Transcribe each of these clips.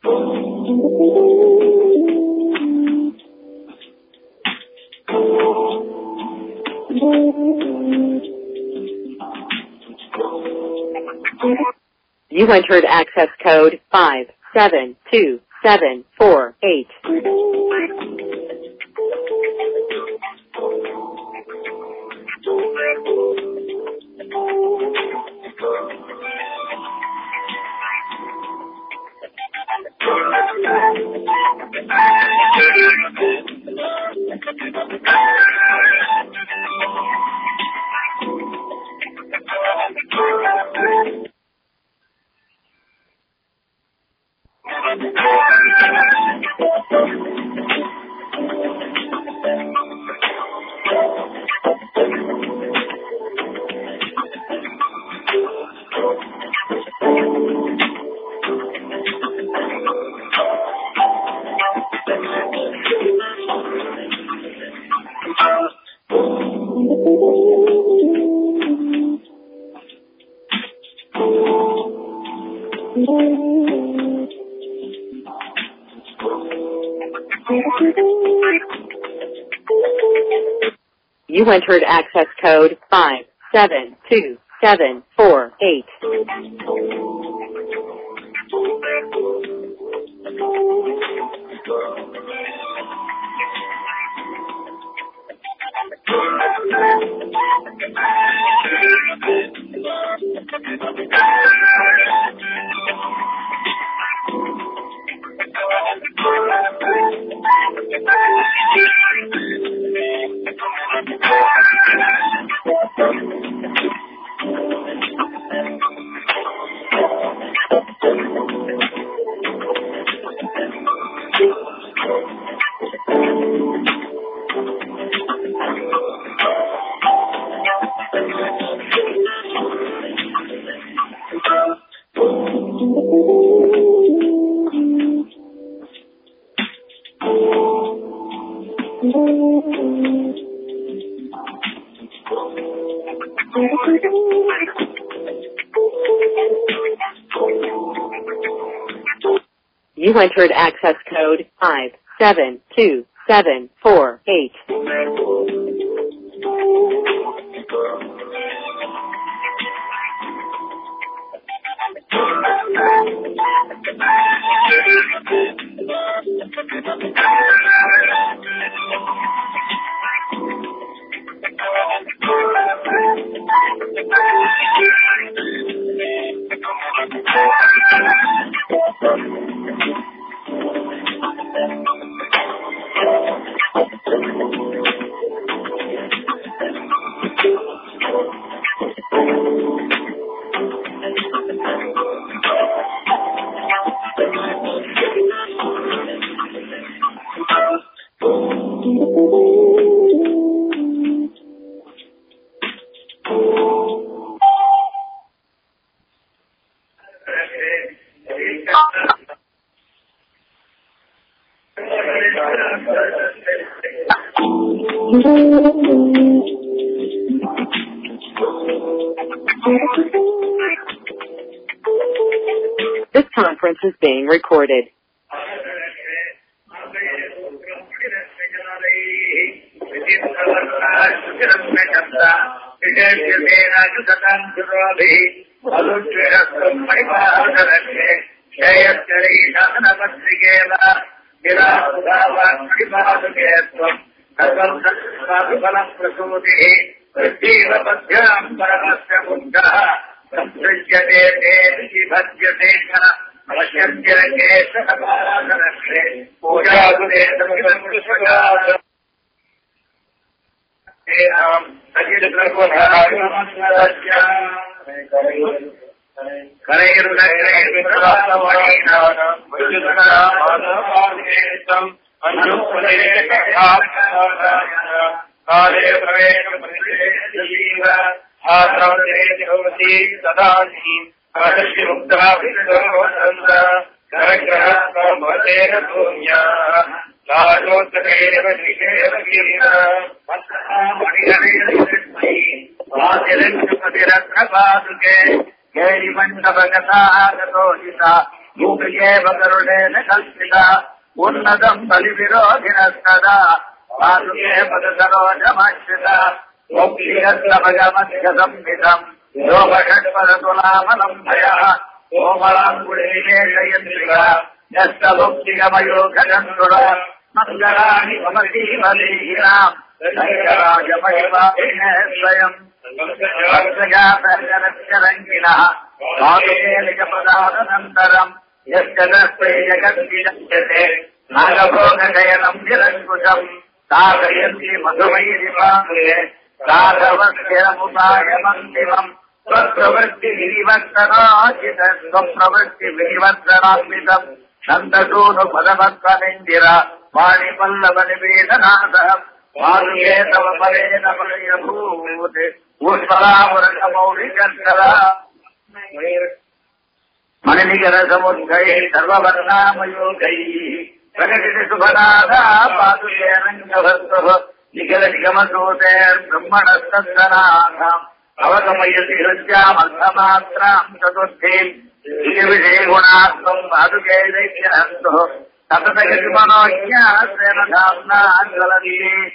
You entered access code 572748. You entered access code 572748. You entered access code 572748. This conference is being recorded. काले प्रवेशप्रतिजीव आश्रवते तदानीम् आदर्श मुक्ता विश्ववसन्त करग्रहस्वतेन भूम्या लाजोत्तरेव निषेव गिरिना वासिरक्षपतिरत्नपादुके गैरिमण्डपगतागतोषिता ஏவ கருணேன கல்பிதா உன்னதம் பலிவிரோதினஸ்ததா பாதுகே பதசரோஜமாச்சிதா முக்திகமகமத்யசம்மிதம் யோகஷட்பததுலாமலம் भयः कोमलाङ्गुलेशयन्त्रिका यस्तभुक्तिगमयोगचन्द्र मङ्गलानि ममतीमलीनाम् शङ्कराजमहिमाभिः स्वयम् भक्तजातरङ्गिणः स्वामिकेलिकपदानन्तरम् यस्य दस्ते जगद्विजयते नागभोगशयनम् निरङ्कुशम् साधयन्ति मधुमैरिपाङ्गे साधवस्यमुपायमन्तिमम् स्वप्रवृत्तिविनिवर्तनाचित स्वप्रवृत्तिविनिवर्तनान्वितम् नन्दसूनु पदमत्वनिन्दिर वाणिपल्लवनिवेदनाथः पादुके तव परेण पलयभूत् ऊष्मलामुरकमौलिकर्करा मणिनिकरसमुद्गैः सर्ववर्णामयोगैः प्रकटित शुभनाथा पादुके रङ्गभर्तुः निखिलनिगमसूतेर्ब्रह्मणस्तनाथाम् अवगमयति हृद्यामर्थमात्राम् चतुर्थीम् विषये गुणात्मम् पादुके दैत्यहन्तुः सततगतिमनोज्ञात्रेण धाम्ना ज्वलति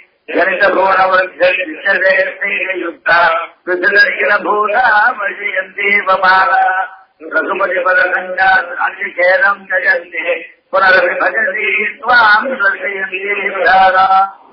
जनितभुवनवृद्धयुक्ता पृथुलनिखिलभूता वर्जयन्ति वमाला रघुपतिपदसङ्गात् अन्यखेदम् जयन्ति पुनरपि भजति त्वाम् दर्शयन्ति विधारा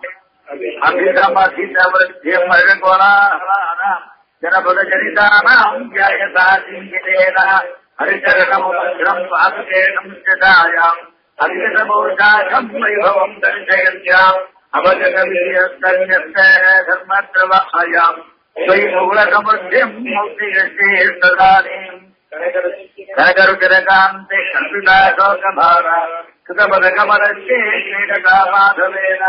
अभितमधितवृद्धिम् अजगोलाहराणाम् जनपदजनितानाम् जायता चिन्तितेन हरिचरणमुपद्रम् पादुकेनम् चितायाम् हरितमौषाखम् वैभवम् दर्शयन्त्याम् अवजगवियस्तन्यस्य धर्मद्रवायाम् स्वयमूलसमृद्धिम् मौक्तिगस्ये तदानीम् कनकरुचिरकान्ते कल्पिताशोकभार कृतपदकमलस्ये क्रीडकामाधवेन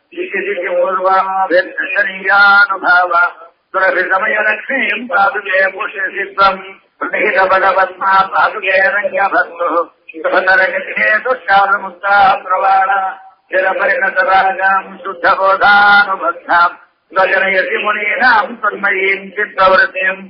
पूर्वाभिर्दर्शनीयानुभाव सुरभिसमयलक्ष्मीम् पादुके पुष्यसिद्धम् प्रणिहितपदपद्मा पादुके रङ्गभस्तुः सुभतरगतिहेतुश्चालमुक्ता प्रवाण चिरपरिणतरागाम् शुद्धबोधानुबद्धाम् स्वजनयति मुनीनाम् तन्मयीम् चित्तवृत्तिम्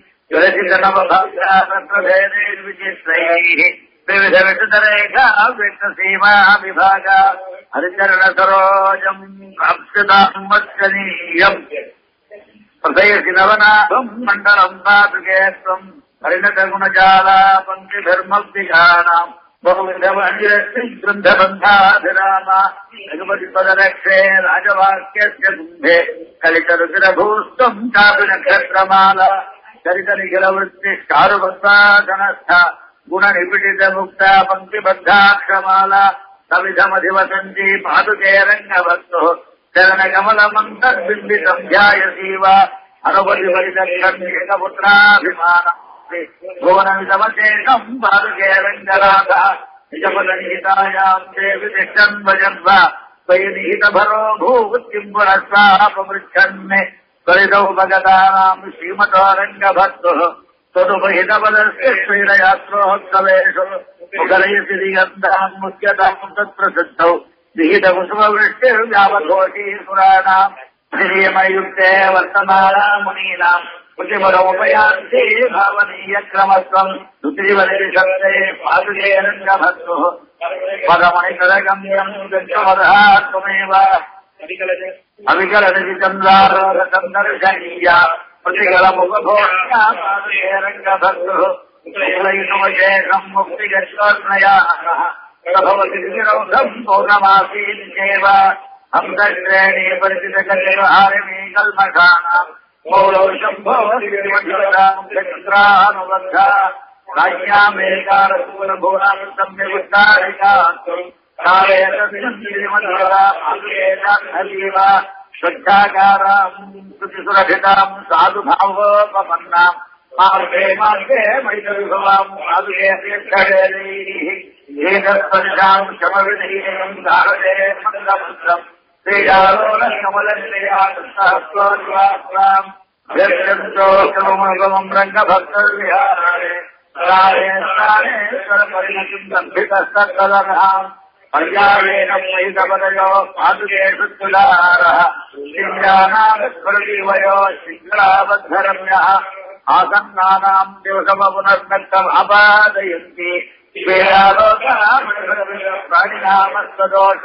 विचित्रैः विविधविषुतरेखा व्यक्तसीमा विभागा हरिचरणसरोजम् प्राप्स्यताम् वत्सनीयम् प्रथयसि नवनाथम् मण्डलम् पादुके त्वम् परिणतगुणजाला पङ्क्तिधर्मविघानाम् बहुविधमञ्जस्ति ग्रन्थबन्धाभिराम रघुपतिपदरक्षे राजवाक्यस्य कुम्भे कलितरुचिरभूस्तम् चापि नक्षत्रमाला चरितनिखिलवृत्तिश्चारुभक्तासनस्थ गुणनिपिटितमुक्ता पङ्क्तिबद्धाक्षमाला सविधमधिवसन्ति पादुके रङ्गभक्तुः चरणकमलमन्तर्बिम्बितम् ध्यायसीव अनुपतिपरिदक्षन्येकपुत्राभिमानम् भुवनमिदमशेषम् पादुके रङ्गनाथ निजपदनिहितायाम् देवि तिष्ठन् भजन्व त्वयि निहितभरो भूवृत्तिम् पुरस्तापमृच्छन् त्वरितौ भगतानाम् श्रीमतो रङ्गभक्तुः त्वदुपहितपदस्य श्रीरयात्रोत्सवेषु मुखलयसि दिगन्धाम् मुख्यताम् तत्प्रसिद्धौ विहितकुसुमवृष्टिर्व्यापघोषी सुराणाम् श्रीमयुक्ते वर्तमाना मुनीनाम् प्रतिमरमुपयान्ति भावनीयक्रमत्वम् सुत्रिवलिशब्दे पादुके रङ्गभक्तुः पदमणिकरगम्यम् गच्छमदः त्वमेव अविकलनिचन्द्रारोगसन्दर्शनीया प्रतिकलमुपभोक्ता पादुके रङ्गभक्तुः कुलैषमशेषम् मुक्तिगच्छोर्णयाः भवति विरौधम् पौर्णमासीन् चेव हंसश्रेणी परिचितकल्यहारिणी कल्मषाणाम् मौलौ शम्भो चन्द्रानुबन्धा राज्ञामेकारसूलभुवनाम् सम्यगुत्तारिका काले तस्मिन् स्वच्छाकाराम् श्रुतिसुरभिताम् साधुभावोपपन्नाम् मार्गे मार्गे मैतविभवाम् साधुके तीर्थशैलीः वेदस्पर्शाम् शमविधीयम् दाहते मन्दपुत्रम् श्रीजालोकमलनिलयासहस्रोद्वात्राम् व्यक्तन्तो क्रमगमम् रङ्गभक्तविहारे प्राणे प्राणेश्वरपरिणतिम् गम्भितस्तत्तदर्हाम् पर्यावेन मैतपदयो पादुकेषु तुलारः शिञ्जानामस्फुरदिवयो शिङ्गलाबद्धरम्यः आसन्नानाम् दिवसम पुनर्नक्तम् अपादयन्ति ಪ್ರಾಣಿನಾಮಸ್ತದೋಷ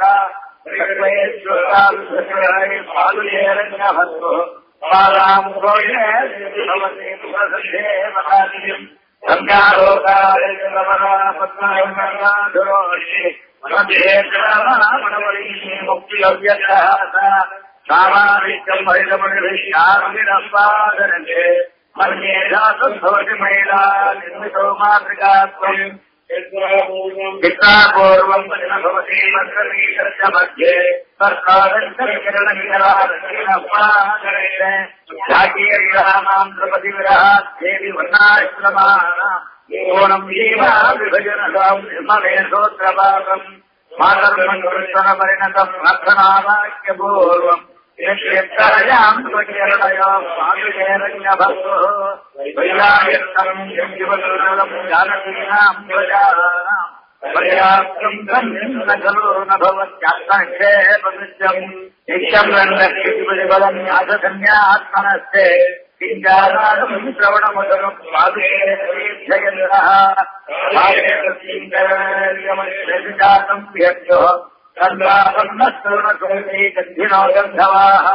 ಪಾಲುಯೇರಣ್ಯಭಕ್ತು ಪಾಲಾಂ ಗೋಷೇ ಭವತಿ ಸುಖಸಂಧೇವಕಾದಿಂ मुक्तियोग्यसामानिकम् मन्येषासुभवति महिला निर्मितो मातृकात्वम् पित्रापूर्वम् भवति मन्त्रीकस्य मध्ये सर्कारम् प्रपतिविरहात् देवि वर्णाश्रमाणाम् ओणम् जीवा विभजनताम् निर्मलेशोत्रभागम् मातर्मण्डलपरिणतम् प्रार्थनावाक्यपूर्वम् यक्षेत्रायाम् स्वचरणयाम् पादुकेरण्यभक्तुः वैरायत्तम् यज्ञवदुर्लभम् जानकीनाम् प्रजानाम् पर्याप्तम् न खलु न भवत्यात्मक्षेपकृत्यम् नित्यम् रङ्गक्षितिबलम् यासधन्यात्मनस्ते किञ्जानादम् श्रवणमधुरम् पादुकेन्द्रः जातम् व्यक्तो कन्दापन्नस्तरुणकुलते गन्धिनो गन्धवाः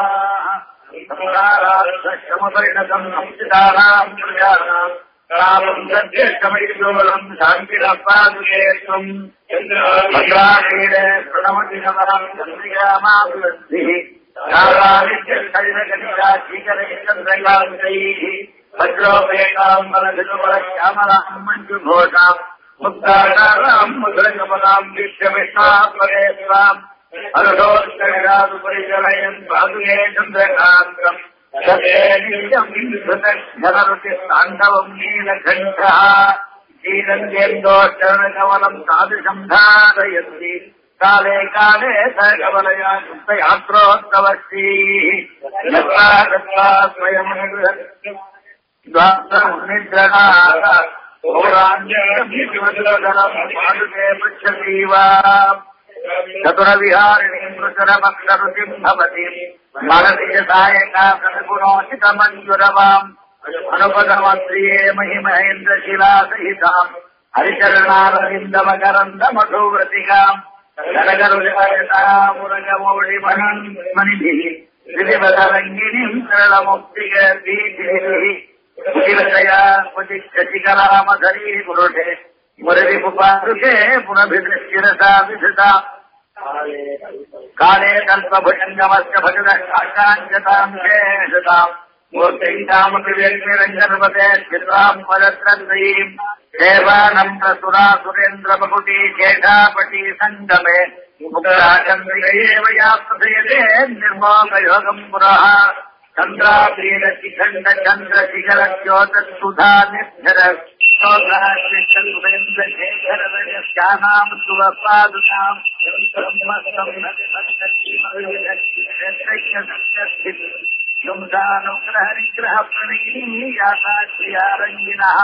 श्रमपरिणतम् संस्थितानाम् प्रजानाम् कामम् सद्यष्टमैर्गोलम् शान्तिरपादुके त्वम् भद्राशीले प्रणमति नवरम् चन्द्रिकामाभिवृद्धिः कालादित्यक्षैरगणिकाशीकरैः वज्रोपेताम् बलधिरुबलश्यामलाम् मञ्जुघोषाम् मुक्ताकाराम् मधुरकमलाम् विश्वविष्णात्मने स्वाम् अरुषोत्तरादुपरिचलयन् पादुके चन्द्रकान्तम् धनरुतिस्ताण्डवम् नीलकण्ठः श्रीरङ्गेन्दोश्चरणकमलम् तादृशम् धारयन्ति काले काले स कमलया युक्तयात्रोत्तवश्रीः गत्वा गत्वा स्वयम् निद्रणाः पादुके पृच्छतीवा चतुरविहारिणीम् कृतरमक्षरुतिम् भवति मनसि च सायका सद्गुणोचितमञ्जुरवाम् अनुपदमत्रिये महिमहेन्द्रशिलासहिताम् हरिचरणारविन्दमकरन्दमधुव्रतिकाम् मुरगमौळिमणिभिः त्रिदिवसरङ्गिनीम् सरलमुक्तिगीभिः कुटिलतया क्वचिच्छचिकलामधरी पुरुषे मुरविपुपारुषे पुनभिदृश्चिरसा विधृता काले कल्पभुजङ्गमस्य भजनः काकाञ्चताम् शेषताम् मूर्तिङ्कामपि व्यक्तिरञ्जनपते चित्राम् पदत्रयीम् देवानम् प्रसुरा सुरेन्द्रबहुटी शेषापटी सङ्गमे मुक्ताचन्द्रिकैव या प्रथयते निर्मोकयोगम् पुरः चन्द्रापीडशिखण्ड चन्द्रशिखरज्योतत्सुधा निर्झर श्यामाम् सुवपादुनाम् संसानुग्रहनिग्रह प्रणीयासाक्रियारङ्गिनः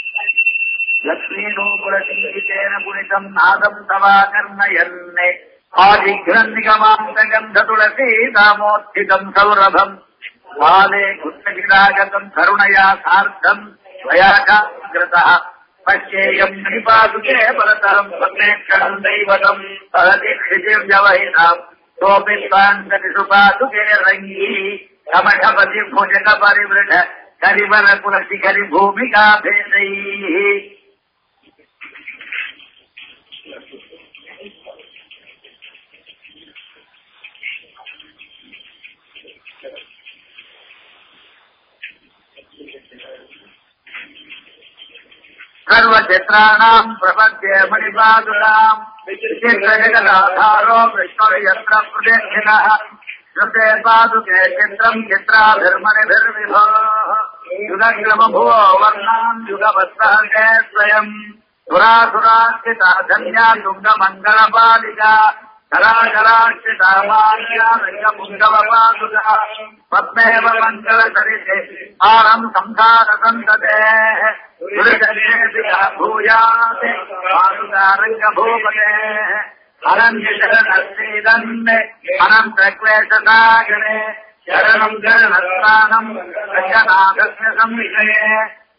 लक्ष्मीनोपुरसिङ्गितेन पुनितम् नादम् तवाकर्णयन्ने आदिघ्रन्निगमान्तगन्धतुलसी दामोत्थितम् सौरभम् बाले कुत्तगिरागतम् करुणया सार्धम् स्वयाकाग्रतः पश्येयम् निपादुके परतरम् भग्नेक्षणम् दैवतम् सहति क्षितिर्व्यवहिताम् सोऽपि स्वान्ततिषु पादुके रङ्गी कमठपति भुजक परिवृढ करिवर कुलशिखरि भूमिका भेदैः सर्वचित्राणाम् प्रपद्ये मणिपादुराम् विचित्रजगदाधारो विष्णुर्यत्र प्रदेशिनः श्रुते पादुके चित्रम् चित्राभिर्मणिभिर्विभोः युगग्रमभुवो वर्णाम् युगवत्सहके स्वयम् सुरासुराश्चिता धन्या दुग्धमङ्गलपालिका कलाकलाश्चिता मान्या रङ्गपुङ्गवपादुका पद्मेव मङ्गलचरिते आरम् संसारसन्ततेः भूयात् पादुकारङ्गभूपतेः अनन्यशरणस्त्रीदन् अनन्तक्लेशसागरे शरणम् शरणस्नानम् रङ्गनाथस्य संविषये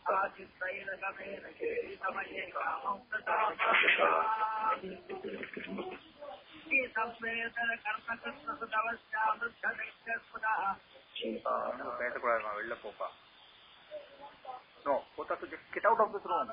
आदित्रैरकमेन केलितमये कामं तथा பேசக்கூடாது வெளில போப்பா நோ போட்டா to get out of this room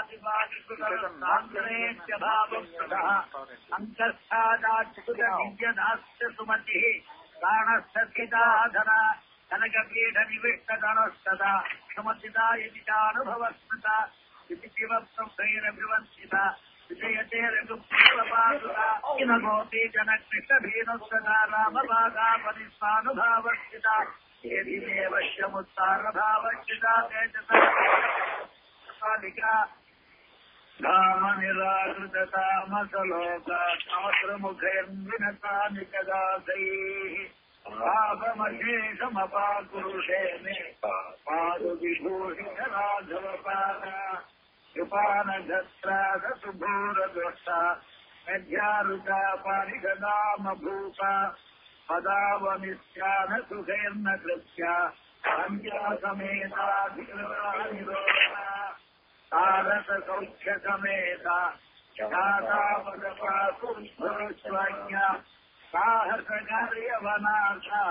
सुमतिः प्राणस्थिताधन कनकपीठ निविष्टगणस्तदा सुमतिदा यदि चानुभवस्मृता इति शिवप्रभैरभिवन्दिता विजयते रघुपादुका किम गोपी जनकृष्णभीनुस्तदा रामभागा परिस्वानुभावस्थिता देवीमेवश्यमुत्तारभावस्थिता तेजसा रामनिराकृततामसलोकात्मसमुखैर्विनतानि कदासैः पापमशेषमपाकुरुषे मे पादुविभूषितराघवपाद कृपानघत्रादसुभूरदृष्टा मध्यारुता पारिगदामभूता पदावनिस्यान सुखैर्न कृत्या समेताधिरोधा तारक सौख्य समेता जातावदपापुष्पस्वज्ञा साहस कार्यवनाथा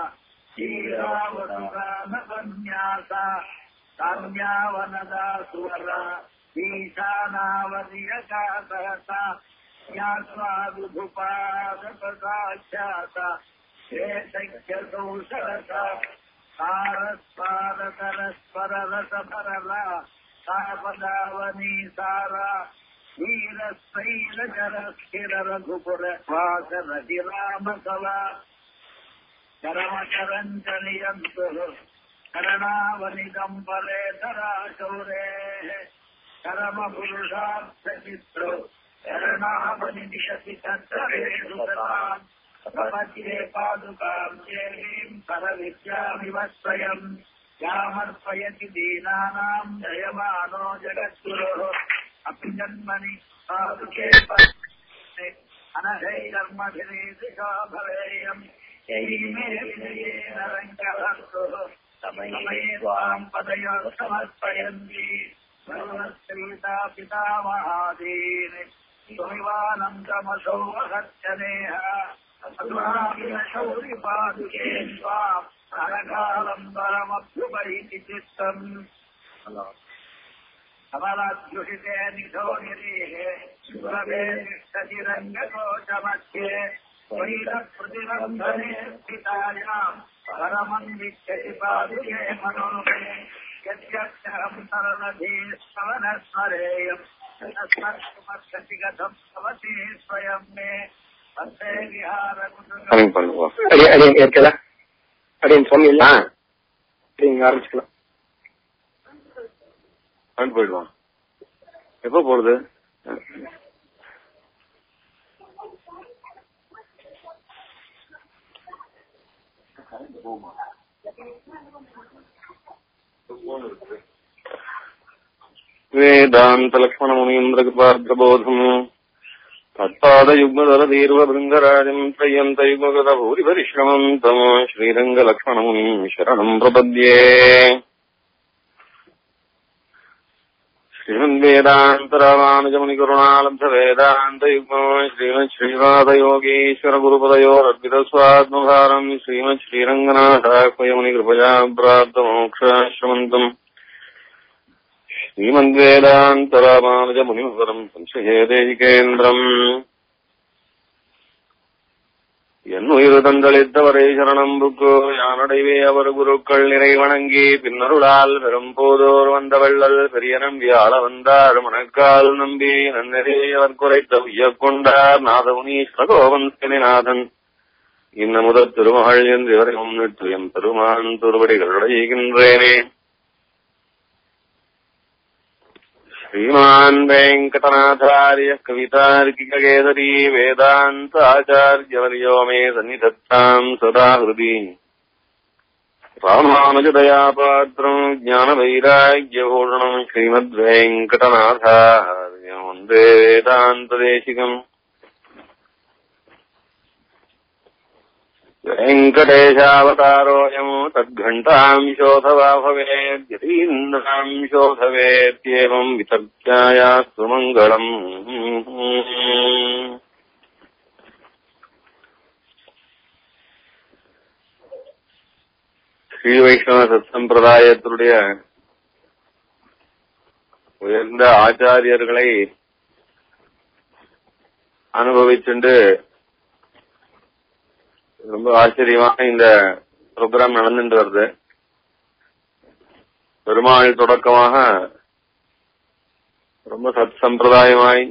शीलावसुरानपन्यासा काम्यावनदा सुवरा ईशानावधियका सहसा या स्वादुभुपादपदाख्याता शेषख्यकौशलसा सारस्वादतरस्वररसभरला सापदावनी सारा वीरशैलजरस्थिर रघुपुर वासरतिरामसवा करमकरञ्जनियन्तुः करणावनिदम् परेतरा शौरेः करमपुरुषार्थचित्रो करणावनिदिशति तत्सरेषु सताम् प्रपद्ये पादुकाम् देवीम् परविद्यामिव स्वयम् यामर्पयति दीनानाम् जयमानो जगद्गुरोः अपि जन्मनि पादुके अनघैर्मभिनेदिशा भवेयम् यैमे विजयेन रङ्गभक्तुः समये त्वाम् पदयोः समर्पयन्ति सर्वश्रीता पितामहादीन् त्वमिवानन्दमसौ वहत्यनेह शौरिपादुके स्वाम् अनकालम् परमभ्युपैति चित्तम् कमलाद्युषिते निधो गिरेः सुरभे निष्ठतिरङ्गकोशमध्ये वैरप्रतिबन्धने स्थितायाम् परमम् विच्छति पादुके मनोमे यद्यक्षरम् सरलधे स्तवनस्मरेयम् तस्मत्सुमर्षति कथम् भवति स्वयं मे वन्दे विहारकुटुम्ब கமிங் பண்ணுவோம் அடி அடி இருக்கல அப்படின்னு சொன்னீங்க நீங்க ஆரம்பிச்சுக்கலாம் கரண்ட் போயிடுவான் எப்போ போறது வேதாந்த லக்ஷ்மண முனீந்திர கிருபார்த்தபோதம் तत्पादयुग्मदलदीर्घभृङ्गराजम् त्रय्यन्तयुग्मगत भूरिपरिश्रमम् तम् श्रीरङ्गलक्ष्मणमुनिम् शरणम् प्रपद्ये श्रीमद्वेदान्तरामानुजमुनिकरुणालब्धवेदान्तयुग्मो श्रीमत् श्रीपादयोगीश्वरगुरुपदयोरर्पितस्वात्मभारम् श्रीमत् श्रीरङ्गनाथाह्वयमुनिकृपया प्राप्तमोक्षाश्रमन्तम् श्रीमद्वेदान्तरामानुजमुनिमुपरम् संशयेदेशिकेन्द्रम् என்னுயிர் தந்தளித்தவரை சரணம் புக்கு யானடைவே அவர் குருக்கள் நிறை வணங்கி பின்னருளால் பெரும்போதோர் வந்த வள்ளல் பெரிய நம்பி ஆள வந்தார் மணக்கால் நம்பி நன்னரே அவர் குறைத்த உய்யக் கொண்டார் நாதமுனீஸ்வரகோவன் நாதன் இன்ன முதற் திருமகள் என்று இவரை முன்னிட்டு எம் பெருமான் திருவடிகளுடைகின்றேனே श्रीमान् वेङ्कटनाथार्य कवितार्किककेसरी वेदान्ताचार्यवर्यो मे सन्निधत्ताम् सदा हृदि रामानुजदयापात्रम् ज्ञानवैराग्यभूषणम् श्रीमद्वेङ्कटनाथार्यम् वन्दे वेदान्तदेशिकम् वेङ्कटेशावतारोऽयम् तद्घण्टाम् शोधवा भवेत् यतीन्द्राम् शोधवेत्येवम् वितर्क्यायास्तु मङ्गलम् ஸ்ரீ வைஷ்ணவ சத்சம்பிரதாயத்தினுடைய உயர்ந்த ஆச்சாரியர்களை அனுபவிச்சுண்டு ரொம்ப ஆச்சரியமான இந்த ப்ரோக்ராம் நடந்துட்டு வருது பெருமாள் தொடக்கமாக ரொம்ப சத் சம்பிரதாயமாய்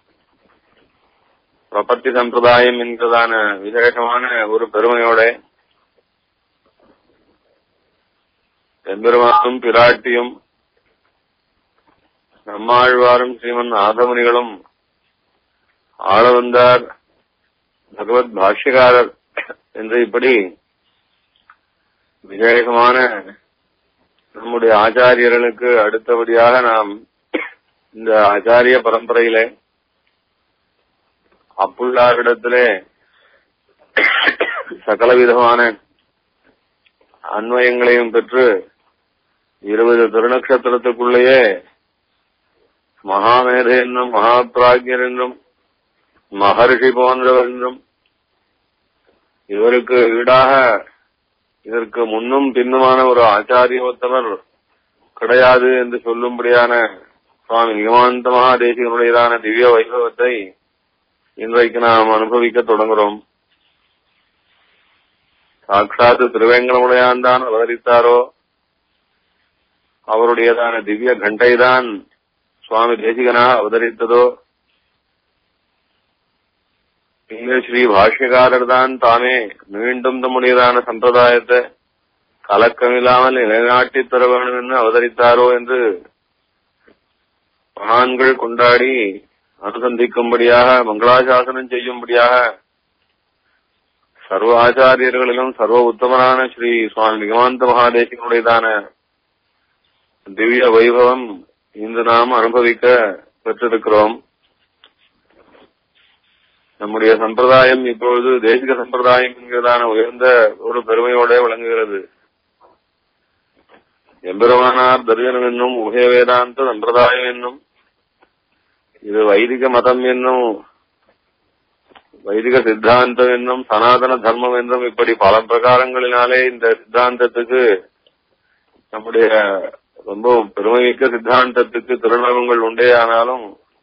பிரபத்தி சம்பிரதாயம் என்கிறதான விசேஷமான ஒரு பெருமையோட எம்பெருமானும் பிராட்டியும் நம்மாழ்வாரும் ஸ்ரீமன் ஆதமுனிகளும் ஆள வந்தார் பகவத் பாஷ்யகாரர் என்று இப்படி விசேஷமான நம்முடைய ஆச்சாரியர்களுக்கு அடுத்தபடியாக நாம் இந்த ஆச்சாரிய பரம்பரையிலே அப்புள்ளாரிடத்திலே சகல விதமான அன்வயங்களையும் பெற்று இருபது திருநக்ஷத்திரத்துக்குள்ளேயே மகாமேதை என்னும் மகாபிராஜ்யர் என்றும் மகர்ஷி போன்றவர் என்றும் இவருக்கு ஈடாக இதற்கு முன்னும் பின்னுமான ஒரு ஆச்சாரியோத்தமர் கிடையாது என்று சொல்லும்படியான சுவாமி நிகமாந்த மகாதேசிகனுடையதான திவ்ய வைபவத்தை இன்றைக்கு நாம் அனுபவிக்க தொடங்குகிறோம் சாட்சாத்து திருவேங்கடமுடையான் தான் அவதரித்தாரோ அவருடையதான திவ்ய கண்டைதான் சுவாமி தேசிகனா அவதரித்ததோ இங்கே ஸ்ரீ பாஷ்யக்காரர் தான் தாமே மீண்டும் தம்முடையதான சம்பிரதாயத்தை கலக்கமில்லாமல் நிலைநாட்டித் தர வேண்டும் என்று அவதரித்தாரோ என்று மகான்கள் கொண்டாடி அனுசந்திக்கும்படியாக மங்களாசாசனம் செய்யும்படியாக சர்வ ஆச்சாரியர்களிலும் சர்வ உத்தமரான ஸ்ரீ சுவாமி நிகமாந்த மகாதேசிகனுடையதான திவ்ய வைபவம் இன்று நாம் அனுபவிக்க பெற்றிருக்கிறோம் நம்முடைய சம்பிரதாயம் இப்பொழுது தேசிக சம்பிரதாயம் என்கிறதான உயர்ந்த ஒரு பெருமையோட விளங்குகிறது எம்பெருமானார் தர்சனம் என்னும் உபய வேதாந்த சம்பிரதாயம் என்னும் இது வைதிக மதம் என்னும் வைதிக சித்தாந்தம் என்னும் சனாதன தர்மம் என்றும் இப்படி பல பிரகாரங்களினாலே இந்த சித்தாந்தத்துக்கு நம்முடைய ரொம்ப பெருமைமிக்க சித்தாந்தத்துக்கு திருநாமங்கள் உண்டே ஆனாலும்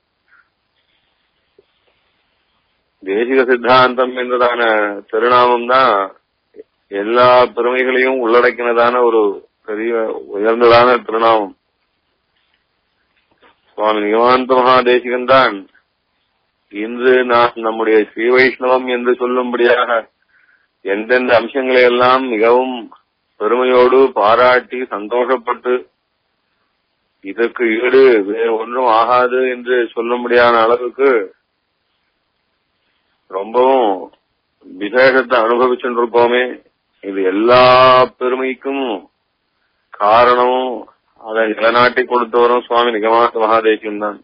தேசிக சித்தாந்தம் என்றதான திருநாமம் தான் எல்லா பெருமைகளையும் உள்ளடக்கினதான ஒரு பெரிய உயர்ந்ததான திருநாமம் சுவாமி நிகமாந்த மகாதேசிகன் தான் இன்று நாம் நம்முடைய ஸ்ரீ வைஷ்ணவம் என்று சொல்லும்படியாக எந்தெந்த அம்சங்களை எல்லாம் மிகவும் பெருமையோடு பாராட்டி சந்தோஷப்பட்டு இதற்கு ஈடு வேறு ஒன்றும் ஆகாது என்று சொல்லும்படியான அளவுக்கு ரொம்பவும் விசேஷத்தை அனுபவிச்சுருக்கோமே இது எல்லா பெருமைக்கும் காரணமும் அதை நிலநாட்டி கொடுத்தவரும் சுவாமி நிகமாத்த மகாதேசியம் தான்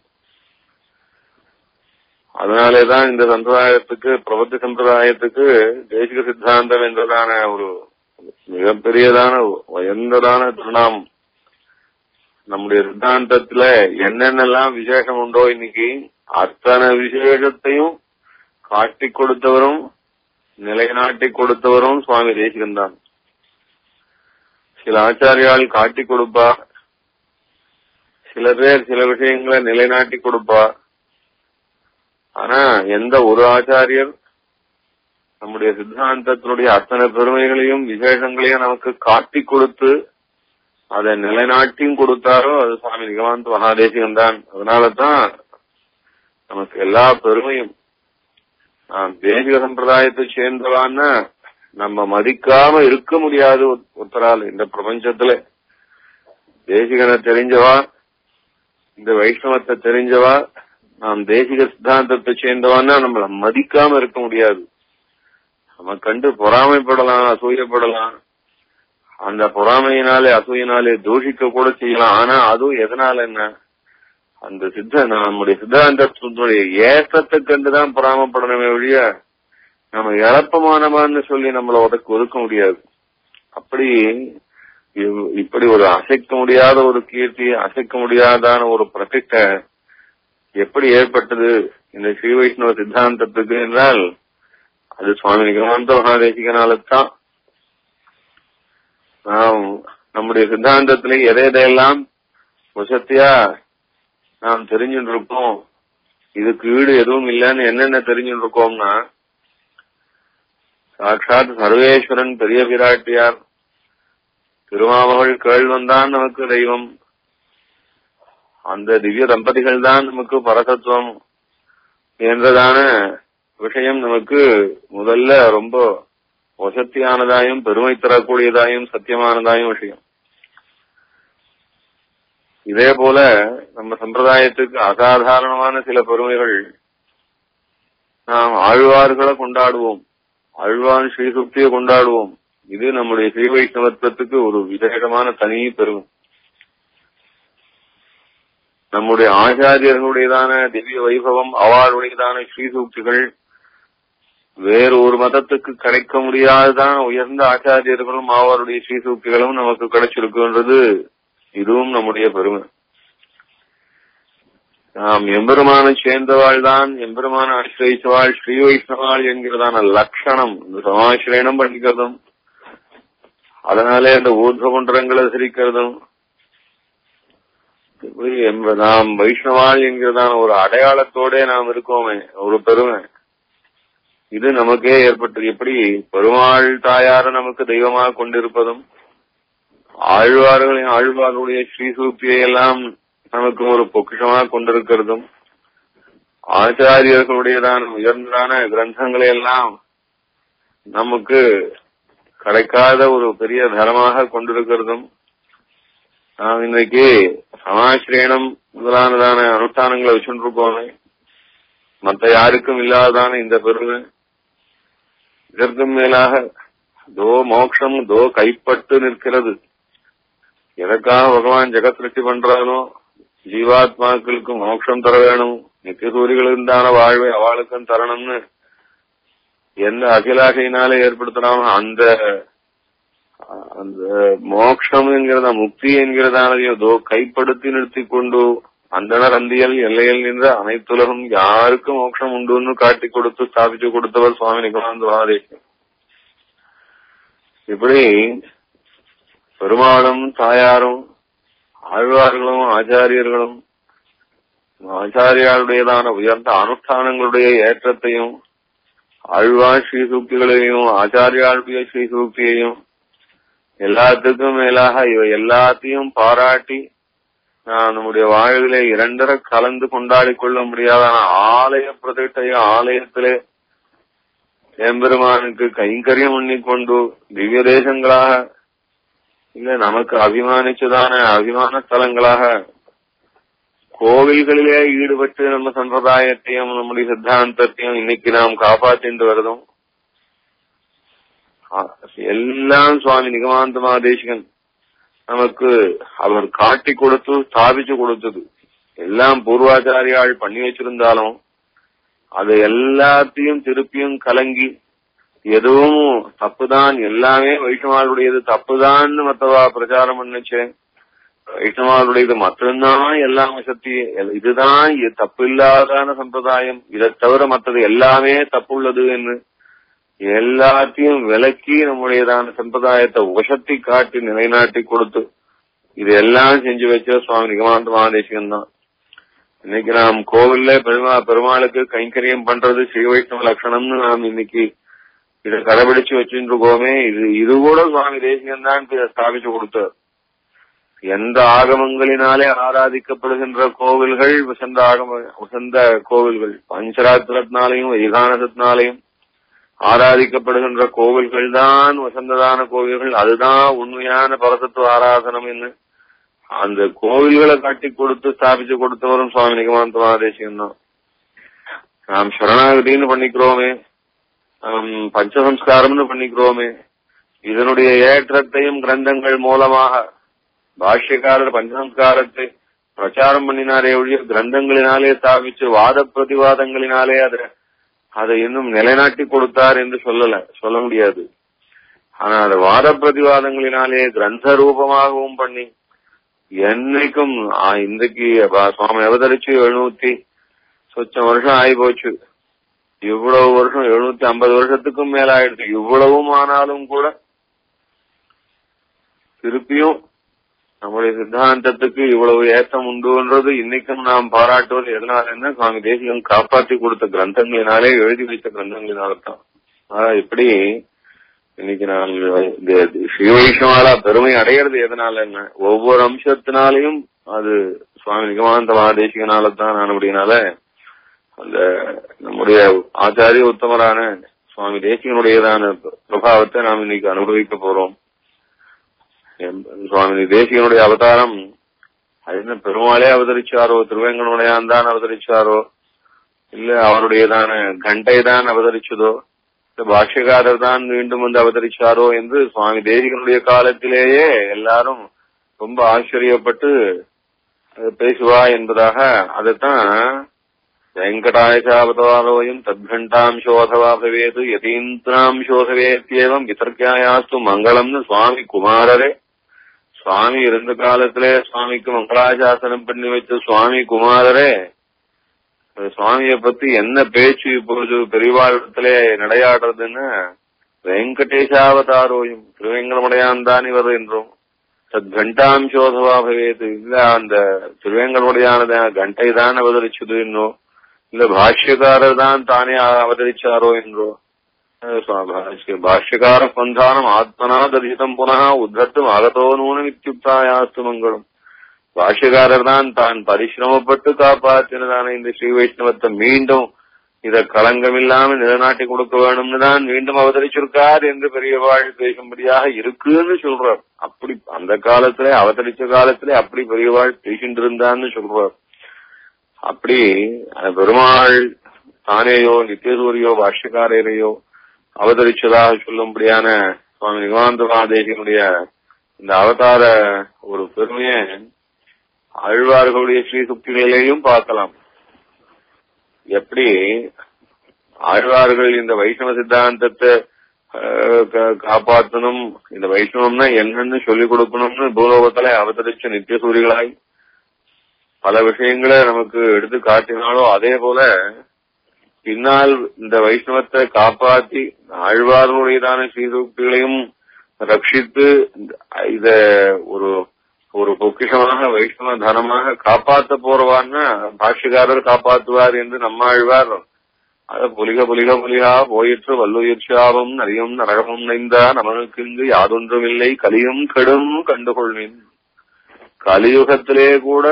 அதனாலேதான் இந்த சம்பிரதாயத்துக்கு பிரபத்தி சம்பிரதாயத்துக்கு தேசிக சித்தாந்தம் என்றதான ஒரு மிகப்பெரியதான உயர்ந்ததான திருநாமம் நம்முடைய சித்தாந்தத்துல என்னென்னலாம் விசேஷம் உண்டோ இன்னைக்கு அத்தனை விசேஷத்தையும் காட்டி கொடுத்தவரும் நிலைநாட்டி கொடுத்தவரும் சுவாமி தேசிகன் தான் சில ஆச்சாரியால் காட்டி கொடுப்பா சில பேர் சில விஷயங்களை நிலைநாட்டி கொடுப்பா ஆனா எந்த ஒரு ஆச்சாரியர் நம்முடைய சித்தாந்தத்தினுடைய அத்தனை பெருமைகளையும் விசேஷங்களையும் நமக்கு காட்டி கொடுத்து அதை நிலைநாட்டியும் கொடுத்தாரோ அது சுவாமி நிகமாந்த மகாதேசிகன் தான் அதனாலதான் நமக்கு எல்லா பெருமையும் நாம் தேசிக சம்பிரதாயத்தை சேர்ந்தவான்னு நம்ம மதிக்காம இருக்க முடியாது ஒருத்தரால் இந்த பிரபஞ்சத்துல தேசிகனை தெரிஞ்சவா இந்த வைஷ்ணவத்தை தெரிஞ்சவா நாம் தேசிக சித்தாந்தத்தை சேர்ந்தவான்னா நம்மள மதிக்காம இருக்க முடியாது நம்ம கண்டு பொறாமைப்படலாம் அசூயப்படலாம் அந்த பொறாமையினாலே அசூயினாலே தூஷிக்க கூட செய்யலாம் ஆனா அதுவும் எதனால என்ன அந்த சித்த நம்முடைய சித்தாந்தத்தினுடைய ஏற்றத்தை கண்டுதான் பொறாமப்படணுமே ஒழிய நம்ம இழப்பமானவான்னு சொல்லி நம்மள ஒதுக்க ஒதுக்க முடியாது அப்படி இவ்- இப்படி ஒரு அசைக்க முடியாத ஒரு கீர்த்தி அசைக்க முடியாதான ஒரு பிரதிஷ்டை எப்படி ஏற்பட்டது இந்த ஸ்ரீ வைஷ்ணவ சித்தாந்தத்துக்கு என்றால் அது சுவாமி நிகமாந்த மகாதேசிகனால்தான் நாம் நம்முடைய சித்தாந்தத்திலே எதை எதையெல்லாம் வசத்தியா நாம் தெரிஞ்சுட்டு இருக்கோம் இதுக்கு ஈடு எதுவும் இல்லைன்னு என்னென்ன தெரிஞ்சுட்டு இருக்கோம்னா சாட்சாத் சர்வேஸ்வரன் பெரிய பிராட்டியார் திருமாமகள் கேள்வன்தான் நமக்கு தெய்வம் அந்த திவ்ய தம்பதிகள் தான் நமக்கு பரதத்துவம் என்றதான விஷயம் நமக்கு முதல்ல ரொம்ப வசத்தியானதாயும் பெருமை தரக்கூடியதாயும் சத்தியமானதாயும் விஷயம் இதே போல நம்ம சம்பிரதாயத்துக்கு அசாதாரணமான சில பெருமைகள் நாம் ஆழ்வார்களை கொண்டாடுவோம் ஆழ்வான் ஸ்ரீசுக்தியை கொண்டாடுவோம் இது நம்முடைய ஸ்ரீ வைஷ்ணவத்துவத்துக்கு ஒரு விசேஷமான தனி பெருமை நம்முடைய ஆச்சாரியர்களுடையதான திவ்ய வைபவம் அவளுடையதான ஸ்ரீசூக்திகள் வேறு ஒரு மதத்துக்கு கிடைக்க முடியாததான உயர்ந்த ஆச்சாரியர்களும் அவருடைய ஸ்ரீசூக்திகளும் நமக்கு கிடைச்சிருக்குன்றது இதுவும் நம்முடைய பெருமை நாம் எம்பெருமான சேர்ந்தவாள் தான் எம்பெருமான ஆசிரியச்சவாள் ஸ்ரீ வைஷ்ணவாள் என்கிறதான லட்சணம் இந்த சமாசிரயணம் பண்ணிக்கிறதும் அதனாலே அந்த ஊர்த குன்றங்களை சிரிக்கிறதும் இப்படி எம்ப- நாம் வைஷ்ணவாள் என்கிறதான ஒரு அடையாளத்தோட நாம் இருக்கோமே ஒரு பெருமை இது நமக்கே ஏற்பட்டது எப்படி பெருமாள் தாயார நமக்கு தெய்வமாக கொண்டிருப்பதும் ஆழ்வார்களின் ஆழ்வார்களுடைய ஸ்ரீசூக்தியை எல்லாம் நமக்கு ஒரு பொக்கிஷமாக கொண்டிருக்கிறதும் ஆச்சாரியர்களுடையதான உயர்ந்ததான கிரந்தங்களை எல்லாம் நமக்கு கிடைக்காத ஒரு பெரிய தரமாக கொண்டிருக்கிறதும் நாம் இன்றைக்கு சமாசிரயணம் முதலானதான அனுஷ்டானங்களை வச்சுட்டு இருக்கோமே மத்த யாருக்கும் இல்லாததான இந்த பெருமை இதற்கும் மேலாக தோ மோட்சம் தோ கைப்பட்டு நிற்கிறது எதற்காக பகவான் ஜெகத் சிருஷ்டி பண்றானோ ஜீவாத்மாக்களுக்கு மோட்சம் தர வேணும் நித்திய சூரியர்களுந்தான வாழ்வை அவளுக்கும் தரணும்னு எந்த அகிலாகையினால ஏற்படுத்தினாலும் அந்த அந்த மோட்சம் என்கிறத முக்தி என்கிறதானதையும் தோ கைப்படுத்தி நிறுத்தி கொண்டு அந்தனர் அந்தியல் எல்லையில் நின்ற அனைத்துலகம் யாருக்கும் மோட்சம் உண்டுன்னு காட்டி கொடுத்து ஸ்தாபிச்சு கொடுத்தவர் சுவாமி நிகமானந்த மகாதேசன் இப்படி பெருமாளும் தாயாரும் ஆழ்வார்களும் ஆச்சாரியர்களும் ஆச்சாரியாளுடையதான உயர்ந்த அனுஷ்டானங்களுடைய ஏற்றத்தையும் ஆழ்வார் ஸ்ரீசூக்திகளையும் ஆச்சாரியாளுடைய ஸ்ரீசூக்தியையும் எல்லாத்துக்கும் மேலாக இவை எல்லாத்தையும் பாராட்டி நான் நம்முடைய வாழ்விலே இரண்டர கலந்து கொண்டாடி கொள்ள முடியாத ஆலய பிரதிஷ்டைய ஆலயத்திலே எம்பெருமானுக்கு கைங்கரியம் பண்ணிக்கொண்டு திவ்ய தேசங்களாக இல்ல நமக்கு அபிமானிச்சதான அபிமான ஸ்தலங்களாக கோவில்களிலே ஈடுபட்டு நம்ம சம்பிரதாயத்தையும் நம்முடைய சித்தாந்தத்தையும் இன்னைக்கு நாம் காப்பாற்றிட்டு வருதும் ஆ- எல்லாம் சுவாமி நிகமாந்த மகாதேசிகன் நமக்கு அவர் காட்டி கொடுத்து ஸ்தாபிச்சு கொடுத்தது எல்லாம் பூர்வாச்சாரியாள் பண்ணி வச்சிருந்தாலும் அது எல்லாத்தையும் திருப்பியும் கலங்கி எதுவும் தப்புதான் எல்லாமே வைஷ்ணவாளுடையது தப்புதான்னு மத்தவா பிரச்சாரம் பண்ணுச்சேன் வைஷ்ணவாளுடையது மட்டும்தான் எல்லாம் சக்தி இதுதான் இது தப்பு இல்லாதான சம்பிரதாயம் இதை தவிர மற்றது எல்லாமே தப்புள்ளது என்று எல்லாத்தையும் விலக்கி நம்முடையதான சம்பிரதாயத்தை உசத்தி காட்டி நிலைநாட்டி கொடுத்து இது எல்லாம் செஞ்சு வச்ச சுவாமி நிகமாந்த மகாதேசிகன் தான் இன்னைக்கு நாம் கோவில்ல பெருமா பெருமாளுக்கு கைங்கரியம் பண்றது ஸ்ரீ வைஷ்ணவ லட்சணம்னு நாம் இன்னைக்கு இதை கடைபிடிச்சு வச்சுட்டு இருக்கோமே இது இது கூட சுவாமி தேசிகன் தான் இதை ஸ்தாபிச்சு கொடுத்தார் எந்த ஆகமங்களினாலே ஆராதிக்கப்படுகின்ற கோவில்கள் வசந்த ஆகம வசந்த கோவில்கள் பஞ்சராத்திரத்தினாலையும் வைகானசத்தினாலையும் ஆராதிக்கப்படுகின்ற கோவில்கள் தான் வசந்ததான கோவில்கள் அதுதான் உண்மையான பரதத்துவ ஆராதனம் என்று அந்த கோவில்களை காட்டி கொடுத்து ஸ்தாபிச்சு கொடுத்தவரும் சுவாமி நிகமாந்த மகாதேசியம் தான் நாம் சரணாகதின்னு பண்ணிக்கிறோமே ஆம், பஞ்சசம்ஸ்காரம்னு பண்ணிக்கிறோமே இதனுடைய ஏற்றத்தையும் கிரந்தங்கள் மூலமாக பாஷ்யக்காரர் பஞ்சசம்ஸ்காரத்தை பிரச்சாரம் பண்ணினாரே ஒழிய கிரந்தங்களினாலே ஸ்தாபிச்சு வாத பிரதிவாதங்களினாலே அதை அதை இன்னும் நிலைநாட்டி கொடுத்தார் என்று சொல்லல சொல்ல முடியாது ஆனா அது வாத பிரதிவாதங்களினாலே கிரந்த ரூபமாகவும் பண்ணி என்னைக்கும் ஆ, இன்றைக்கு ப- சுவாமி அவதரிச்சு எழுநூத்தி சொச்சம் வருஷம் ஆகி போச்சு இவ்வளவு வருஷம் எழுநூத்தி ஐம்பது வருஷத்துக்கும் மேல ஆயிடுச்சு இவ்வளவும் ஆனாலும் கூட திருப்பியும் நம்முடைய சித்தாந்தத்துக்கு இவ்வளவு ஏற்றம் உண்டுன்றது இன்னைக்கும் நாம் பாராட்டுவது எதனால சுவாமி தேசிகம் காப்பாற்றி கொடுத்த கிரந்தங்களினாலே எழுதி வைத்த கிரந்தங்களினால தான் ஆனா இப்படி இன்னைக்கு நான் இந்த ஸ்ரீ வைஷ்ணவாலா பெருமை அடையிறது எதனால என்ன ஒவ்வொரு அம்சத்தினாலையும் அது சுவாமி நிகமானந்த மகாதேசிகனால தான் நான் அப்படினால அந்த நம்முடைய ஆச்சாரிய உத்தமரான சுவாமி தேசிகனுடையதான பிரபாவத்தை நாம் இன்னைக்கு அனுபவிக்க போறோம் எம்- சுவாமி தேசிகனுடைய அவதாரம் அது என்ன பெருமாளே அவதரிச்சாரோ திருவேங்கனுடையான் தான் அவதரிச்சாரோ இல்ல அவருடையதான கண்டை தான் அவதரிச்சதோ இல்ல பாஷ்யக்காரர் தான் மீண்டும் வந்து அவதரிச்சாரோ என்று சுவாமி தேசிகனுடைய காலத்திலேயே எல்லாரும் ரொம்ப ஆச்சரியப்பட்டு அது பேசுவா என்பதாக அதைத்தான் வெங்கடாயசாவதாரோயம் தத்கண்டாம்சோதவா பவேது யதீந்திராம்சோதவேத்யேவம் விதர்க்கியாயாஸ்து மங்களம்னு சுவாமி குமாரரே சுவாமி இருந்த காலத்திலே சுவாமிக்கு மங்களாசாசனம் பண்ணி வச்ச சுவாமி குமாரரே அந்த சுவாமியை பத்தி என்ன பேச்சு இப்பொழுது பெரியவாழத்திலே நடையாடுறதுன்னு வெங்கடேசாவதாரோயும் திருவேங்கடமுடையான் தான் இவர் என்றும் தத் கண்டாம்சோதவா பவேது இல்ல அந்த திருவேங்கடமுடையானது கண்டை தான் அவதரிச்சது என்னோ இல்ல பாஷ்யக்காரர் தான் தானே அவதரிச்சாரோ என்றோ அஹ் சுவா- பாஷ்ய- பாஷ்யக்கார பந்தானம் ஆத்மனா தரிசிதம் புனः உத்தர்த்தும் ஆகதோ நூனம் இத்தியுக்தாயாஸ்து மங்களம் பாஷ்யக்காரர் தான் தான் பரிசிரமப்பட்டு காப்பாற்றினதான இந்த ஸ்ரீ வைஷ்ணவத்தை மீண்டும் இத களங்கமில்லாம நிலைநாட்டி கொடுக்க வேணும்னு தான் மீண்டும் அவதரிச்சிருக்கார் என்று பெரியவாள் பேசும்படியாக இருக்குன்னு சொல்றார் அப்படி அந்த காலத்துல அவதரிச்ச காலத்துல அப்படி பெரியவாள் பேசிட்டு இருந்தான்னு சொல்றார் அப்படி அந்த பெருமாள் தானேயோ நித்தியசூரியோ பாஷ்யக்காரையரையோ அவதரிச்சதாக சொல்லும்படியான சுவாமி நிகமாந்த மகாதேசியனுடைய இந்த அவதார ஒரு பெருமையை ஆழ்வார்களுடைய ஸ்ரீ சுக்திகளிலேயும் பார்க்கலாம் எப்படி ஆழ்வார்கள் இந்த வைஷ்ணவ சித்தாந்தத்தை அஹ், கா- காப்பாற்றணும் இந்த வைஷ்ணவம்னா என்னன்னு சொல்லிக் கொடுக்கணும்னு பூலோகத்துல அவதரிச்ச நித்தியசூரிகளாய் பல விஷயங்களை நமக்கு எடுத்து காட்டினாலோ அதே போல பின்னால் இந்த வைஷ்ணவத்தை காப்பாற்றி ஆழ்வார்களுடையதான ஸ்ரீசூக்திகளையும் ரட்சித்து இத ஒரு ஒரு பொக்கிஷமாக வைஷ்ணவ தனமாக காப்பாத்த போறவான்னா பாஷ்யக்காரர் காப்பாத்துவார் என்று நம்மாழ்வார் அத புலிக புலிக புலிகா போயிற்று வல்லுயிர்ச்சாவும் நரியும் நரகமும் நைந்தா நமனுக்கு இங்கு யாதொன்றுமில்லை கலியும் கெடும் கண்டுகொள்வேன் கலியுகத்திலே கூட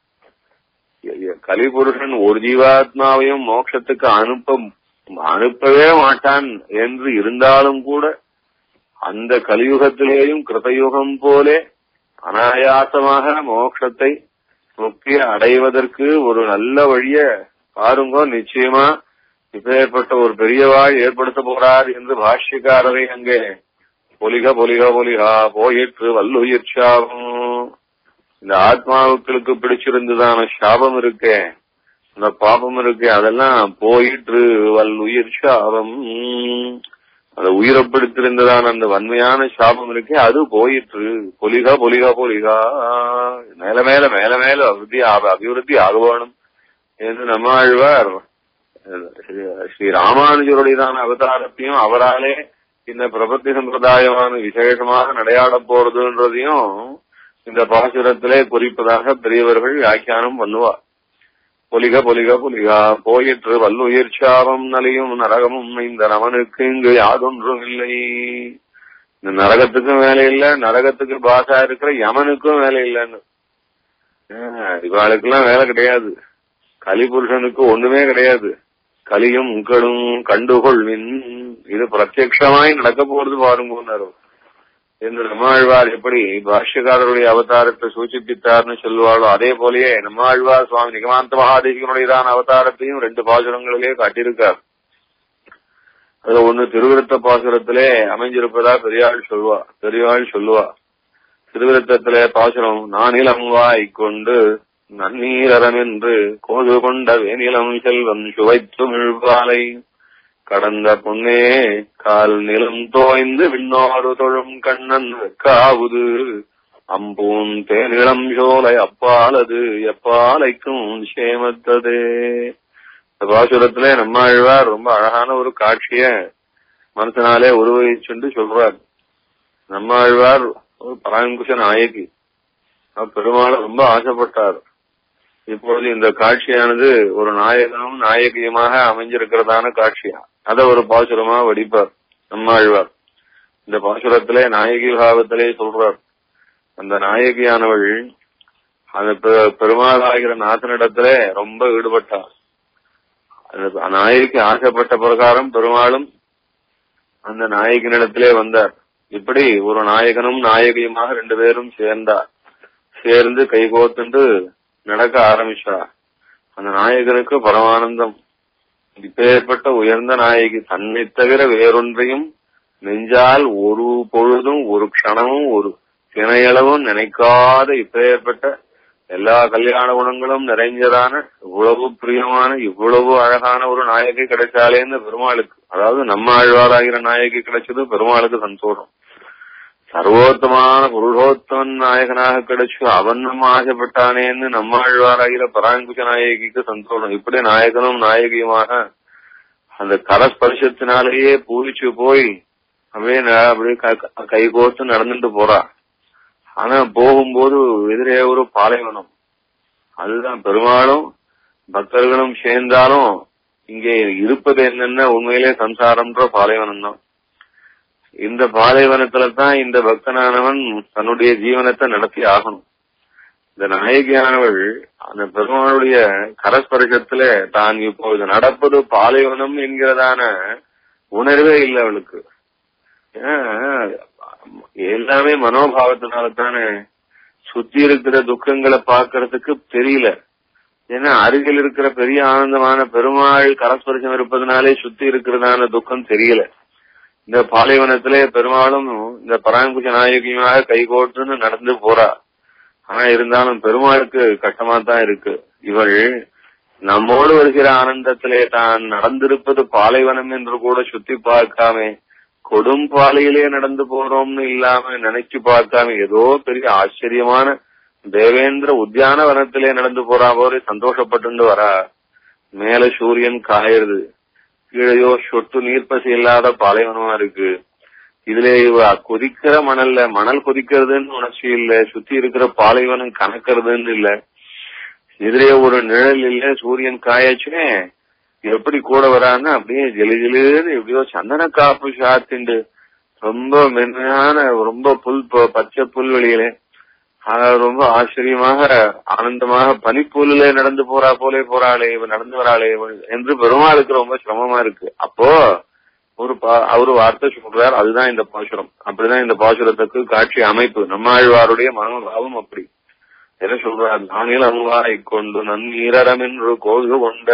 கலிபுருஷன் ஒரு ஜீவாத்மாவையும் மோட்சத்துக்கு அனுப்ப அனுப்பவே மாட்டான் என்று இருந்தாலும் கூட அந்த கலியுகத்திலேயும் கிருதயுகம் போலே அனாயாசமாக மோட்சத்தை முக்கிய அடைவதற்கு ஒரு நல்ல வழிய பாருங்க நிச்சயமா இப்பேற்பட்ட ஒரு பெரியவாள் ஏற்படுத்த போறார் என்று பாஷ்யக்காரரை அங்கே பொலிக பொலிக பொலிகா போயிற்று வல்லுயிர் சாபம் இந்த ஆத்மாவுக்களுக்கு பிடிச்சிருந்ததான சாபம் இருக்கே அந்த பாபம் இருக்கே அதெல்லாம் போயிற்று வல்லுயிர் சாபம் அந்த உயிரப்படுத்திருந்ததான அந்த வன்மையான சாபம் இருக்கே அது போயிற்று பொலிகா பொலிகா பொலிகா மேல மேல மேல மேல அபிவிருத்தி ஆக- அபிவிருத்தி ஆக வேணும் என்று நம்ம ஆழ்வார் ஸ்ரீ- ஸ்ரீ ராமானுஜருடையதான அவதாரத்தையும் அவராலே இந்த பிரபத்தி சம்பிரதாயமான விசேஷமாக நடையாட போறதுன்றதையும் இந்த பாசுரத்திலே குறிப்பதாக பெரியவர்கள் வியாக்கியானம் பண்ணுவார் பொலிக பொலிக பொலிகா போயிற்று வல்லுயிர் சாபம் நலியும் நரகமும் இந்த நமனுக்கு இங்கு யாதொன்றும் இல்லை இந்த நரகத்துக்கும் வேலை இல்ல நரகத்துக்கு பாசா இருக்கிற யமனுக்கும் வேலை இல்லைன்னு ஆஹ், இவாளுக்கெல்லாம் வேலை கிடையாது கலிபுருஷனுக்கு ஒண்ணுமே கிடையாது கலியும் கடும் கண்டுகொள்வின் இது பிரத்யட்சமாய் நடக்க போறது பாருங்க என்று நம்மாழ்வார் எப்படி பாஷ்யக்காரருடைய அவதாரத்தை சூச்சிப்பித்தார்னு சொல்லுவாளோ அதே போலயே நம்மாழ்வார் சுவாமி நிகமாந்த மகாதேசிகனுடையதான அவதாரத்தையும் ரெண்டு பாசுரங்களிலே காட்டியிருக்கார் அதுல ஒண்ணு திருவிருத்த பாசுரத்திலே அமைஞ்சிருப்பதா பெரியாள் சொல்லுவா பெரியாள் சொல்லுவா திருவிருத்தத்திலே பாசுரம் நானிலம் வாய்க்கொண்டு நன்னீரரம் என்று கோது கொண்ட வேனிலம் செல்வம் சுவைத்து மிழ்வாலை கடந்த பொன்னே கால் நிலம் தோய்ந்து விண்ணோரு தொழும் கண்ணன் காவுது அம்பூன் தேனிளம் சோலை அப்பாலது எப்பாலைக்கும் சேமத்ததே இந்த பாசுரத்துல நம்மாழ்வார் ரொம்ப அழகான ஒரு காட்சிய மனசனாலே உருவகிச்சுண்டு சொல்றார் நம்மாழ்வார் ஒரு பராங்குஷ நாயகி அவர் பெருமாளை ரொம்ப ஆசைப்பட்டார் இப்பொழுது இந்த காட்சியானது ஒரு நாயகனும் நாயகியுமாக அமைஞ்சிருக்கிறதான காட்சியா அத ஒரு பாசுரமா வடிப்பார் நம்மாழ்வார் இந்த பாசுரத்திலே நாயகி பாவத்திலே சொல்றார் அந்த நாயகியானவள் அந்த பெ- பெருமாளாகிற நாதனிடத்திலே ரொம்ப ஈடுபட்டார் அந்த நாயகிக்கு ஆசைப்பட்ட பிரகாரம் பெருமாளும் அந்த நாயகனிடத்திலே வந்தார் இப்படி ஒரு நாயகனும் நாயகியுமாக ரெண்டு பேரும் சேர்ந்தார் சேர்ந்து கைகோத்துண்டு நடக்க ஆரம்பிச்சார் அந்த நாயகனுக்கு பரமானந்தம் இப்பேற்பட்ட உயர்ந்த நாயகி தன்னை தவிர வேறொன்றையும் நெஞ்சால் ஒரு பொழுதும் ஒரு க்ஷணமும் ஒரு திணையளவும் நினைக்காத இப்பேற்பட்ட எல்லா கல்யாண குணங்களும் நிறைஞ்சதான இவ்வளவு பிரியமான இவ்வளவு அழகான ஒரு நாயகி கிடைச்சாலேன்னு பெருமாளுக்கு அதாவது நம்ம ஆழ்வாராகிற நாயகி கிடைச்சது பெருமாளுக்கு சந்தோஷம் சர்வோத்தமான புருஷோத்தமன் நாயகனாக கிடைச்சு அவன் நம்ம ஆசைப்பட்டானேன்னு நம்ம ஆழ்வாராகிற பராங்குஷ நாயகிக்கு சந்தோஷம் இப்படி நாயகனும் நாயகியுமாக அந்த கரஸ்பர்ஷத்தினாலேயே பூரிச்சு போய் அப்படியே ந- அப்படியே க- கை கோர்த்து நடந்துட்டு போறா ஆனா போகும்போது எதிரே ஒரு பாலைவனம் அதுதான் பெருமாளும் பக்தர்களும் சேர்ந்தாலும் இங்கே இருப்பது என்னன்னா உண்மையிலே சம்சாரம்ன்ற பாலைவனம் தான் இந்த பாலைவனத்துல தான் இந்த பக்தனானவன் தன்னுடைய ஜீவனத்தை நடத்தி ஆகணும் இந்த நாயகியானவள் அந்த பெருமாளுடைய கரஸ்பர்ஷத்துல தான் இப்பொழுது நடப்பது பாலைவனம் என்கிறதான உணர்வே இல்லை அவளுக்கு ஏன்னா, எல்லாமே மனோபாவத்தினால தானே சுத்தி இருக்கிற துக்கங்களை பார்க்கறதுக்கு தெரியல ஏன்னா அருகில் இருக்கிற பெரிய ஆனந்தமான பெருமாள் கரஸ்பர்சம் இருப்பதனாலே சுத்தி இருக்கிறதான துக்கம் தெரியல இந்த பாலைவனத்திலே பெருமாளும் இந்த பராங்குஷ நாயகியுமாக கைகோட்டுன்னு நடந்து போறா ஆனா இருந்தாலும் பெருமாளுக்கு கஷ்டமா தான் இருக்கு இவள் நம்மோடு வருகிற ஆனந்தத்திலே தான் நடந்திருப்பது பாலைவனம் என்று கூட சுத்தி பார்க்காம கொடும் பாலையிலே நடந்து போறோம்னு இல்லாம நினைச்சு பார்க்காம ஏதோ பெரிய ஆச்சரியமான தேவேந்திர உத்தியான வனத்திலே நடந்து போறா போல சந்தோஷப்பட்டு வரா மேல சூரியன் காயுது கீழையோ சொட்டு நீர்ப்பசி இல்லாத பாலைவனமா இருக்கு இதுல இவ கொதிக்கிற மணல்ல மணல் கொதிக்கிறதுன்னு உணர்ச்சி இல்ல சுத்தி இருக்கிற பாலைவனம் கணக்கிறதுன்னு இல்ல எதிரே ஒரு நிழல் இல்ல சூரியன் காயாச்சுனே எப்படி கூட வரான்னு அப்படியே ஜெலு ஜெலுன்னு எப்படியோ சந்தன காப்பு சாத்திண்டு ரொம்ப மென்மையான ரொம்ப புல் ப- பச்சை புல்வெளியிலே ஆனா ரொம்ப ஆச்சரியமாக ஆனந்தமாக பனிப்புல்ல நடந்து போறா போலே போறாளே இவ நடந்து வராளே இவ என்று பெருமாளுக்கு ரொம்ப சிரமமா இருக்கு அப்போ ஒரு பா- அவரு வார்த்தை சொல்றார் அதுதான் இந்த பாசுரம் அப்படிதான் இந்த பாசுரத்துக்கு காட்சி அமைப்பு நம்மாழ்வாருடைய மனோபாவம் அப்படி என்ன சொல்றார் நானில் அன்வாரை கொண்டு நன்னீரரம் என்று கோது கொண்ட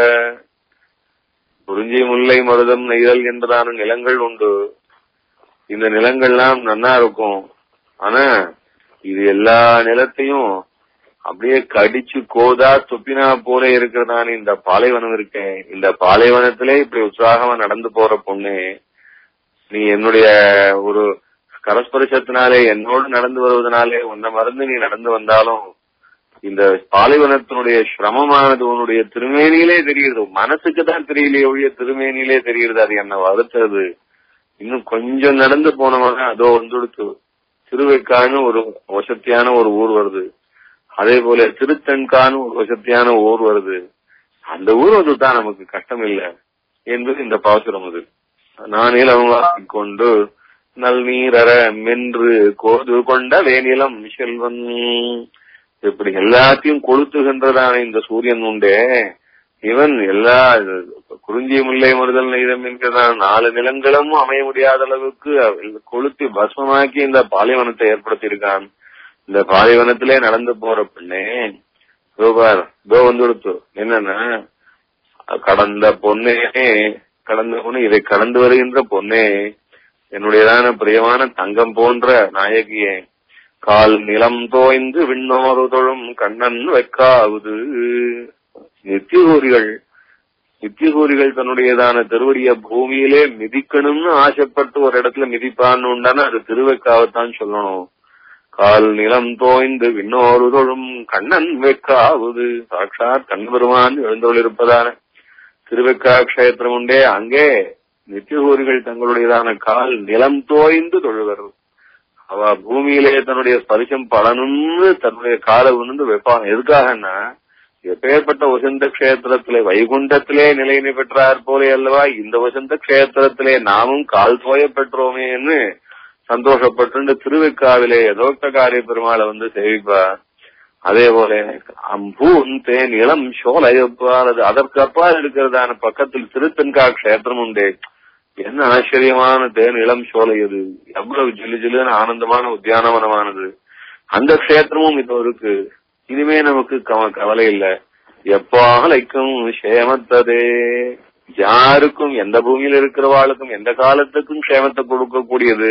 குறிஞ்சி முல்லை மருதம் நெய்தல் என்பதான நிலங்கள் உண்டு இந்த நிலங்கள்லாம் நன்னா இருக்கும் ஆனா இது எல்லா நிலத்தையும் அப்படியே கடிச்சு கோதா துப்பினா போல இருக்கிறதான இந்த பாலைவனம் இருக்கேன் இந்த பாலைவனத்திலே இப்படி உற்சாகமா நடந்து போற பொண்ணு நீ என்னுடைய ஒரு கரஸ்பரிசத்தினாலே என்னோடு நடந்து வருவதனாலே உன்னை மறந்து நீ நடந்து வந்தாலும் இந்த பாலைவனத்தினுடைய சிரமமானது உன்னுடைய திருமேனியிலே தெரியுது மனசுக்கு தான் தெரியலையே ஒழிய திருமேனியிலே தெரியுது அது என்ன வருத்தது இன்னும் கொஞ்சம் நடந்து போனவங்க அதோ வந்துடுத்து திருவைக்கான்னு ஒரு வசத்தியான ஒரு ஊர் வருது அதே போல திருத்தன்கான்னு ஒரு வசத்தியான ஊர் வருது அந்த ஊர் வந்துதான் நமக்கு கஷ்டம் இல்லை என்பது இந்த பாசுரம் அது நான் இளவாக்கிக் கொண்டு நல்நீரற மென்று கோது கொண்ட வேநிலம் செல்வன் இப்படி எல்லாத்தையும் கொளுத்துகின்றதான இந்த சூரியன் உண்டே இவன் எல்லா குறிஞ்சி முல்லை மருதல் நெய்தம் என்கிறதான நாலு நிலங்களும் அமைய முடியாத அளவுக்கு கொளுத்தி பஸ்மமாக்கி இந்த பாலைவனத்தை ஏற்படுத்தியிருக்கான் இந்த பாலைவனத்திலே நடந்து போற பெண்ணே சூப்பர் தோ வந்து கொடுத்து என்னன்னா கடந்த பொண்ணே கடந்த பொண்ணு இதை கடந்து வருகின்ற பொண்ணே என்னுடையதான பிரியமான தங்கம் போன்ற நாயகியே கால் நிலம் தோய்ந்து விண்ணோரு தொழும் கண்ணன் வெக்காவுது நித்தியகூரிகள் நித்தியசூரிகள் தன்னுடையதான திருவடிய பூமியிலே மிதிக்கணும்னு ஆசைப்பட்டு ஒரு இடத்துல மிதிப்பான்னு உண்டான அது திருவெக்காவத்தான் சொல்லணும் கால் நிலம் தோய்ந்து விண்ணோரு தொழும் கண்ணன் வெக்காவது சாட்சாத் கண்ணபெருமான் எழுந்தொழிருப்பதான திருவெக்கா கஷேத்திரம் உண்டே அங்கே நித்தியசூரிகள் தங்களுடையதான கால் நிலம் தோய்ந்து தொழுவர் அவ பூமியிலே தன்னுடைய ஸ்பரிசம் பலனும்னு தன்னுடைய காலை உணர்ந்து வைப்பாங்க எதுக்காகன்னா எப்பேற்பட்ட வசந்த கஷேத்திரத்திலே வைகுண்டத்திலே நிலையினை பெற்றார் போலே அல்லவா இந்த வசந்த கஷேத்திரத்திலே நாமும் கால் தோய பெற்றோமேன்னு சந்தோஷப்பட்டு திருவிக்காவிலே யதோக்த காரிய பெருமாளை வந்து சேவிப்பா அதே போல அம்பூன் தேன் இளம் சோலையப்பால் அது அதற்கு அப்பால் இருக்கிறதான பக்கத்தில் திருத்தன்கா கஷேத்திரம் உண்டே என்ன ஆச்சரியமான தேன் இளம் சோலை அது எவ்வளவு ஜில்லு ஜில்லுன்னு ஆனந்தமான உத்தியானவனமானது அந்த கஷேத்திரமும் இதோ இருக்கு இனிமே நமக்கு கவ- கவலை இல்ல எப்பாலைக்கும் சேமத்ததே யாருக்கும் எந்த பூமியில இருக்கிறவாளுக்கும் எந்த காலத்துக்கும் சேமத்தை கொடுக்கக்கூடியது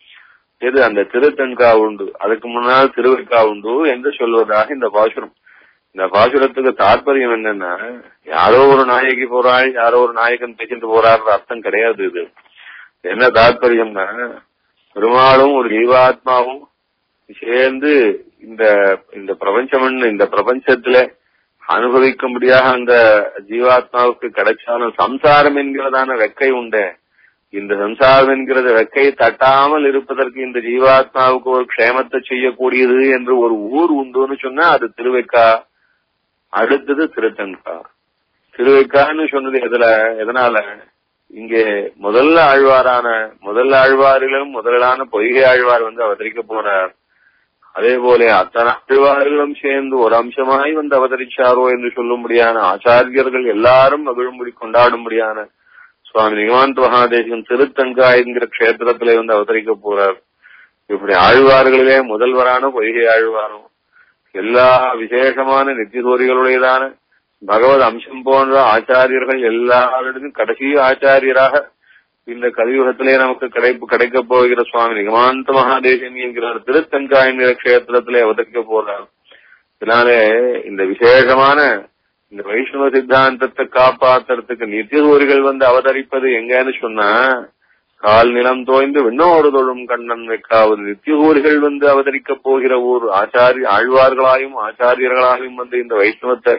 எது அந்த திருத்தன்கா உண்டு அதுக்கு முன்னால் திருவிக்கா உண்டு என்று சொல்வதாக இந்த பாசுரம் இந்த பாசுரத்துக்கு தாற்பயம் என்னன்னா யாரோ ஒரு நாயகி போறாள் யாரோ ஒரு நாயகன் பேசிட்டு போறாருன்ற அர்த்தம் கிடையாது இது என்ன தாற்பயம்னா பெருமாளும் ஒரு ஜீவாத்மாவும் சேர்ந்து இந்த இந்த பிரபஞ்சம் இந்த பிரபஞ்சத்துல அனுபவிக்கும்படியாக அந்த ஜீவாத்மாவுக்கு கிடைச்சாலும் சம்சாரம் என்கிறதான வெக்கை உண்டு இந்த சம்சாரம் என்கிறது வெக்கை தட்டாமல் இருப்பதற்கு இந்த ஜீவாத்மாவுக்கு ஒரு க்ஷேமத்தை செய்யக்கூடியது என்று ஒரு ஊர் உண்டுன்னு சொன்னா அது திருவைக்கா அடுத்தது திருத்தன்கா திருவைக்கான்னு சொன்னது எதுல எதனால இங்கே முதல்ல ஆழ்வாரான முதல் ஆழ்வாரிலும் முதலான பொய்கை ஆழ்வார் வந்து அவதரிக்க போனார் அதே போல அத்தனை ஆழ்வார்களும் சேர்ந்து ஒரு அம்சமாய் வந்து அவதரிச்சாரோ என்று சொல்லும்படியான ஆச்சாரியர்கள் எல்லாரும் மகிழும்படி கொண்டாடும்படியான சுவாமி நிகமாந்த மகாதேசன் திருத்தங்கா என்கிற கஷேத்திரத்திலே வந்து அவதரிக்க போறார் இப்படி ஆழ்வார்களிலே முதல்வரான பொய்கை ஆழ்வாரும் எல்லா விசேஷமான நித்தியசூரிகளுடையதான பகவத் அம்சம் போன்ற ஆச்சாரியர்கள் எல்லாரிடமும் கடைசி ஆச்சாரியராக இந்த கலியுகத்திலே நமக்கு கிடைப்பு கிடைக்க போகிற சுவாமி நிகமாந்த மகாதேசன் என்கிற திருத்தங்கா என்கிற கஷேத்திரத்திலே அவதரிக்க போறார் இதனாலே இந்த விசேஷமான இந்த வைஷ்ணவ சித்தாந்தத்தை காப்பாத்துறதுக்கு நித்தியசூரிகள் வந்து அவதரிப்பது எங்கன்னு சொன்னா கால் நிலம் தோய்ந்து விண்ணோடு தொழும் கண்ணன் வைக்காவது நித்தியசூரிகள் வந்து அவதரிக்க போகிற ஊர் ஆச்சாரிய ஆழ்வார்களாயும் ஆச்சாரியர்களாயும் வந்து இந்த வைஷ்ணவத்தை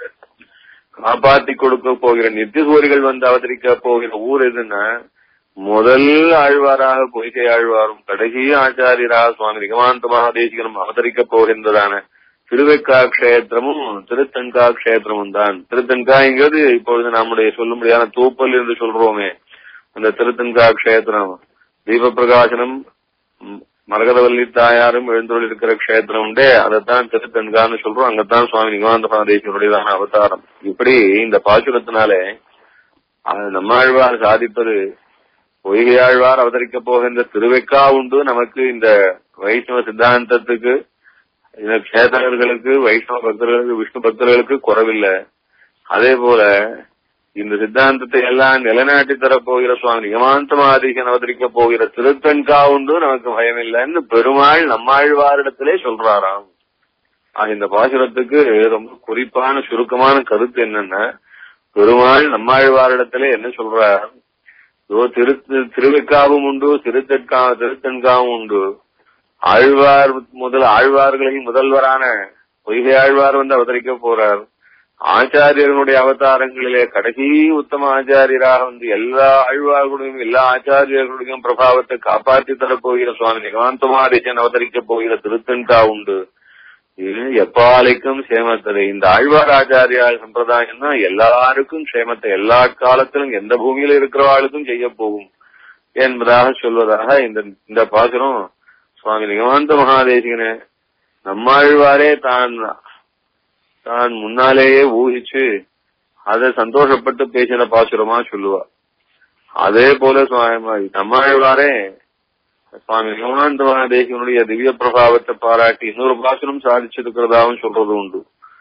காப்பாத்தி கொடுக்க போகிற நித்தியசூரிகள் வந்து அவதரிக்க போகிற ஊர் எதுன்னா முதல் ஆழ்வாராக பொய்கை ஆழ்வாரும் கடைசி ஆச்சாரியராக சுவாமி நிகமாந்த மகாதேசிகனும் அவதரிக்க போகின்றதான திருவெக்கா கஷேத்திரமும் திருத்தன்கா கஷேத்திரமும் தான் திருத்தன்காய்ங்கிறது இப்பொழுது நம்முடைய சொல்லும்படியான தூப்பல் என்று சொல்றோமே அந்த திருத்தன்கா கஷேத்திரம் தீப பிரகாசனம் ம், மரகதவல்லி தாயாரும் எழுந்தொழி இருக்கிற கஷேத்திரம் உண்டே அதைத்தான் திருத்தன்கான்னு சொல்றோம் அங்கத்தான் சுவாமி நிகமாந்த மகாதேசியனுடையதான அவதாரம் இப்படி இந்த பாசுரத்தினாலே அது நம்மாழ்வார் சாதிப்பது பொய்கையாழ்வார் அவதரிக்க போகின்ற திருவெக்கா உண்டு நமக்கு இந்த வைஷ்ணவ சித்தாந்தத்துக்கு இந்த கேதகர்களுக்கு வைஷ்ணவ பக்தர்களுக்கு விஷ்ணு பக்தர்களுக்கு குறவில்லை அதே போல இந்த சித்தாந்தத்தை எல்லாம் நிலைநாட்டி தரப்போகிற சுவாமி நிகமாந்தமாதீசன் அவதரிக்க போகிற திருத்தன்கா உண்டு நமக்கு பயமில்லைன்னு பெருமாள் நம்மாழ்வாரிடத்திலே சொல்றாராம் ஆக இந்த பாசுரத்துக்கு ரொம்ப குறிப்பான சுருக்கமான கருத்து என்னன்னா பெருமாள் நம்மாழ்வாரிடத்திலே என்ன சொல்றார் இதோ திரு திருவிக்காவும் உண்டு திருத்தன்கா திருத்தன்காவும் உண்டு ஆழ்வார் முதல் ஆழ்வார்களில் முதல்வரான பொய்கை ஆழ்வார் வந்து அவதரிக்க போறார் ஆச்சாரியர்களுடைய அவதாரங்களிலே கடைசி உத்தம ஆச்சாரியராக வந்து எல்லா ஆழ்வார்களுடையும் எல்லா ஆச்சாரியர்களுடையும் பிரபாவத்தை காப்பாற்றி தரப்போகிற சுவாமி நிகாந்தமாதேசன் அவதரிக்க போகிற திருத்தன்கா உண்டு இது எப்பாலைக்கும் சேமத்தது இந்த ஆழ்வார் ஆச்சாரியா சம்பிரதாயம் தான் எல்லாருக்கும் சேமத்தை எல்லா காலத்திலும் எந்த பூமியில இருக்கிறவாளுக்கும் செய்ய போகும் என்பதாக சொல்வதாக இந்த இந்த பாசுரம் சுவாமி நிகமாந்த மகாதேசிகனே நம்மாழ்வாரே தான் தான் முன்னாலேயே ஊகிச்சு அதை சந்தோஷப்பட்டு பேசின பாசுரமா சொல்லுவா அதே போல சுவாமி நம்மாழ்வாரே சுவாமி நிகமாந்த மகாதேசிகனுடைய திவ்ய பிரபாவத்தை பாராட்டி இன்னொரு பாசுரம் சாதிச்சிருக்கிறதாவும் சொல்றது உண்டு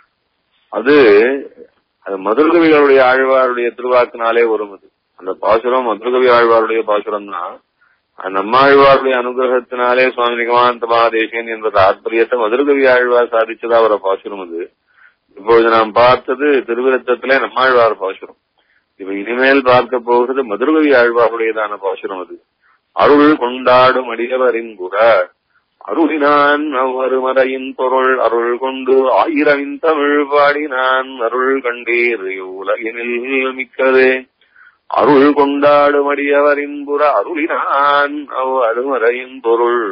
அது அது மதுர்கவிகளுடைய ஆழ்வாருடைய திருவாக்கினாலே வரும் அது அந்த பாசுரம் மதுர்கவி ஆழ்வாருடைய பாசுரம் தான் நம்மாழ்வாருடைய அனுகிரகத்தினாலே சுவாமி நிகமாந்த மகாதேசன் என்ற தாற்பயத்தை மதுரகவி ஆழ்வார் சாதிச்சதா ஒரு பாசுரம் அது இப்பொழுது நாம் பார்த்தது திருவிருத்தத்திலே நம்மாழ்வார் பாசுரம் இப்ப இனிமேல் பார்க்க போகிறது மதுரகவி ஆழ்வாருடையதான பாசுரம் அது அருள் கொண்டாடும் அடியவரின் குற அருளினான் அவ்வருமறையின் பொருள் அருள் கொண்டு ஆயிரமின் தமிழ் பாடினான் அருள் கண்டீர் உலகினில் மிக்கதே அருள் கொண்டாடும் அடியவரின் புற அருளினான் அவ் அருமறையின் பொருள்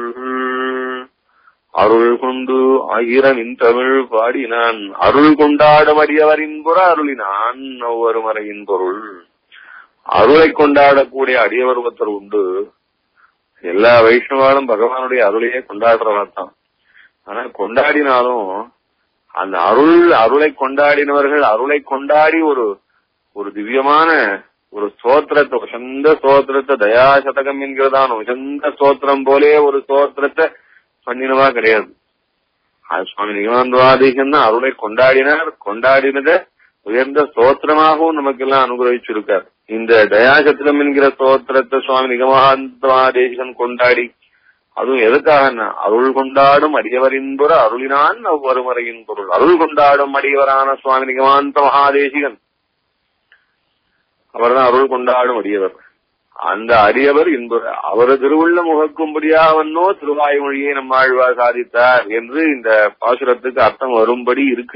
அருள் கொண்டு ஆயிரமின் தமிழ் பாடினான் அருள் கொண்டாடும் அடியவரின் புற அருளினான் அவ் அருமறையின் பொருள் அருளை கொண்டாடக்கூடிய அடியவர் ஒருத்தர் உண்டு எல்லா வைஷ்ணவாலும் பகவானுடைய அருளையே கொண்டாடுறவா தான் ஆனா கொண்டாடினாலும் அந்த அருள் அருளை கொண்டாடினவர்கள் அருளை கொண்டாடி ஒரு ஒரு திவ்யமான ஒரு ஸ்தோத்திரத்தை உசந்த ஸ்தோத்திரத்தை தயா சதகம் என்கிறதான உசந்த ஸ்தோத்திரம் போலே ஒரு ஸ்தோத்திரத்தை பண்ணினவா கிடையாது அது சுவாமி நிகமாந்தவாதீகன் தான் அருளை கொண்டாடினார் கொண்டாடினதை உயர்ந்த ஸ்தோத்திரமாகவும் நமக்கெல்லாம் அனுகிரகிச்சிருக்கார் இந்த தயாசத்திரம் என்கிற ஸ்தோத்திரத்தை சுவாமி நிகமாந்தவாதேசன் கொண்டாடி அதுவும் எதுக்காக அருள் கொண்டாடும் அடியவரின்புற அருளினான் அவ்வருமறையின் பொருள் அருள் கொண்டாடும் அடியவரான சுவாமி நிகமாந்த மகாதேசிகன் அவர்தான் அருள் கொண்டாடும் அடியவர் அந்த அடியவர் என்பது அவர் திருவுள்ள முகக்கும்படியாவன்னோ திருவாய்மொழியை நம்மாழ்வார் சாதித்தார் என்று இந்த பாசுரத்துக்கு அர்த்தம் வரும்படி இருக்கு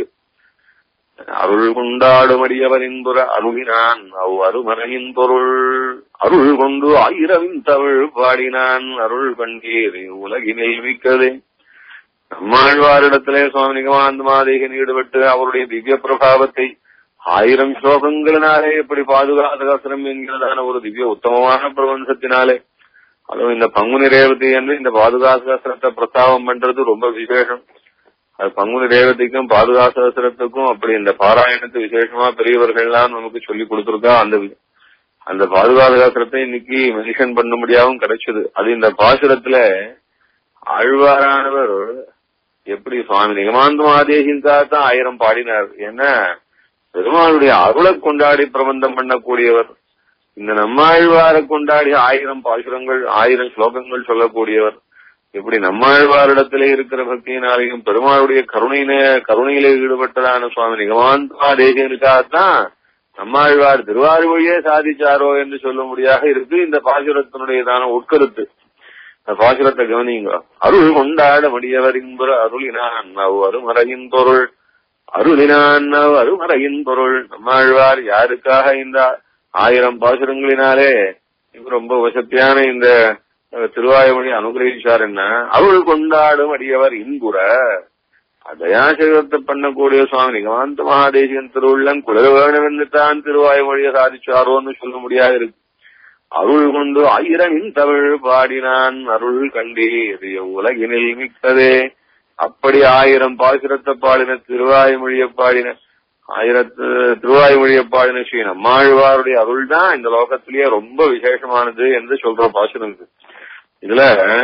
அருள் கொண்டாடும் அடியவர் என்புற அருளினான் அவ் அருமறையின் பொருள் அருள் கொண்டு ஆயிரவின் தமிழ் பாடினான் அருள் கண்டீர் உலகினில் மிக்கதே நம்மாழ்வாரிடத்திலே சுவாமி நிகமாந்த மாதேகன் ஈடுபட்டு அவருடைய திவ்ய பிரபாவத்தை ஆயிரம் ஸ்லோகங்களினாலே எப்படி பாதுகாதகாசனம் என்கிறதான ஒரு திவ்ய உத்தமமான பிரபஞ்சத்தினாலே அதுவும் இந்த பங்குனி ரேவதி என்று இந்த பாதுகாசகசனத்தை பிரஸ்தாபம் பண்றது ரொம்ப விசேஷம் அது பங்குனி ரேவதிக்கும் பாதுகாசகசனத்துக்கும் அப்படி இந்த பாராயணத்து விசேஷமா பெரியவர்கள்லாம் நமக்கு சொல்லி கொடுத்திருக்கா அந்த அந்த பாதுகாசகசனத்தை இன்னைக்கு மென்ஷன் பண்ண முடியாவும் கிடைச்சது அது இந்த பாசுரத்துல ஆழ்வாரானவர் எப்படி சுவாமி நிகமாந்த மாதேசின்காகத்தான் ஆயிரம் பாடினார் ஏன்னா பெருமாளுடைய அருளை கொண்டாடி பிரபந்தம் பண்ணக்கூடியவர் இந்த நம்மாழ்வாரை கொண்டாடி ஆயிரம் பாசுரங்கள் ஆயிரம் ஸ்லோகங்கள் சொல்லக்கூடியவர் இப்படி நம்மாழ்வாரிடத்திலே இருக்கிற பக்தியினாலையும் பெருமாளுடைய கருணையின கருணையிலே ஈடுபட்டதான சுவாமி நிகமாந்தா தேசியனுக்காகத்தான் நம்மாழ்வார் திருவாரூழியே சாதிச்சாரோ என்று சொல்லும்படியாக இருக்கு இந்த பாசுரத்தினுடையதான உட்கருத்து இந்த பாசுரத்தை கவனிங்க அருள் கொண்டாட முடியவர் என்பது அருளினான் அருமறையின் பொருள் அருளினான் அருமறையின் பொருள் நம்மாழ்வார் யாருக்காக இந்த ஆயிரம் பாசுரங்களினாலே ரொம்ப வசத்தியான இந்த திருவாயுமொழி அனுகிரகிச்சார் என்ன அருள் கொண்டாடும் அடியவர் இன்புற தயாசகத்தை பண்ணக்கூடிய சுவாமி நிகமாந்த மகாதேசிகன் திருவுள்ளம் குளிர வேணும் என்று தான் திருவாயுமொழியை சாதிச்சாரோன்னு சொல்ல முடியாது இருக்கு அருள் கொண்டு ஆயிரம் தமிழ் பாடினான் அருள் கண்டீர் உலகினில் மிக்கதே அப்படி ஆயிரம் பாசுரத்தை பாடின திருவாய்மொழியை பாடின ஆயிரத்து திருவாய்மொழியை பாடின ஸ்ரீ நம்மாழ்வாருடைய அருள் தான் இந்த லோகத்திலேயே ரொம்ப விசேஷமானது என்று சொல்ற பாசுரம் இது இதுல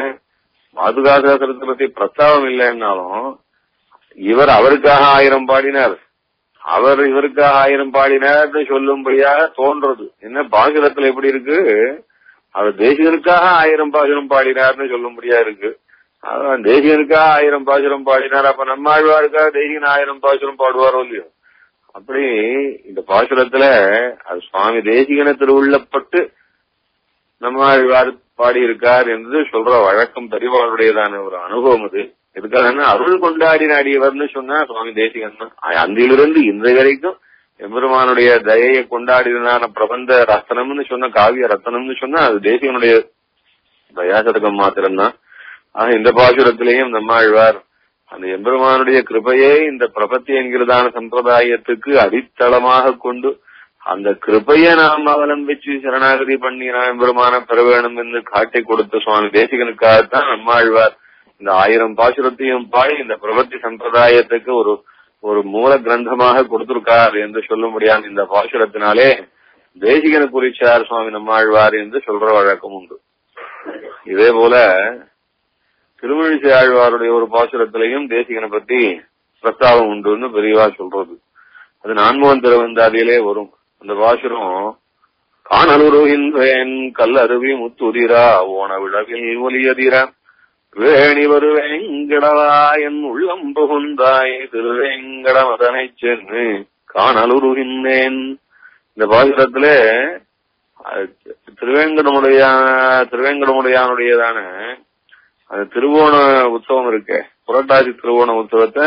பாதுகாசாசனத்தை பத்தி பிரஸ்தாபம் இல்லைன்னாலும் இவர் அவருக்காக ஆயிரம் பாடினார் அவர் இவருக்காக ஆயிரம் பாடினார்னு சொல்லும்படியாக தோன்றது என்ன பாசுரத்துல எப்படி இருக்கு அவர் தேசிகருக்காக ஆயிரம் பாசுரம் பாடினார்னு சொல்லும்படியா இருக்கு அதான் தேசிகனுக்காக ஆயிரம் பாசுரம் பாடினார் அப்ப நம்மாழ்வாருக்காக தேசிகன் ஆயிரம் பாசுரம் பாடுவாரோ இல்லையோ அப்படி இந்த பாசுரத்துல அது சுவாமி தேசிகன திருவுள்ளப்பட்டு நம்மாழ்வார் பாடியிருக்கார் என்று சொல்ற வழக்கம் பெரியவாளுடையதான ஒரு அனுபவம் அது எதுக்காக அருள் கொண்டாடி நாடியவர்னு சொன்னா சுவாமி தேசிகன் தான் அந்திலிருந்து இன்றைய வரைக்கும் எம்பெருமானுடைய தயையை கொண்டாடினான பிரபந்த ரத்தனம்னு சொன்ன காவிய ரத்தனம்னு சொன்னா அது தேசிகனுடைய தயாசதகம் மாத்திரம்தான் ஆக இந்த பாசுரத்திலேயும் நம்மாழ்வார் அந்த எம்பெருமானுடைய கிருபையே இந்த பிரபத்தி என்கிறதான சம்பிரதாயத்துக்கு அடித்தளமாக கொண்டு அந்த கிருபையை நாம் அவலம்பிச்சு சரணாகதி பண்ணி நாம் எம்பெருமான பெற வேணும் என்று காட்டி கொடுத்த சுவாமி தேசிகனுக்காகத்தான் நம்மாழ்வார் இந்த ஆயிரம் பாசுரத்தையும் பாடி இந்த பிரபத்தி சம்பிரதாயத்துக்கு ஒரு ஒரு மூல கிரந்தமாக கொடுத்திருக்கார் என்று சொல்ல முடியாது இந்த பாசுரத்தினாலே தேசிகனை குறிச்சார் சுவாமி நம்மாழ்வார் என்று சொல்ற வழக்கம் உண்டு இதே போல திருமழிசை ஆழ்வாருடைய ஒரு பாசுரத்திலையும் தேசிகனை பத்தி பிரஸ்தாபம் உண்டுன்னு பெரியவா சொல்றது அது நான்முகன் திருவந்தாதியிலே வரும் அந்த பாசுரம் காணலுருகின்றேன் கல்லருவி முத்துதிரா ஓன விழவில் ஒலியதிரா வேணி வருவேங்கடவா என் உள்ளம் புகுந்தாய் திருவேங்கடமதனைச் சென்று காணலுருகின்றேன் இந்த பாசுரத்துல அஹ், திருவேங்கடமுடைய திருவேங்கடமுடையானுடையதான அந்த திருவோண உற்சவம் இருக்கு புரட்டாசி திருவோண உற்சவத்தை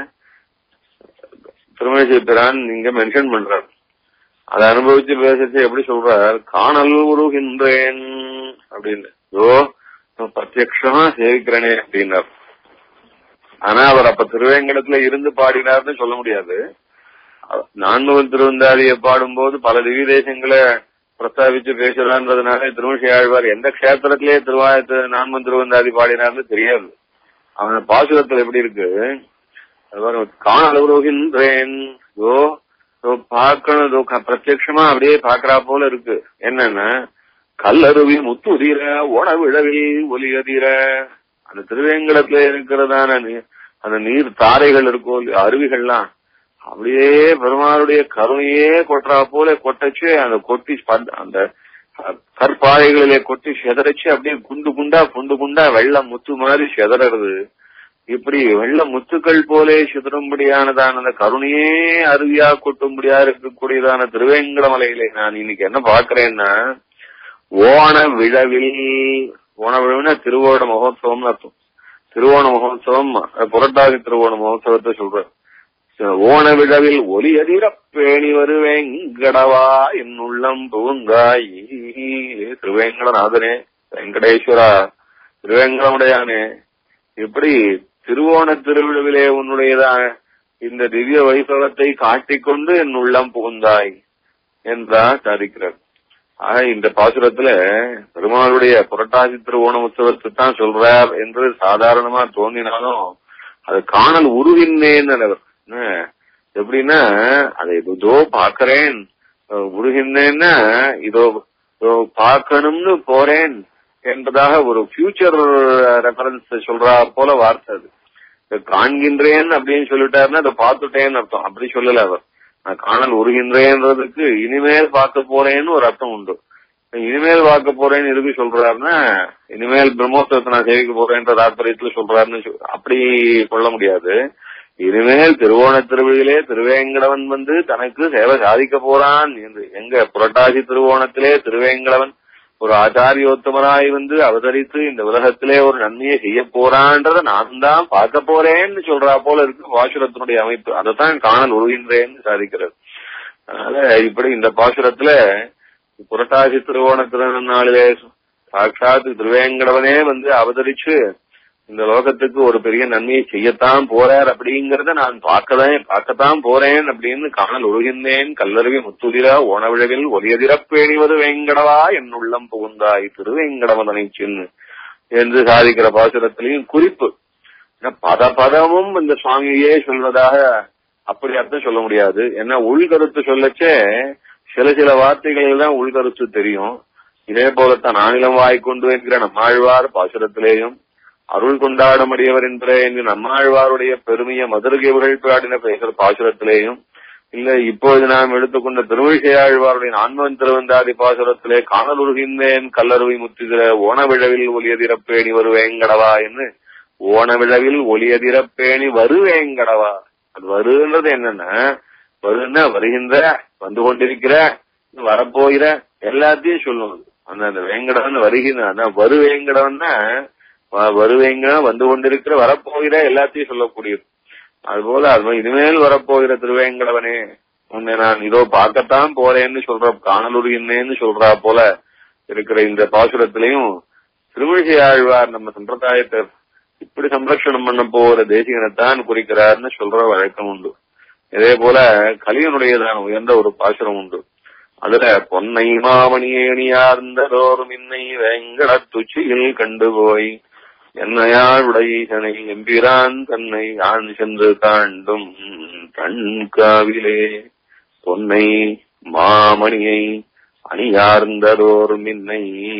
திருமணி பிரான் இங்க மென்ஷன் பண்றார் அதை அனுபவிச்சு பேசிச்சு எப்படி சொல்றார் காணல் உருகின்றேன் அப்படின்னு ஓ நான் பிரத்யக்ஷமா சேவிக்கிறேனே அப்படின்னார் ஆனா அவர் அப்ப திருவேங்கடத்துல இருந்து பாடினார்னு சொல்ல முடியாது நான்முகன் திருவந்தாதியை பாடும்போது பல திவ்ய தேசங்களை பிரஸ்தாபிச்சு பேசுறான்றதுனால திருமணி ஆழ்வார் எந்த கஷேத்திரத்திலேயே திருவாயத்து நான்மன் திருவந்தாதி பாடினார்னு தெரியாது அவன் பாசுரத்துல எப்படி இருக்கு அது பாருங்க, காணல் உருகின்றேன் ஓ இதோ பார்க்கணும் இதோ க- பிரத்யக்ஷமா அப்படியே பாக்குறா போல இருக்கு என்னன்னா கல்லருவி முத்துதிர உணவிழவில் ஒலியதிர அந்த திருவேங்கடத்துல இருக்கிறதான நீ- அந்த நீர் தாரைகள் இருக்கும் இல்லையா, அருவிகள்லாம் அப்படியே பெருமாளுடைய கருணையே கொட்டுறா போல கொட்டச்சு அந்த கொட்டி ஸ்பந்த- அந்த அஹ், கற்பாறைகளிலே கொட்டி செதறச்சு அப்படியே குண்டு குண்டா குண்டு குண்டா வெள்ளம் முத்து மாதிரி செதறது இப்படி வெள்ள முத்துக்கள் போலே சிதறும்படியானதான அந்த கருணையே அருவியா கொட்டும்படியா இருக்கக்கூடியதான திருவேங்கடமலையிலே நான் இன்னைக்கு என்ன பாக்குறேன்னா ஓண விழவில் ஓண விழவுனா திருவோண மகோத்சவம்னு அர்த்தம் திருவோண மகோத்சவம் அஹ், புரட்டாசி திருவோண மகோத்சவத்தை சொல்றேன் ஓண விழவில் ஒலி அதிர பேணி வருவேங்கடவா என் உள்ளம் புகுந்தாய் திருவேங்கடநாதனே வெங்கடேஸ்வரா திருவேங்கடமுடையானே இப்படி திருவோண திருவிழாவிலே உன்னுடையதான இந்த திவ்ய வைபவத்தை காட்டிக்கொண்டு என் உள்ளம் புகுந்தாய் என்றார் சாதிக்கிறார் ஆக இந்த பாசுரத்துல பெருமாளுடைய புரட்டாசி திருவோண உற்சவத்தை தான் சொல்றார் என்று சாதாரணமா தோன்றினாலும் அது காணல் உருகின்னேன் அவர் என்ன? எப்படின்னா அதை இதோ பாக்குறேன் அஹ் உருகின்னேன்னா இதோ இதோ பார்க்கணும்னு போறேன் என்பதாக ஒரு ஃபியூச்சர் ரெஃபரன்ஸ் சொல்றா போல வார்த்தை அது இதை காண்கின்றேன் அப்படின்னு சொல்லிட்டாருன்னா அதை பார்த்துட்டேன்னு அர்த்தம் அப்படி சொல்லல அவர் நான் காணல் உருகின்றேன்றதுக்கு இனிமேல் பார்க்க போறேன்னு ஒரு அர்த்தம் உண்டு இனிமேல் பார்க்க போறேன்னு எதுக்கு சொல்றாருன்னா இனிமேல் பிரம்மோத்சவத்தை நான் சேவிக்க போறேன்ற தாற்பயத்துல சொல்றாருன்னு சொல்- அப்படி கொள்ள முடியாது இனிமேல் திருவோண திருவிழிலே திருவேங்கடவன் வந்து தனக்கு சேவை சாதிக்க போறான் என்று எங்க புரட்டாசி திருவோணத்திலே திருவேங்கடவன் ஒரு ஆச்சாரியோத்தமராய் வந்து அவதரித்து இந்த உலகத்திலே ஒரு நன்மையை செய்ய போறான்றத நான் தான் பார்க்க போறேன்னு சொல்றா போல இருக்கு பாசுரத்தினுடைய அமைப்பு அதைத்தான் காணல் உருகின்றேன்னு சாதிக்கிறது அதனால இப்படி இந்த பாசுரத்துல புரட்டாசி திருவோண திருநாளிலே சாட்சாத் திருவேங்கடவனே வந்து அவதரிச்சு இந்த லோகத்துக்கு ஒரு பெரிய நன்மையை செய்யத்தான் போறார் அப்படிங்கறத நான் பார்க்கதான் பார்க்கத்தான் போறேன் அப்படின்னு காணல் உருகின்றேன் கல்லருவி முத்துதிர ஓணவிழவில் ஒலியதிரப் பேணிவது வேங்கடவா என் உள்ளம் புகுந்தாய் திருவேங்கடவதனை சின்னு என்று சாதிக்கிற பாசுரத்திலையும் குறிப்பு ஏன்னா பத பதமும் இந்த சுவாமியே சொல்வதாக அப்படி அர்த்தம் சொல்ல முடியாது ஏன்னா உள்கருத்து சொல்லச்சே சில சில வார்த்தைகள் தான் உள்கருத்து தெரியும் இதே போலத்தான் ஆணிலம் வாய்க்கொண்டு என்கிற நம்மாழ்வார் பாசுரத்திலேயும் அருள் கொண்டாடமடியவர் என்ற என்று நம்மாழ்வாருடைய பெருமையை மதுரகைவர்கள் பாடின பேசுற பாசுரத்திலேயும் இல்ல இப்பொழுது நாம் எடுத்துக்கொண்ட திருவிழிசையாழ்வாருடைய நான்மன் திருவந்தாதி பாசுரத்திலே காணலுருகின்றேன் கல்லருவி முத்திதிர ஓணவிழவில் ஒலியதிரப்பேணி வருவேங்கடவா என்று ஓணவிழவில் ஒலியதிரப்பேணி வருவேங்கடவா அது வருன்றது என்னன்னா வருன்னா வருகின்ற வந்து கொண்டிருக்கிற வரப்போகிற எல்லாத்தையும் சொல்லும் அந்த அந்த வேங்கடவன் வருகின்ற அதான் வருவேங்கடவன்னா வ- வருவேங்கடம் வந்து கொண்டிருக்கிற வரப்போகிற எல்லாத்தையும் சொல்லக்கூடியது அதுபோல அது இனிமேல் வரப்போகிற திருவேங்கடவனே உன்னை நான் இதோ பார்க்கத்தான் போறேன்னு சொல்ற காணலுரியின்னேன்னு சொல்றா போல இருக்கிற இந்த பாசுரத்திலையும் திருமிழிசை ஆழ்வார் நம்ம சம்பிரதாயத்தை இப்படி சம்ரட்சணம் பண்ண போற தேசிகனைத்தான் குறிக்கிறார்னு சொல்ற வழக்கம் உண்டு இதே போல கலியனுடையதான உயர்ந்த ஒரு பாசுரம் உண்டு அதுல பொன்னை மாமணியை அணியார்ந்ததோர் மின்னை வேங்கடத்துச்சியில் கண்டுபோய் என்னையாள் உடையனை எம்பிரான் தன்னை ஆண் சென்று தாண்டும் கண்காவிலே பொன்னை மாமணியை அணியார்ந்ததோர் மின்னை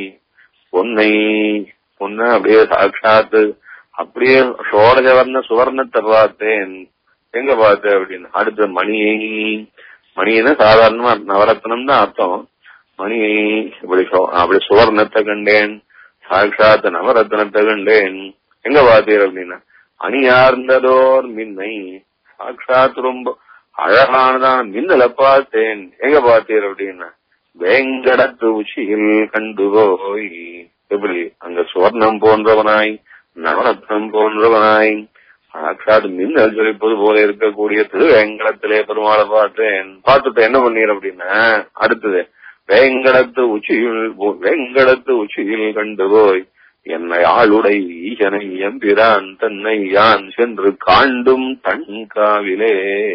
பொன்னை பொன்ன அப்படியே சாட்சாத்து அப்படியே சோழஜவர்ண சுவர்ணத்தை பார்த்தேன் எங்க பார்த்தேன் அப்படின்னு அடுத்த மணியை மணின்னா சாதாரணமா நவரத்னம் தான் அர்த்தம் மணியை இப்படி சு- அப்படி சுவர்ணத்தை கண்டேன் சாட்சாத் நவரத்னத்தை கண்டேன் எங்க பார்த்தீர் அப்படின்னா அணியார்ந்ததோர் மின்னை சாட்சாத் ரொம்ப அழகானதான மின்னலை பார்த்தேன் எங்க பார்த்தீர் அப்படின்னா வேங்கடத்து உச்சியில் கண்டு போய் எப்படி அங்க சுவர்ணம் போன்றவனாய் நவரத்னம் போன்றவனாய் சாட்சாத் மின்னல் ஜொலிப்பது போல இருக்கக்கூடிய திருவேங்கடத்திலே பெருமாளை பார்த்தேன் பார்த்துட்டு என்ன பண்ணீர் அப்படின்னா அடுத்தது வேங்கடத்து உச்சியில் போ- வேங்கடத்து உச்சியில் கண்டு போய் என்னை ஆளுடை ஈசனை எம்பிரான் தன்னை யான் சென்று காண்டும் தன் காவிலே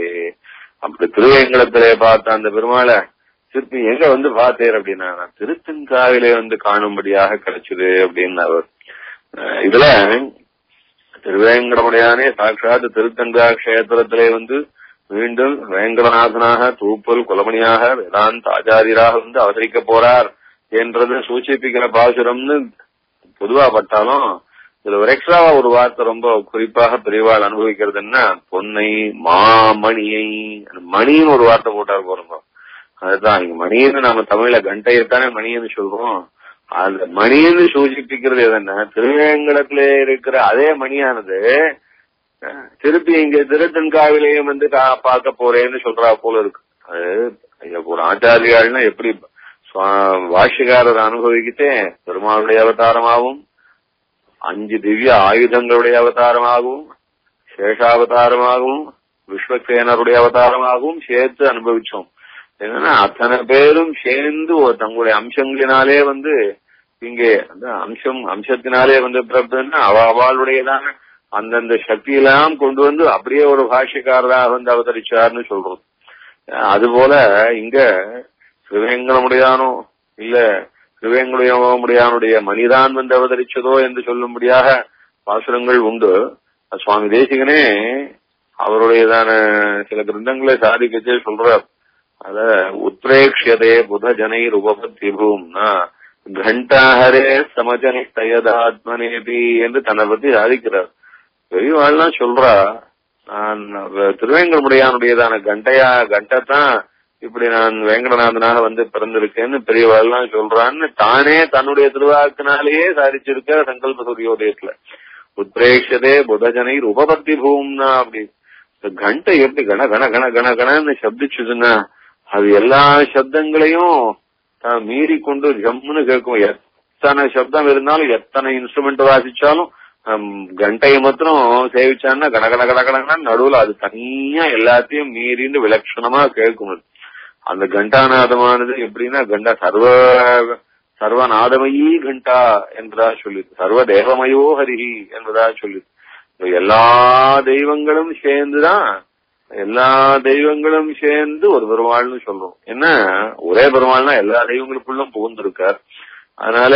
அப்படி திருவேங்கடத்திலே பார்த்த அந்த பெருமாளை திருப்பி எங்க வந்து பார்த்தேர் அப்படின்னா நான் திருத்தன்காவிலே வந்து காணும்படியாக கிடைச்சது அப்படின்னு அவர் அஹ் இதுல திருவேங்கடமுடையானே சாட்சாத் திருத்தங்கா கஷேத்திரத்திலே வந்து மீண்டும் வேங்கடநாதனாக தூப்பல் குலமணியாக வேதாந்த ஆச்சாரியராக வந்து அவதரிக்க போறார் என்றது சூச்சிப்பிக்கிற பாசுரம்னு பொதுவா பட்டாலும் இதுல ஒரு எக்ஸ்ட்ராவா ஒரு வார்த்தை ரொம்ப குறிப்பாக பெரியவாள் அனுபவிக்கிறதுன்னா பொன்னை மாமணியை அந்த மணின்னு ஒரு வார்த்தை போட்டார் போறோம் அதுதான் இங்க மணின்னு நாம தமிழ்ல கண்டையத்தானே மணின்னு சொல்றோம் அந்த மணின்னு சூச்சிப்பிக்கிறது எதுன்னா திருவேங்கடத்துல இருக்கிற அதே மணியானது அஹ், திருப்பி இங்க திருத்தன்காவிலையும் வந்து கா- பார்க்க போறேன்னு சொல்றா போல இருக்கு அது ஐயா, ஒரு ஆச்சாரியாள்னா எப்படி சுவா- வாஷிகாரர் அனுபவிக்கிட்டே பெருமாளுடைய அவதாரமாகவும் அஞ்சு திவ்ய ஆயுதங்களுடைய அவதாரமாகவும் சேஷாவதாரமாகவும் விஸ்வசேனருடைய அவதாரமாகவும் சேர்த்து அனுபவிச்சோம் என்னன்னா அத்தனை பேரும் சேர்ந்து ஒரு தங்களுடைய அம்சங்களினாலே வந்து இங்கே அந்த அம்சம் அம்சத்தினாலே வந்து பிறப்புன்னா அவ அவளுடையதான அந்தந்த சக்தியெல்லாம் கொண்டு வந்து அப்படியே ஒரு பாஷ்யக்காரராக வந்து அவதரிச்சார்னு சொல்றோம் அதுபோல இங்க திருவேங்கடமுடையானோ இல்ல திருவேங்கடமுடையானுடைய மணிதான் வந்து அவதரிச்சதோ என்று சொல்லும்படியாக பாசுரங்கள் உண்டு சுவாமி தேசிகனே அவருடையதான சில கிரந்தங்களை சாதிக்கச்சே சொல்றார் அத உத்ரேக்ஷதே புத ஜனை உபபத்தி பூம்னா கண்டாஹரே சமஜனிஷ்டயதாத்மனேபி என்று தன்னை பத்தி சாதிக்கிறார் பெரியவாள்லாம் சொல்றா நான் திருவேங்கடமுடையானுடையதான கண்டையா கண்டத்தான் இப்படி நான் வேங்கடநாதனாக வந்து பிறந்திருக்கேன்னு பெரியவாள்லாம் சொல்றான்னு தானே தன்னுடைய திருவாக்கினாலேயே சாதிச்சிருக்க சங்கல்ப சூரியோதயத்துல உத்ரேஷதே புதஜனை உபபக்தி பூம்னா அப்படி இந்த கண்டை எப்படி கண கண கண கண கணன்னு சப்திச்சுதுன்னா அது எல்லா சப்தங்களையும் தான் மீறி கொண்டு ஜம்முன்னு கேட்கும் எத்தனை சப்தம் இருந்தாலும் எத்தனை இன்ஸ்ட்ருமெண்ட் வாசிச்சாலும் ஹம், கண்டையை மாத்திரம் சேவிச்சான்னா கட கட கட கடன்னு நடுவுல அது தனியா எல்லாத்தையும் மீறிண்டு விலட்சணமா கேட்கும் அது. அந்த கண்டாநாதமானது எப்படின்னா கண்டா சர்வ சர்வநாதமயீ கண்டா என்றா சொல்லி சர்வ தேவமயோ ஹரிஹி என்பதா சொல்லி எல்லா தெய்வங்களும் சேர்ந்துதான் எல்லா தெய்வங்களும் சேர்ந்து ஒரு பெருமாள்னு சொல்றோம் என்ன ஒரே பெருமாள்னா எல்லா தெய்வங்களுக்குள்ளும் புகுந்திருக்கார் அதனால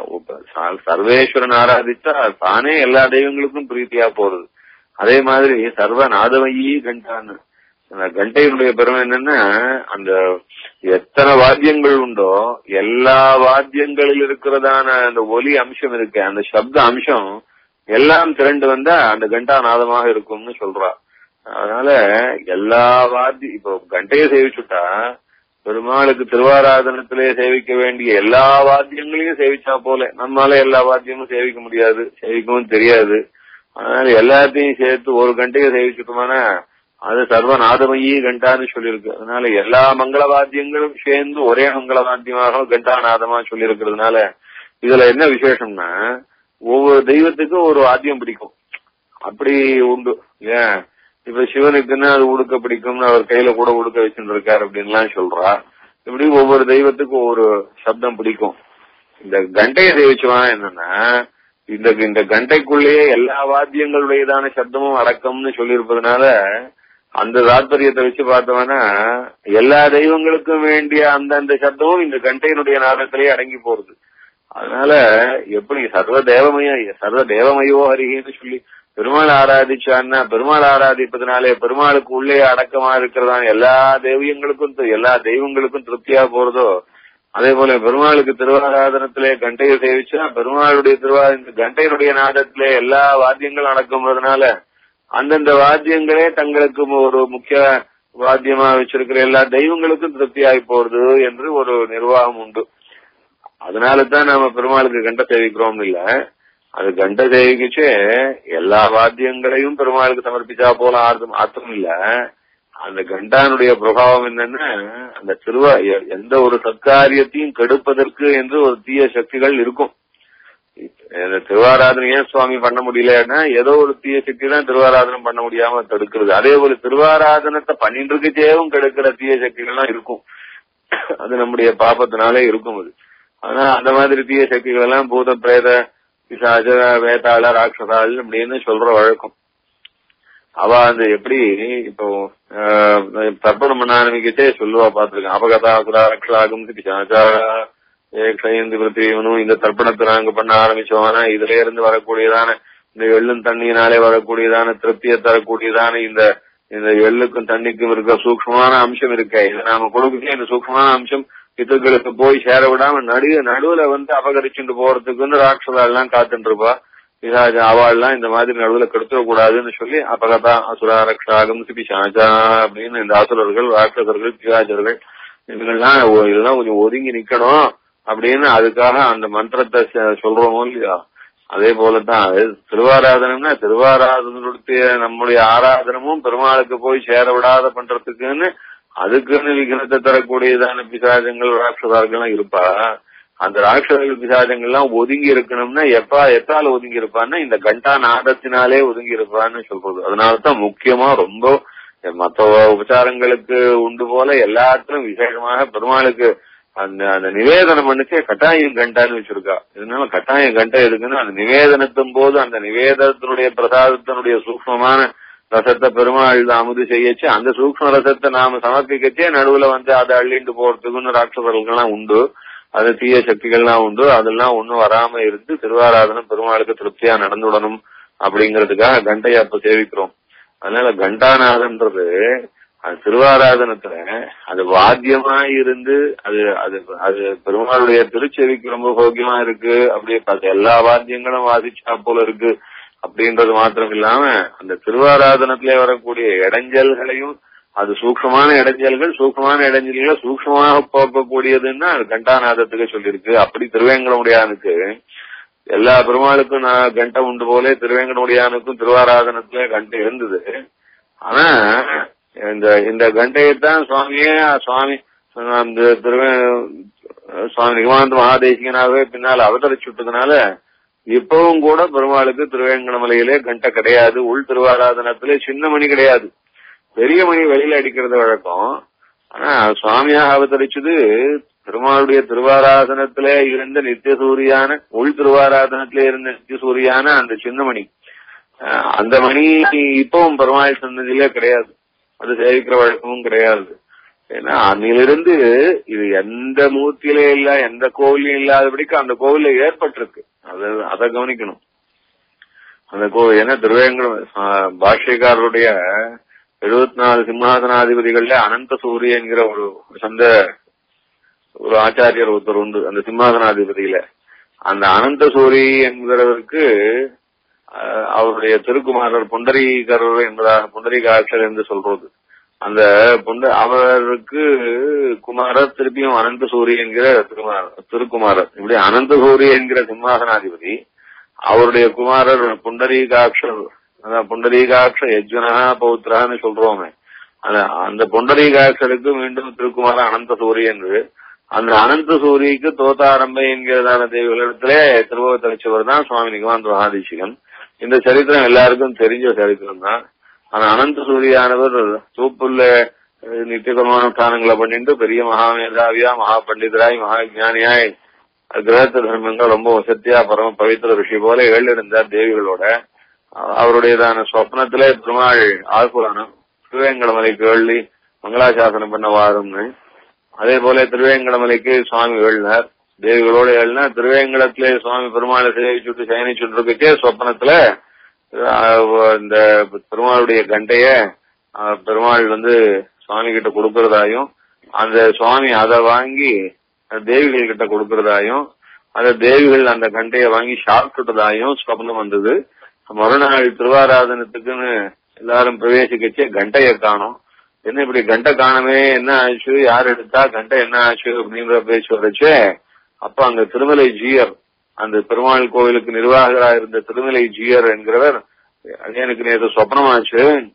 ச- சர்வேஸ்வரன் ஆராதித்தா தானே எல்லா தெய்வங்களுக்கும் பிரீத்தியா போறது அதே மாதிரி சர்வ நாதமயி கண்டான்னு அந்த கண்டையினுடைய பெருமை என்னன்னா அந்த எத்தனை வாத்தியங்கள் உண்டோ எல்லா வாத்தியங்களில் இருக்கிறதான அந்த ஒலி அம்சம் இருக்கு அந்த சப்த அம்சம் எல்லாம் திரண்டு வந்தா அந்த கண்டா நாதமாக இருக்கும்னு சொல்றா அதனால எல்லா வாத்தி இப்போ கண்டையை சேவிச்சுட்டா பெருமாளுக்கு திருவாராதனத்திலே சேவிக்க வேண்டிய எல்லா வாத்தியங்களையும் சேவிச்சா போல நம்மால எல்லா வாத்தியமும் சேவிக்க முடியாது சேவிக்கவும் தெரியாது அதனால எல்லாத்தையும் சேர்த்து ஒரு கண்டையை சேவிச்சுட்டோம்னா அது சர்வநாதமயி கண்டான்னு சொல்லியிருக்கு அதனால எல்லா மங்கள வாத்தியங்களும் சேர்ந்து ஒரே மங்கள வாத்தியமாக கண்டாநாதமா சொல்லியிருக்கிறதுனால இதுல என்ன விசேஷம்னா ஒவ்வொரு தெய்வத்துக்கும் ஒரு வாத்தியம் பிடிக்கும் அப்படி உண்டு ஏன் இப்ப சிவனுக்குன்னு அது உடுக்க பிடிக்கும்னு அவர் கையில கூட உடுக்க வச்சுட்டு இருக்காரு அப்படின்லாம் சொல்றா இப்படி ஒவ்வொரு தெய்வத்துக்கும் ஒவ்வொரு சப்தம் பிடிக்கும் இந்த கண்டையை சேவிச்சவன் என்னன்னா இந்த இந்த கண்டைக்குள்ளேயே எல்லா வாத்தியங்களுடையதான சப்தமும் அடக்கம்னு சொல்லியிருப்பதனால அந்த தாத்பரியத்தை வச்சு பார்த்தோம்னா எல்லா தெய்வங்களுக்கும் வேண்டிய அந்தந்த சப்தமும் இந்த கண்டையினுடைய நாதத்திலேயே அடங்கி போறது அதனால எப்படி சர்வ தேவமய சர்வ தேவமயோ ஹரிகின்னு சொல்லி பெருமாள் ஆராதிச்சான்னா பெருமாள் ஆராதிப்பதனாலே பெருமாளுக்கு உள்ளே அடக்கமா இருக்கிறதான எல்லா தெய்வங்களுக்கும் தி- எல்லா தெய்வங்களுக்கும் திருப்தியா போறதோ அதே போல பெருமாளுக்கு திருவாராதனத்திலே கண்டையை சேவிச்சா பெருமாளுடைய திருவா இந்த கண்டையினுடைய நாதத்திலே எல்லா வாத்தியங்களும் அடக்கும்ன்றதுனால அந்தந்த வாத்தியங்களே தங்களுக்கு ஒரு முக்கிய வாத்தியமா வச்சிருக்கிற எல்லா தெய்வங்களுக்கும் திருப்தியாகி போறது என்று ஒரு நிர்வாகம் உண்டு அதனால தான் நாம பெருமாளுக்கு கண்ட சேவிக்கிறோம் இல்ல அது கண்ட சேவிக்கிச்சு எல்லா வாத்தியங்களையும் பெருமாளுக்கு சமர்ப்பிச்சா போல ஆர்த்தம் அர்த்தம் இல்ல அந்த கண்டானுடைய பிரபாவம் என்னன்னா அந்த திருவா எ- எந்த ஒரு சத்காரியத்தையும் கெடுப்பதற்கு என்று ஒரு தீய சக்திகள் இருக்கும் இந்த திருவாராதனை ஏன் சுவாமி பண்ண முடியலன்னா ஏதோ ஒரு தீய சக்தி தான் திருவாராதனம் பண்ண முடியாம தடுக்கிறது அதே போல திருவாராதனத்தை பண்ணிட்டு இருக்கச்சேவும் கெடுக்கிற தீய சக்திகள்லாம் இருக்கும் அது நம்முடைய பாப்பத்தினாலே இருக்கும் அது ஆனா அந்த மாதிரி தீய சக்திகள் எல்லாம் பூத பிரேத பிசாஜ வேதாள ராட்சசாள் அப்படின்னு சொல்ற வழக்கம் அவ அந்த எப்படி இப்போ ஆஹ், தர்ப்பணம் பண்ண ஆரம்பிக்கச்சே சொல்லுவா பாத்துருக்கேன் அபகதா சுராரக்ஷாகும் பிசாஜா ஏக்ஷயந்தி பிருத்திவினும் இந்த தர்ப்பணத்தை நாங்க பண்ண ஆரம்பிச்சோம்னா இதுல இருந்து வரக்கூடியதான இந்த எள்ளும் தண்ணியினாலே வரக்கூடியதான திருப்தியை தரக்கூடியதான இந்த இந்த எள்ளுக்கும் தண்ணிக்கும் இருக்க சூக்ஷ்மமான அம்சம் இருக்கே இதை நாம கொடுக்க இந்த சூக்ஷ்மமான அம்சம் பித்துக்களுக்கு போய் சேர விடாம நடு நடுவுல வந்து அபகரிச்சுட்டு போறதுக்குன்னு ராட்சதா எல்லாம் காத்துட்டு இருப்பா பிசாஜ அவாள்லாம் இந்த மாதிரி நடுவுல கெடுத்துட கூடாதுன்னு சொல்லி அப்பகதா அசுராரக்ஷாகம் பிசாஜா அப்படின்னு இந்த அசுரர்கள் ராட்சசர்கள் பிசாஜர்கள் இவங்கெல்லாம் ஒ- இதெல்லாம் கொஞ்சம் ஒதுங்கி நிக்கணும் அப்படின்னு அதுக்காக அந்த மந்திரத்தை ச- சொல்றோமோ இல்லையா அதே போலதான் அது திருவாராதனம்னா திருவாராதனுடைய நம்முடைய ஆராதனமும் பெருமாளுக்கு போய் சேர விடாத பண்றதுக்குன்னு அதுக்குன்னு விக்னத்தை தரக்கூடியதான பிசாஜங்கள் ராட்சதார்கள்லாம் இருப்பா அந்த ராட்சதர்கள் பிசாஜங்கள்லாம் ஒதுங்கி இருக்கணும்னா எப்ப எத்தால ஒதுங்கி இருப்பான்னா இந்த கண்டா நாதத்தினாலே ஒதுங்கி இருப்பான்னு சொல்றது அதனாலதான் முக்கியமா ரொம்ப மத்த உபச்சாரங்களுக்கு உண்டு போல எல்லாத்திலும் விசேஷமாக பெருமாளுக்கு அந்த அந்த நிவேதனம் பண்ணுச்சே கட்டாயம் கண்டான்னு வச்சிருக்கா இதனால கட்டாயம் கண்டா எதுக்குன்னா அந்த நிவேதனத்தும் போது அந்த நிவேதத்தினுடைய பிரசாதத்தினுடைய சூக்மமான ரசத்தை பெருமாள் அமுது செய்யச்சு அந்த சூக்ம ரசத்தை நாம சமர்ப்பிக்கச்சே நடுவுல வந்து அதை அள்ளிண்டு போறதுக்குன்னு ராட்சசர்கள்லாம் உண்டு அது தீய சக்திகள்லாம் உண்டு அதெல்லாம் ஒண்ணும் வராம இருந்து திருவாராதனம் பெருமாளுக்கு திருப்தியா நடந்துடணும் அப்படிங்கறதுக்காக கண்டையை அப்ப சேவிக்கிறோம் அதனால கண்டாநாதன்றது அது திருவாராதனத்துல அது வாத்தியமா இருந்து அது அது அது பெருமாளுடைய திருச்செவிக்கு ரொம்ப போக்கியமா இருக்கு அப்படியே பார்த்து எல்லா வாத்தியங்களும் வாசிச்சா போல இருக்கு அப்படின்றது மாத்திரம் இல்லாம அந்த திருவாராதனத்திலே வரக்கூடிய இடைஞ்சல்களையும் அது சூக்ஷமான இடைஞ்சல்கள் சூக்ஷமான இடைஞ்சல்களை சூக்ஷமாக போக்கக்கூடியதுன்னா அது கண்டாநாதத்துக்கு சொல்லியிருக்கு அப்படி திருவேங்கடமுடியானுக்கு எல்லா பெருமாளுக்கும் நான் கண்டை உண்டு போலே திருவேங்கடமுடியானுக்கும் திருவாராதனத்துல கண்டை இருந்தது ஆனா இந்த இந்த கண்டையைத்தான் சுவாமியே சுவாமி அந்த திருவே சுவாமி நிகமானந்த மகாதேசிகனாகவே பின்னால் அவதரிச்சு விட்டதுனால இப்பவும் கூட பெருமாளுக்கு திருவேங்கடமலையிலே கண்டை கிடையாது உள் திருவாராதனத்திலே சின்ன மணி கிடையாது பெரிய மணி வெளியில அடிக்கிறது வழக்கம் ஆனா சுவாமியாக அவதரிச்சது பெருமாளுடைய திருவாராதனத்திலே இருந்த நித்திய சூரியான உள் திருவாராதனத்திலே இருந்த நித்திய சூரியான அந்த சின்ன மணி அஹ் அந்த மணி இப்பவும் பெருமாள் சன்னதியிலே கிடையாது அது சேவிக்கிற வழக்கமும் கிடையாது ஏன்னா அன்னிலிருந்து இது எந்த மூர்த்தியிலே இல்ல எந்த கோவிலையும் இல்லாதபடிக்கு அந்த கோவில்ல ஏற்பட்டிருக்கு அது அதை கவனிக்கணும் அந்த கோவில் ஏன்னா திருவேங்கடம் ஆஹ் பாஷ்யக்காரருடைய எழுபத்தி நாலு சிம்மாசனாதிபதிகள்ல அனந்த சூரிய என்கிற ஒரு சந்த ஒரு ஆச்சாரியர் ஒருத்தர் உண்டு அந்த சிம்மாசனாதிபதியில அந்த அனந்த சூரி என்கிறவருக்கு ஆஹ் அவருடைய திருக்குமாரர் புண்டரீகரர் என்பதாக புண்டரீகாட்சர் என்று சொல்றது அந்த புண்ட அவருக்கு குமாரர் திருப்பியும் அனந்த சூரி என்கிற திருமாரர் திருக்குமாரர் இப்படி அனந்த சூரி என்கிற சிம்மாசனாதிபதி அவருடைய குமாரர் புண்டரீகாட்சர் அதான் புண்டரீகாட்ச யஜ்வனா பௌத்ரான்னு சொல்றோமே அந்த அந்த புண்டரீகாட்சருக்கு மீண்டும் திருக்குமார அனந்த சூரி என்று அந்த அனந்த சூரிக்கு தோத்தாரம்பை என்கிறதான தேவிகளிடத்திலே திருவோத்தளிச்சவர் தான் சுவாமி நிகமாந்த மகாதேசிகன் இந்த சரித்திரம் எல்லாருக்கும் தெரிஞ்ச சரித்திரம் தான் ஆனா அனந்த சூரியானவர் தூப்புள்ள அஹ், நித்தியகரமான ஸ்தானங்களை பண்ணிட்டு பெரிய மகாமேதாவியா மகா பண்டிதராய் மகா ஞானியாய் கிரகத்த தர்மங்கள் ரொம்ப வசத்தியா பரம பவித்திர ரிஷி போல எழுந்தார் தேவிகளோட அஹ், அவருடையதான சொப்னத்திலே பெருமாள் ஆழ்புராணம் திருவேங்கடமலைக்கு எழுதி மங்களாசாசனம் பண்ண வாரும்னு அதே போல திருவேங்கடமலைக்கு சுவாமி எழுதினார் தேவிகளோட எழுதினா திருவேங்கடத்திலே சுவாமி பெருமாளை சேவிச்சுட்டு சயனிச்சுட்டு இருக்கே சொப்பனத்துல அஹ், இந்த பெருமாளுடைய கண்டைய அஹ், பெருமாள் வந்து சுவாமி கிட்ட கொடுக்கறதாயும் அந்த சுவாமி அதை வாங்கி அஹ், தேவிகள் கிட்ட கொடுக்கறதாயும் அந்த தேவிகள் அந்த கண்டைய வாங்கி சாப்பிட்டுட்டதாயும் சொப்னம் வந்தது மறுநாள் திருவாராதனத்துக்குன்னு எல்லாரும் பிரவேசிக்கச்சே கண்டைய காணும் என்ன இப்படி கண்டை காணமே என்ன ஆச்சு யார் எடுத்தா கண்டை என்ன ஆச்சு அப்படிங்கிற பேச்சு வரச்சே அப்ப அங்க திருமலை ஜீயர் அந்த பெருமாள் கோவிலுக்கு நிர்வாகரா இருந்த திருமலை ஜீயர் என்கிறவர் எனக்கு நேற்று சொப்னமாச்சு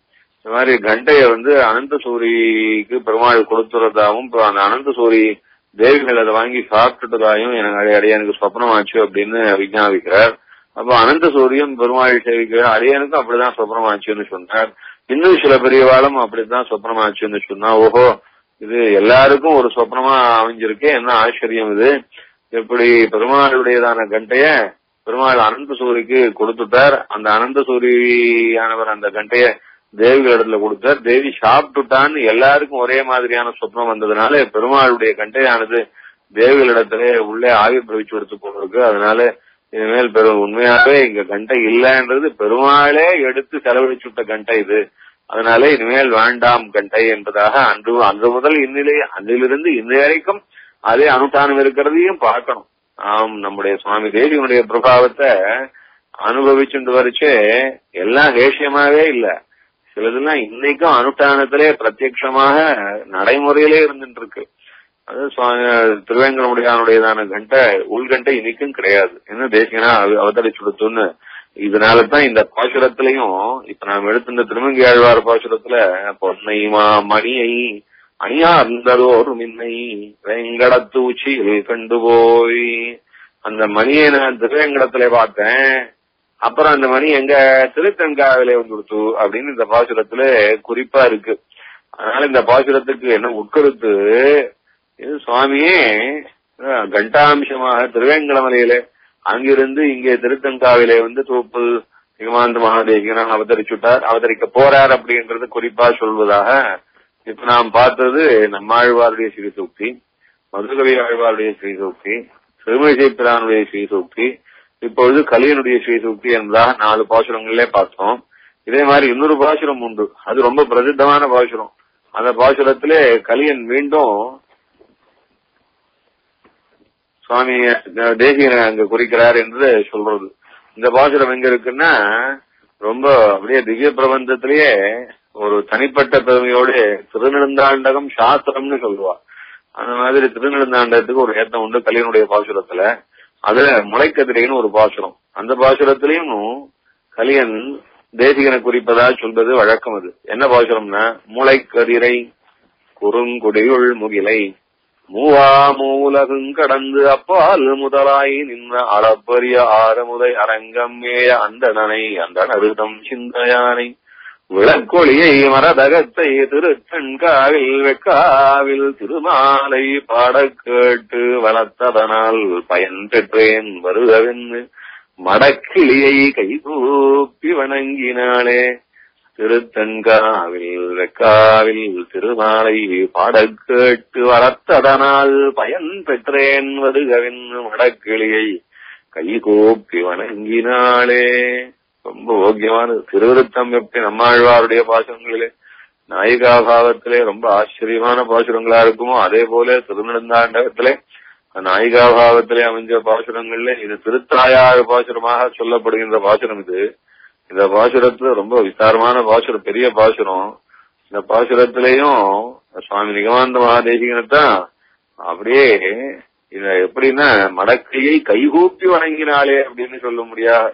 இந்த மாதிரி கண்டையை வந்து அனந்த சூரிக்கு பெருமாள் கொடுத்துறதாவும் இப்ப அந்த அனந்த சூரி தேவிகள் அதை வாங்கி சாப்பிட்டுட்டதாயும் எனக்கு அடைய அடியனுக்கு சொப்னமாச்சு அப்படின்னு விஞ்ஞாபிக்கிறார் அப்ப அனந்த சூரியம் பெருமாள் சேவிக்கிறார் அடியனுக்கும் அப்படிதான் சொப்னமாச்சுன்னு சொன்னார் இன்னும் சில பெரியவாளும் அப்படித்தான் சொப்னமாச்சுன்னு சொன்னா ஓஹோ இது எல்லாருக்கும் ஒரு சொப்னமா அமைஞ்சிருக்கே என்ன ஆச்சரியம் இது எப்படி பெருமாளுடையதான கண்டைய பெருமாள் அனந்த சூரிக்கு கொடுத்துட்டார் அந்த அனந்த சூரியானவர் அந்த கண்டைய தேவிகள் இடத்துல கொடுத்தார் தேவி சாப்பிட்டுட்டான்னு எல்லாருக்கும் ஒரே மாதிரியான சொப்னம் வந்ததுனால பெருமாளுடைய கண்டையானது தேவிகளிடத்திலே உள்ளே ஆவிர் பிரவிச்சு எடுத்து போயிருக்கு அதனால இனிமேல் பெரும் உண்மையாகவே இங்க கண்டை இல்லைன்றது பெருமாளே எடுத்து செலவழிச்சுட்ட கண்டை இது அதனால இனிமேல் வேண்டாம் கண்டை என்பதாக அன்று அன்று முதல் இந்நிலை அன்றிலிருந்து இன்று வரைக்கும் அதே அனுஷ்டானம் இருக்கிறதையும் பார்க்கணும் ஆம் நம்முடைய சுவாமி தேவியினுடைய பிரபாவத்தை அனுபவிச்சுட்டு வரைச்சே எல்லாம் ஹேஷியமாவே இல்ல சிலதெல்லாம் இன்னைக்கும் அனுஷ்டானத்திலே பிரத்யட்சமாக நடைமுறையிலே இருந்துட்டு இருக்கு அது சுவாமி திருவேங்கடமுடியானுடையதான கண்டை உள்கண்டை இன்னைக்கும் கிடையாது என்ன தேசிகனா அவதரிச்சு கொடுத்துன்னு இதனால தான் இந்த பாசுரத்திலையும் இப்ப நாம் எடுத்த இந்த திருமங்கி ஆழ்வார் பாசுரத்துல பொன்னை மா மணியை அணியார்ந்ததோர் மின்னை வெங்கடத்து உச்சியில் கண்டு போய் அந்த மணியை நான் திருவேங்கடத்துல பார்த்தேன் அப்புறம் அந்த மணி எங்க திருத்தன்காவிலே வந்து கொடுத்து அப்படின்னு இந்த பாசுரத்துல குறிப்பா இருக்கு அதனால இந்த பாசுரத்துக்கு என்ன உட்கருத்து இது சுவாமியே அஹ், கண்டாம்சமாக திருவேங்கடமலையிலே அங்கிருந்து இங்கே திருத்தன்காவிலே வந்து தோப்பு நிகமாந்த மகாதேவிகரன் அவதரிச்சுட்டார் அவதரிக்க போறார் அப்படின்றது குறிப்பா சொல்வதாக இப்ப நாம் பார்த்தது நம்மாழ்வாருடைய ஸ்ரீசூக்தி மதுரகவி ஆழ்வாருடைய ஸ்ரீசூக்தி சிறுமிசை பிரானுடைய ஸ்ரீசூக்தி இப்பொழுது கலியனுடைய ஸ்ரீசூக்தி என்பதாக நாலு பாசுரங்களிலே பார்த்தோம் இதே மாதிரி இன்னொரு பாசுரம் உண்டு அது ரொம்ப பிரசித்தமான பாசுரம் அந்த பாசுரத்திலே கலியன் மீண்டும் சுவாமி தேசியனை அங்க குறிக்கிறார் என்று சொல்றது இந்த பாசுரம் எங்க இருக்குன்னா ரொம்ப அப்படியே திவ்ய பிரபந்தத்திலேயே ஒரு தனிப்பட்ட பெருமையோடு திருநெடுந்தாண்டகம் சாஸ்திரம்னு சொல்லுவா அந்த மாதிரி திருநெடுந்தாண்டகத்துக்கு ஒரு ஏத்தம் உண்டு கலியனுடைய பாசுரத்துல அதுல முளைக்கதிரைன்னு ஒரு பாசுரம் அந்த பாசுரத்திலையும் கலியன் தேசிகனை குறிப்பதா சொல்வது வழக்கம் அது என்ன பாசுரம்னா முளைக்கதிரை குறுங்குடியுள் முகிலை மூவா மூலகும் கடந்து அப்பால் முதலாய் நின்ற அளப்பரிய ஆரமுதை அரங்கம் மேய அந்தணனை அந்த நருதம் சிந்தையானை விளக்கொளியை மரதகத்தை திருத்தன்காவில் வெக்காவில் திருமாலை பாடக் கேட்டு வளர்த்ததனால் பயன் பெற்றேன் வருகவென்னு மடக்கிளியை கைகூப்பி வணங்கினாளே திருத்தன்காவில் வெக்காவில் திருமாலை பாடக் கேட்டு வளர்த்ததனால் பயன் பெற்றேன் வருகவென்னு மடக்கிளியை கைகூப்பி வணங்கினாளே ரொம்ப ஓக்கியமான திருவிருத்தம் எப்படி நம்மாழ்வாருடைய பாசுரங்களிலே நாயிகா பாவத்திலே ரொம்ப ஆச்சரியமான பாசுரங்களா இருக்குமோ அதே போல திருநெடுந்தாண்டகத்திலே நாயிகா பாவத்திலே அமைஞ்ச பாசுரங்கள்ல இது திருத்தாயார் பாசுரமாக சொல்லப்படுகின்ற பாசுரம் இது இந்த பாசுரத்துல ரொம்ப விசாரமான பாசுரம் பெரிய பாசுரம் இந்த பாசுரத்திலையும் சுவாமி நிகமாந்த மகாதேசிகனைத்தான் அப்படியே இத எப்படின்னா மடக்கையை கைகூப்பி வணங்கினாளே அப்படின்னு சொல்ல முடியாது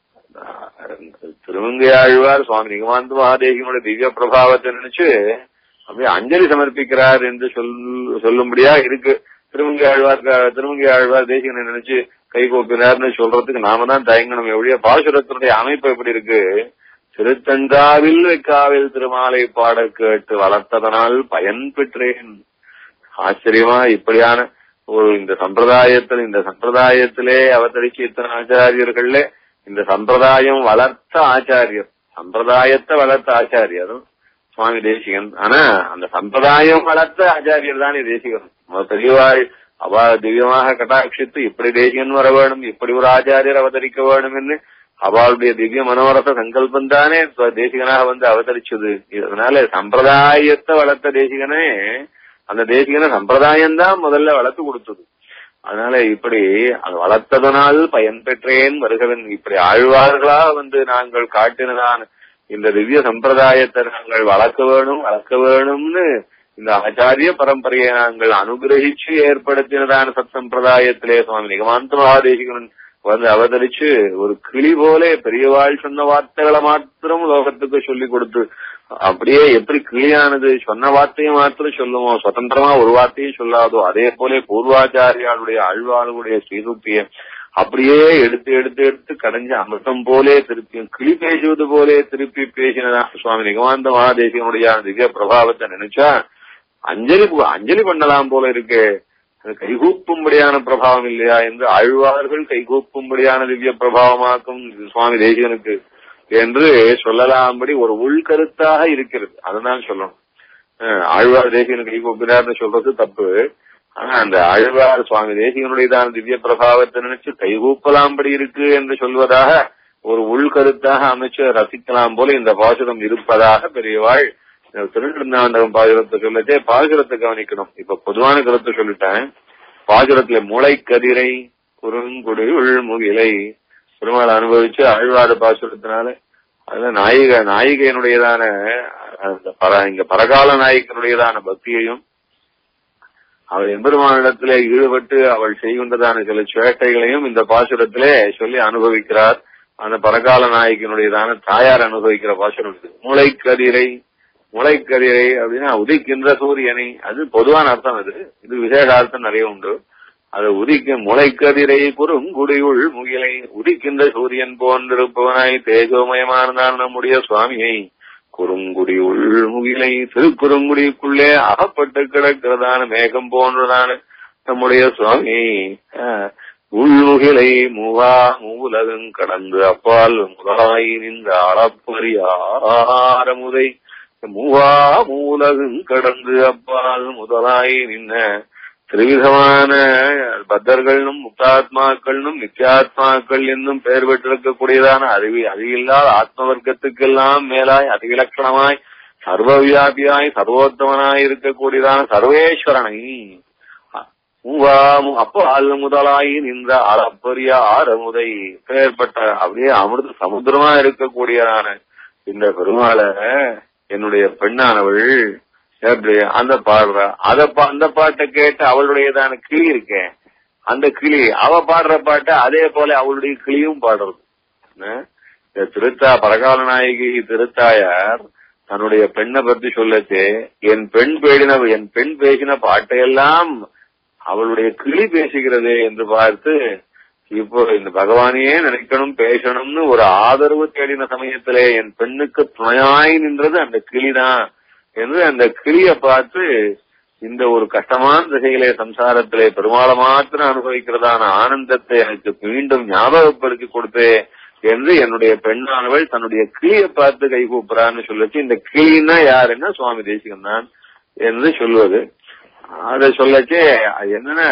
திருமங்கையாழ்வார் சுவாமி நிகமாந்த மகாதேவியனோட திவ்ய பிரபாவத்தை நினைச்சு அப்படியே அஞ்சலி சமர்ப்பிக்கிறார் என்று சொல் சொல்லும்படியா இருக்கு திருமங்கை ஆழ்வார் திருமங்கை ஆழ்வார் தேசிகனை நினைச்சு கை கோப்பினார்னு சொல்றதுக்கு நாம தான் தயங்கணும் எவ்வளவு பாசுரத்தினுடைய அமைப்பு எப்படி இருக்கு திருத்தஞ்சாவில் காவில் திருமாலை பாட கேட்டு வளர்த்ததனால் பயன் பெற்றேன் ஆச்சரியமா இப்படியான ஒரு இந்த சம்பிரதாயத்தில் இந்த சம்பிரதாயத்திலே அவதரிச்ச இத்தனை ஆச்சாரியர்கள்ல இந்த சம்பிரதாயம் வளர்த்த ஆச்சாரியர் சம்பிரதாயத்தை வளர்த்த ஆச்சாரியரும் சுவாமி தேசிகன் ஆனா அந்த சம்பிரதாயம் வளர்த்த ஆச்சாரியர் தானே தேசிகன் பெரியவாள் அவ திவ்யமாக கட்டாட்சித்து இப்படி தேசிகன் வர வேணும் இப்படி ஒரு ஆச்சாரியர் அவதரிக்க வேணும் என்று அவளுடைய திவ்ய மனோரத சங்கல்பம் தானே தேசிகனாக வந்து அவதரிச்சது அதனால சம்பிரதாயத்தை வளர்த்த தேசிகனே அந்த தேசிகன சம்பிரதாயம் தான் முதல்ல வளர்த்து கொடுத்தது அதனால இப்படி அது வளர்த்ததனால் பயன் பெற்றேன் வருகவன் இப்படி ஆழ்வார்களா வந்து நாங்கள் காட்டினதான் இந்த திவ்ய சம்பிரதாயத்தை நாங்கள் வளர்க்க வேணும் வளர்க்க வேணும்னு இந்த ஆச்சாரிய பரம்பரையை நாங்கள் அனுகிரகிச்சு ஏற்படுத்தினதான சத் சம்பிரதாயத்திலே சுவாமி நிகமாந்த மகாதேசிகன் வந்து அவதரிச்சு ஒரு கிளி போல பெரியவாள் சொன்ன வார்த்தைகளை மாத்திரம் லோகத்துக்கு சொல்லி கொடுத்து அப்படியே எப்படி கிளியானது சொன்ன வார்த்தையும் மாத்திரம் சொல்லுவோம் சுதந்திரமா ஒரு வார்த்தையும் சொல்லாதோ அதே போல பூர்வாச்சாரியாளுடைய ஆழ்வாளுடைய ஸ்ரீருப்பிய அப்படியே எடுத்து எடுத்து எடுத்து கடைஞ்ச அமிர்தம் போலே திருப்பி கிளி பேசுவது போலே திருப்பி பேசினதா சுவாமி நிகமாந்த மகாதேசியனுடைய திவ்ய பிரபாவத்தை நினைச்சா அஞ்சலி அஞ்சலி பண்ணலாம் போல இருக்கு அது கைகூப்பும்படியான பிரபாவம் இல்லையா என்று ஆழ்வார்கள் கைகூப்பும்படியான திவ்ய பிரபாவமாக்கும் சுவாமி தேசிகனுக்கு என்று சொல்லலாம்படி ஒரு உள்கருத்தாக இருக்கிறது அதுதான் சொல்லணும் அஹ் ஆழ்வார் தேசிகன் கைகூப்பினார்னு சொல்றது தப்பு ஆனா அந்த ஆழ்வார் சுவாமி தேசிகனுடையதான திவ்ய பிரபாவத்தை நினைச்சு கைகூப்பலாம்படி இருக்கு என்று சொல்வதாக ஒரு உள்கருத்தாக அமைச்சு ரசிக்கலாம் போல இந்த பாசுரம் இருப்பதாக பெரியவாள் திருநெடுந்தாண்டகம் பாசுரத்தை சொல்லச்சே பாசுரத்தை கவனிக்கணும் இப்ப பொதுவான கருத்தை சொல்லிட்டேன் பாசுரத்துல முளைக்கதிரை குறுங்குடி உள்முகிலை பெருமாள் அனுபவிச்சு ஆழ்வாடு பாசுரத்தினால அதுல நாயிக நாயிகையினுடையதான அந்த பர இங்க பரகால நாயகனுடையதான பக்தியையும் அவள் எம்பெருமானிடத்திலே ஈடுபட்டு அவள் செய்கின்றதான சில சேட்டைகளையும் இந்த பாசுரத்திலே சொல்லி அனுபவிக்கிறார் அந்த பரகால நாயகனுடையதான தாயார் அனுபவிக்கிற பாசுரம் இது முளைக்கதிரை முளைக்கதிரை அப்படின்னா உதிக்கின்ற சூரியனை அது பொதுவான அர்த்தம் அது இது விசேஷ அர்த்தம் நிறைய உண்டு அது உதிக்க முளைக்கதிரை குறுங்குடியுள் முகிலை உதிக்கின்ற சூரியன் போன்றிருப்பவனாய் தேஜோமயமானான் நம்முடைய சுவாமியை குறுங்குடி உள் முகிலை திருக்குறுங்குடிக்குள்ளே அகப்பட்டு கிடக்கிறதான மேகம் போன்றதான நம்முடைய சுவாமி அஹ், உள்முகிலை மூவா மூலகம் கடந்து அப்பால் முதலாய் நின்ற அளப்பரியாரமுதை மூவா மூலகம் கடந்து அப்பால் முதலாய் நின்ன திருவிதமான பத்தர்களும் முக்தாத்மாக்களும் நித்தியாத்மாக்கள் என்னும் பெயர் பெற்றிருக்கக்கூடியதான அறிவி அறிவில்லாத ஆத்ம வர்க்கத்துக்கெல்லாம் மேலாய் அதிவிலட்சணமாய் சர்வவியாபியாய் சர்வோத்தமனாய் இருக்கக்கூடியதான சர்வேஸ்வரனை மூவா மு- அப்போ அல்ல முதலாய் நின்ற அளப்பரிய ஆரமுதை பெயர்பட்ட அப்படியே அமிர்த சமுத்திரமா இருக்கக்கூடியதான இந்த பெருமாளை என்னுடைய பெண்ணானவள் எப்படி அந்த பாடுறா அத பா- அந்த பாட்டை கேட்டு அவளுடையதான கிளி இருக்கேன் அந்த கிளி அவ பாடுற பாட்டை அதே போல அவளுடைய கிளியும் பாடுறது என்ன? இந்த திருத்தா பரகால நாயகி திருத்தாயார் தன்னுடைய பெண்ணை பத்தி சொல்லச்சே என் பெண் பேடின என் பெண் பேசின பாட்டையெல்லாம் அவளுடைய கிளி பேசுகிறதே என்று பார்த்து இப்போ இந்த பகவானையே நினைக்கணும் பேசணும்னு ஒரு ஆதரவு தேடின சமயத்திலே என் பெண்ணுக்கு துணையாய் நின்றது அந்த கிளிதான் என்று அந்த கிளிய பார்த்து இந்த ஒரு கஷ்டமான திசையிலே சம்சாரத்திலே பெருமாளை மாத்திரம் அனுபவிக்கிறதான ஆனந்தத்தை எனக்கு மீண்டும் ஞாபகப்படுத்தி கொடுத்தே என்று என்னுடைய பெண்ணானவள் தன்னுடைய கிளியை பார்த்து கை கூப்புறான்னு சொல்லச்சு இந்த கிளின்னா யாருன்னா சுவாமி தேசிகன் தான் என்று சொல்வது அதை சொல்லச்சே அது என்னன்னா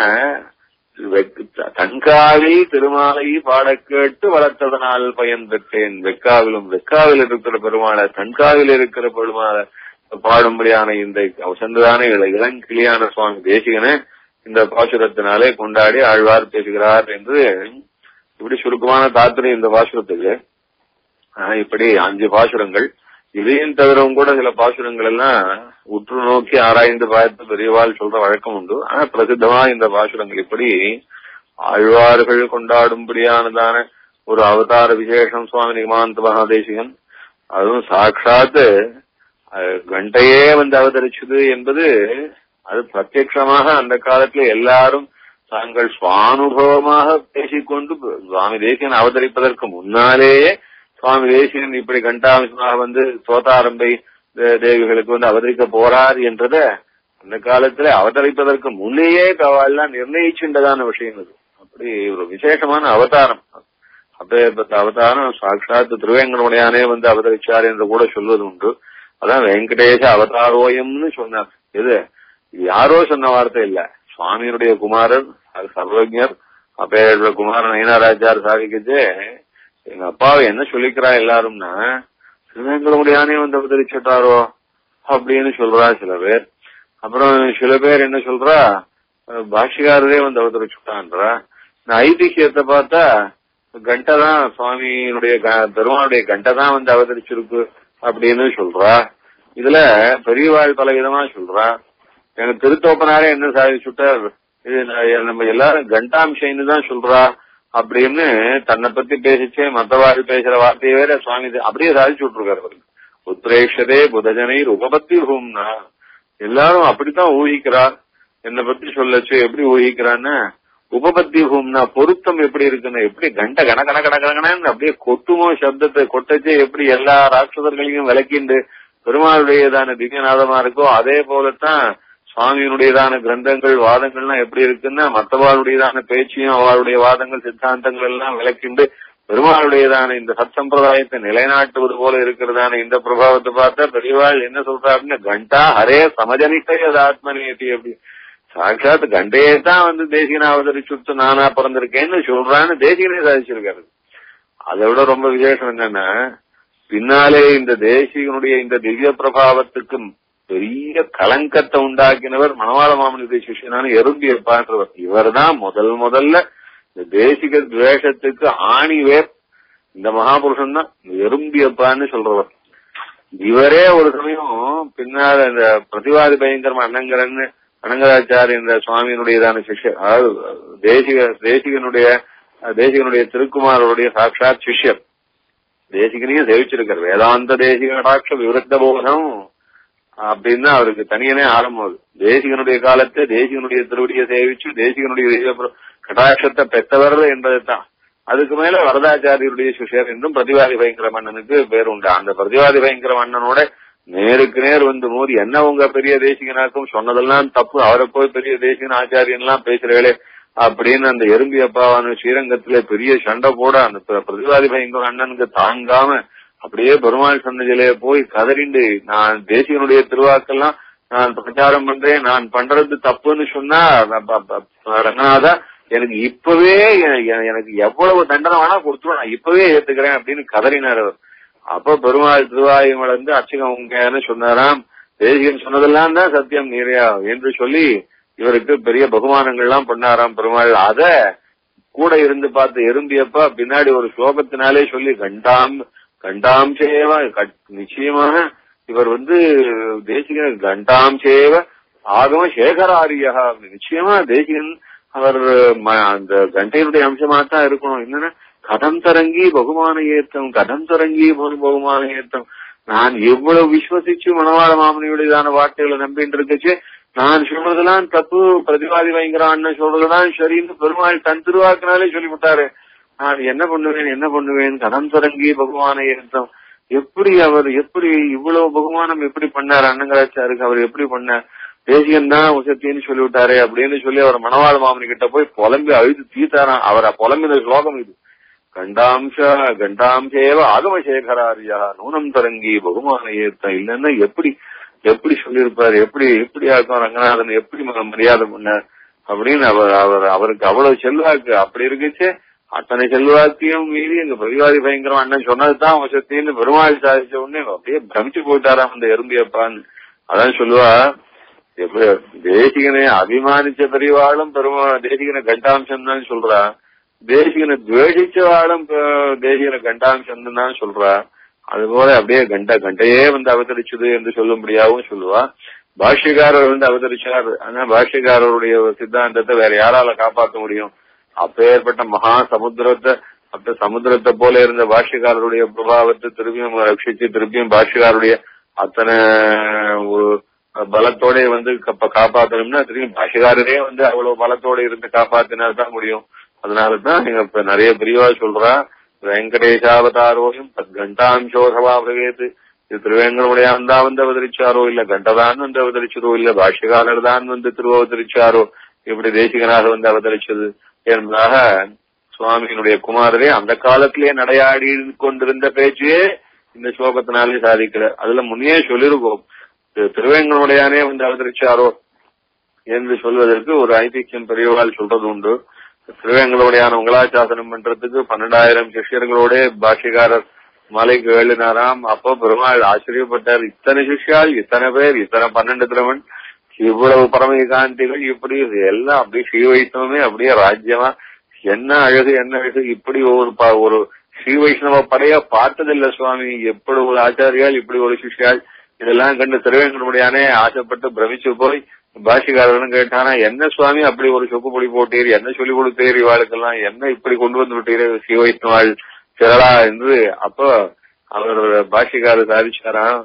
வெக்- தன்காவில் திருமாலை பாடக் கேட்டு வளர்த்ததனால் பயன் பெற்றேன் வெக்காவிலும் வெக்காவில் இருக்கிற பெருமாளை தன்காவில் இருக்கிற பெருமாளை பாடும்படியான இந்த சென்றதான இள- இளங்கிளியான சுவாமி தேசிகனை இந்த பாசுரத்தினாலே கொண்டாடி ஆழ்வார் பேசுகிறார் என்று இப்படி சுருக்கமான தாத்திரம் இந்த பாசுரத்துக்கு ஆஹ், இப்படி அஞ்சு பாசுரங்கள் இதையும் தவிரவும் கூட சில பாசுரங்கள் எல்லாம் உற்று நோக்கி ஆராய்ந்து பார்த்து பெரியவாள் சொல்ற வழக்கம் உண்டு ஆனா பிரசித்தமா இந்த பாசுரங்கள் இப்படி ஆழ்வார்கள் கொண்டாடும்படியானதான ஒரு அவதார விசேஷம் சுவாமி நிகமாந்த மகாதேசிகன் அதுவும் சாட்சாத்து அஹ், கண்டையே வந்து அவதரிச்சது என்பது அது பிரத்யட்சமாக அந்த காலத்துல எல்லாரும் தாங்கள் சுவானுபவமாக பேசிக்கொண்டு சுவாமி தேசிகன் அவதரிப்பதற்கு முன்னாலேயே சுவாமி தேசிகன் இப்படி கண்டாம்சமாக வந்து தோத்தாரம்பை தே- தேவிகளுக்கு வந்து அவதரிக்க போறார் என்றத அந்த காலத்துல அவதரிப்பதற்கு முன்னையே அவெல்லாம் நிர்ணயிச்சுண்டதான விஷயம் அது அப்படி ஒரு விசேஷமான அவதாரம் அப்பேற்பட்ட அவதாரம் சாட்சாத் திருவேங்கடமுடையானே வந்து அவதரிச்சார் என்று கூட சொல்வது உண்டு அதான் வெங்கடேச அவதாரோயம்னு சொன்னார் இது இது யாரோ சொன்ன வார்த்தை இல்ல சுவாமியினுடைய குமாரர் அது சர்வஜர் அப்பேற்பட்ட குமாரன் நயனாராஜார் சாதிக்கச்சே எங்க அப்பாவை என்ன சொல்லிக்கிறா எல்லாரும்னா திருவேங்கடமுடியானே வந்து அவதரிச்சுட்டாரோ அப்படின்னு சொல்றா சில பேர் அப்புறம் சில பேர் என்ன சொல்றா அஹ் பாஷ்யக்காரரே வந்து அவதரிச்சுட்டான்றா இந்த ஐதிஹியத்தை பார்த்தா கண்டை தான் சுவாமியினுடைய க- பெருமானுடைய கண்டை தான் வந்து அவதரிச்சிருக்கு அப்படின்னு சொல்றா இதுல பெரியவாள் பல விதமா சொல்றா எனக்கு திருத்தோப்பனாரே என்ன சாதிச்சுட்டார் இது ந- நம்ம எல்லாரும் கண்டாம்சைன்னு தான் சொல்றா அப்படின்னு தன்னை பத்தி பேசிச்சே மத்தவாறு பேசுற வார்த்தையை வேற சுவாமி இது அப்படியே சாதிச்சு விட்டுருக்காரு அவருக்கு புத்திரேஷதே புதஜனைர் உபபத்தி ஹூம்னா எல்லாரும் அப்படித்தான் ஊகிக்கிறா என்னை பத்தி சொல்லச்சு எப்படி ஊகிக்கிறான்னா உபபத்தி ஹூம்னா பொருத்தம் எப்படி இருக்குன்னு எப்படி கண்ட கன கன கன கணன்னு அப்படியே கொட்டுமோ சப்தத்தை கொட்டச்சே எப்படி எல்லா ராட்சதர்களையும் விளக்கிண்டு பெருமாளுடையதான திவ்யநாதமா இருக்கோ அதே போலத்தான் சுவாமியினுடையதான கிரந்தங்கள் வாதங்கள்லாம் எப்படி இருக்குன்னா மற்றவாளுடையதான பேச்சையும் அவளுடைய வாதங்கள் சித்தாந்தங்கள் எல்லாம் விளக்கிண்டு பெருமாளுடையதான இந்த சத் சம்பிரதாயத்தை நிலைநாட்டுவது போல இருக்கிறதான இந்த பிரபாவத்தை பார்த்தா பெரியவாள் என்ன சொல்றா அப்படின்னா கண்டா ஹரே சமஜனிக்கையது ஆத்மநேதி அப்படி சாட்சாத் கண்டையே தான் வந்து தேசிகனை அவதரிச்சுட்டு நானா பிறந்திருக்கேன்னு சொல்றான்னு தேசிகனே சாதிச்சிருக்காரு அதை விட ரொம்ப விசேஷம் என்னன்னா பின்னாலே இந்த தேசிகனுடைய இந்த திவ்ய பிரபாவத்துக்கு பெரிய கலங்கத்தை உண்டாக்கினவர் மணவாள மாமனுடைய சிஷியனான எறும்பியப்பான்றவர் இவர் தான் முதல் முதல்ல இந்த தேசிக துவேஷத்துக்கு ஆணி வேர் இந்த மகாபுருஷன் தான் எறும்பியப்பான்னு சொல்றவர் இவரே ஒரு சமயம் பின்னால் இந்த பிரதிவாதி பயங்கரம் அண்ணங்கரன் அனங்கராச்சாரிய இந்த சுவாமியினுடையதான சிஷ்யர் அதாவது தேசிக தேசிகனுடைய தேசிகனுடைய திருக்குமாரருடைய சாட்சாத் சிஷ்யர் தேசிகனையும் சேவிச்சிருக்கார் வேதாந்த தேசிக கடாட்ச விவருத்த போதம் அப்படின்னு அவருக்கு தனியனே ஆரம்பம் தேசிகனுடைய காலத்தை தேசிகனுடைய திருவடியை சேவிச்சு தேசிகனுடைய தெய்வ பிர- கடாட்சத்தை பெற்றவர் என்பதுதான் அதுக்கு மேல வரதாச்சாரியருடைய சிஷ்யர் என்றும் பிரதிவாதி பயங்கர மன்னனுக்கு பேர் உண்டு அந்த பிரதிவாதி பயங்கர மன்னனோட நேருக்கு நேர் வந்து மோதி என்ன உங்க பெரிய தேசிகனாக்கும் சொன்னதெல்லாம் தப்பு அவரை போய் பெரிய தேசிகன் ஆச்சாரியன்லாம் பேசுறீங்களே அப்படின்னு அந்த எறும்பி அப்பாவான ஸ்ரீரங்கத்துல பெரிய சண்டை போட அந்த பிர- பிரதிவாதி பயங்கர அண்ணனுக்கு தாங்காம அப்படியே பெருமாள் சன்னதியிலே போய் கதறிண்டு நான் தேசிகனுடைய திருவாக்கெல்லாம் நான் பிரச்சாரம் பண்றேன் நான் பண்றது தப்புன்னு சொன்னா ப- ப- ப- ரங்கநாதா எனக்கு இப்பவே எ- எ- எனக்கு எவ்வளவு தண்டனை வேணா கொடுத்துரும் நான் இப்பவே ஏத்துக்கிறேன் அப்படின்னு கதறினார் அவர் அப்ப பெருமாள் திருவாயும் வளர்ந்து அர்ச்சகம் உங்கன்னு சொன்னாராம் தேசிகன் சொன்னதெல்லாம் தான் சத்தியம் நீரையா என்று சொல்லி இவருக்கு பெரிய பகுமானங்கள்லாம் பண்ணாராம் பெருமாள் அத கூட இருந்து பார்த்து எறும்பியப்பா பின்னாடி ஒரு ஸ்லோகத்தினாலே சொல்லி கண்டாம் கண்டாம் சேவ கட்- நிச்சயமாக இவர் வந்து தேசிக கண்டாம் சேவ ஆகம சேகராரியா நிச்சயமா தேசிகன் அவர் ம- அந்த கண்டையினுடைய அம்சமா தான் இருக்கணும் என்னன்னா கதம் தரங்கி பகுமான ஏத்தம் கதம் தரங்கி பகு- பகுமான ஏத்தம் நான் எவ்வளவு விஸ்வசிச்சு மணவாள மாமனியுடையதான வார்த்தைகளை நம்பிட்டு இருக்கச்சு நான் சொல்றதெல்லாம் தப்பு பிரதிவாதி பயங்கர அண்ணன் சொல்றதுதான் சரின்னு பெருமாள் தன் திருவாக்கினாலே சொல்லிவிட்டாரு நான் என்ன பண்ணுவேன் என்ன பண்ணுவேன் கதம் தொடங்கி பகவானை ஏற்றம் எப்படி அவர் எப்படி இவ்வளவு பகுமானம் எப்படி பண்ணார் அண்ணங்கராச்சாருக்கு அவர் எப்படி பண்ணார் தேசியன் தான் உசத்தின்னு சொல்லிவிட்டாரே அப்படின்னு சொல்லி அவர் மணவாள மாமனி கிட்ட போய் புலம்பி அழுது தீத்தாராம் அவரை புலம்பின ஸ்லோகம் இது கண்டாம்ச கண்டாம்சேவ ஆகமசேகராரியா நூனம் தரங்கி பகுமான ஏத்தம் இல்லைன்னா எப்படி எப்படி சொல்லியிருப்பாரு எப்படி எப்படி ஆக்கும் ரங்கநாதன் எப்படி ம- மரியாதை பண்ணார் அப்படின்னு அவர் அவர் அவருக்கு அவ்வளவு செல்வாக்கு அப்படி இருக்குச்சு அத்தனை செல்வாக்கையும் மீறி எங்க பிரதிவாதி பயங்கரம் அண்ணன் சொன்னதுதான் வசத்தின்னு பெருமாள் சாதிச்ச உடனே அப்படியே பிரமிச்சு போயிட்டாராம் அந்த எறும்பியப்பான்னு அதான் சொல்லுவா எப்படி தேசிகனை அபிமானிச்ச பெரியவாளும் பெருமா தேசிகனை கண்டாம்சம் தான் சொல்றா தேசிகனை துவேஷிச்சவாளும் ப- தேசிகனை கண்டாம்சம் தான் சொல்றா அதுபோல அப்படியே கண்ட கண்டையே வந்து அவதரிச்சது என்று சொல்லும்படியாகவும் சொல்லுவா பாஷ்யக்காரர் வந்து அவதரிச்சார் ஆனா பாஷ்யக்காரருடைய சித்தாந்தத்தை வேற யாரால காப்பாற்ற முடியும் அப்பேற்பட்ட மகா சமுத்திரத்தை அப்ப சமுத்திரத்தை போல இருந்த பாஷ்யக்காரருடைய பிரபாவத்தை திருப்பியும் ரட்சிச்சு திருப்பியும் பாஷ்யக்காரருடைய அத்தனை ஒரு பலத்தோட வந்து கப்ப- காப்பாத்தணும்னா திரும்பி பாஷ்யக்காரரே வந்து அவ்வளவு பலத்தோட இருந்து காப்பாத்தினா தான் முடியும் அதனாலதான் எங்க இப்ப நிறைய பிரிவா சொல்றா வெங்கடேஷாவதாரோயும் கண்டாம்சோசவா பகவேத் இது திருவேங்கடமுடையான் தான் வந்து அவதரிச்சாரோ இல்ல கண்டதான் வந்து அவதரிச்சதோ இல்ல பாஷ்யகாரர் தான் வந்து திருவதரிச்சாரோ இப்படி தேசிகனாக வந்து அவதரிச்சது என்பதாக சுவாமியினுடைய குமாரரே அந்த காலத்திலே நடையாடி கொண்டிருந்த பேச்சையே இந்த ஸ்லோகத்தினாலே சாதிக்கிறார் அதுல முன்னே சொல்லிருக்கோம் திரு- திருவேங்கடமுடையானே வந்து அவதரிச்சாரோ என்று சொல்வதற்கு ஒரு ஐதிஹ்யம் பெரியவாள் சொல்றது உண்டு திருவேங்கடமுடையான மங்களாச்சாசனம் பண்றதுக்கு பன்னெண்டாயிரம் சிஷ்யர்களோட பாஷ்யக்காரர் மலைக்கு எழுதினாராம் அப்போ பெருமாள் ஆச்சரியப்பட்டார் இத்தனை சிஷ்யால் இத்தனை பேர் இத்தனை பன்னெண்டு திரவன் இவ்வளவு பரமகாந்திகள் இப்படி எல்லாம் அப்படியே ஸ்ரீ வைஷ்ணவமே அப்படியே ராஜ்யமா என்ன அழகு என்ன அழகு இப்படி ஒரு ப- ஒரு ஸ்ரீ வைஷ்ணவ படைய பார்த்ததில்ல சுவாமி எப்படி ஒரு ஆச்சாரியால் இப்படி ஒரு சிஷ்யால் இதெல்லாம் கண்டு திருவேங்கடமுடியானே ஆசைப்பட்டு பிரமிச்சு போய் பாஷிகாரன் கேட்டானா என்ன சுவாமி அப்படி ஒரு சொக்கு பொடி போட்டீர் என்ன சொல்லி கொடுத்தீர் இவாளுக்கெல்லாம் என்ன இப்படி கொண்டு வந்து விட்டீர் ஸ்ரீ வைஷ்ணவாள் திரளா என்று அப்போ அவர் பாஷிக்காரர் சாதிச்சாராம்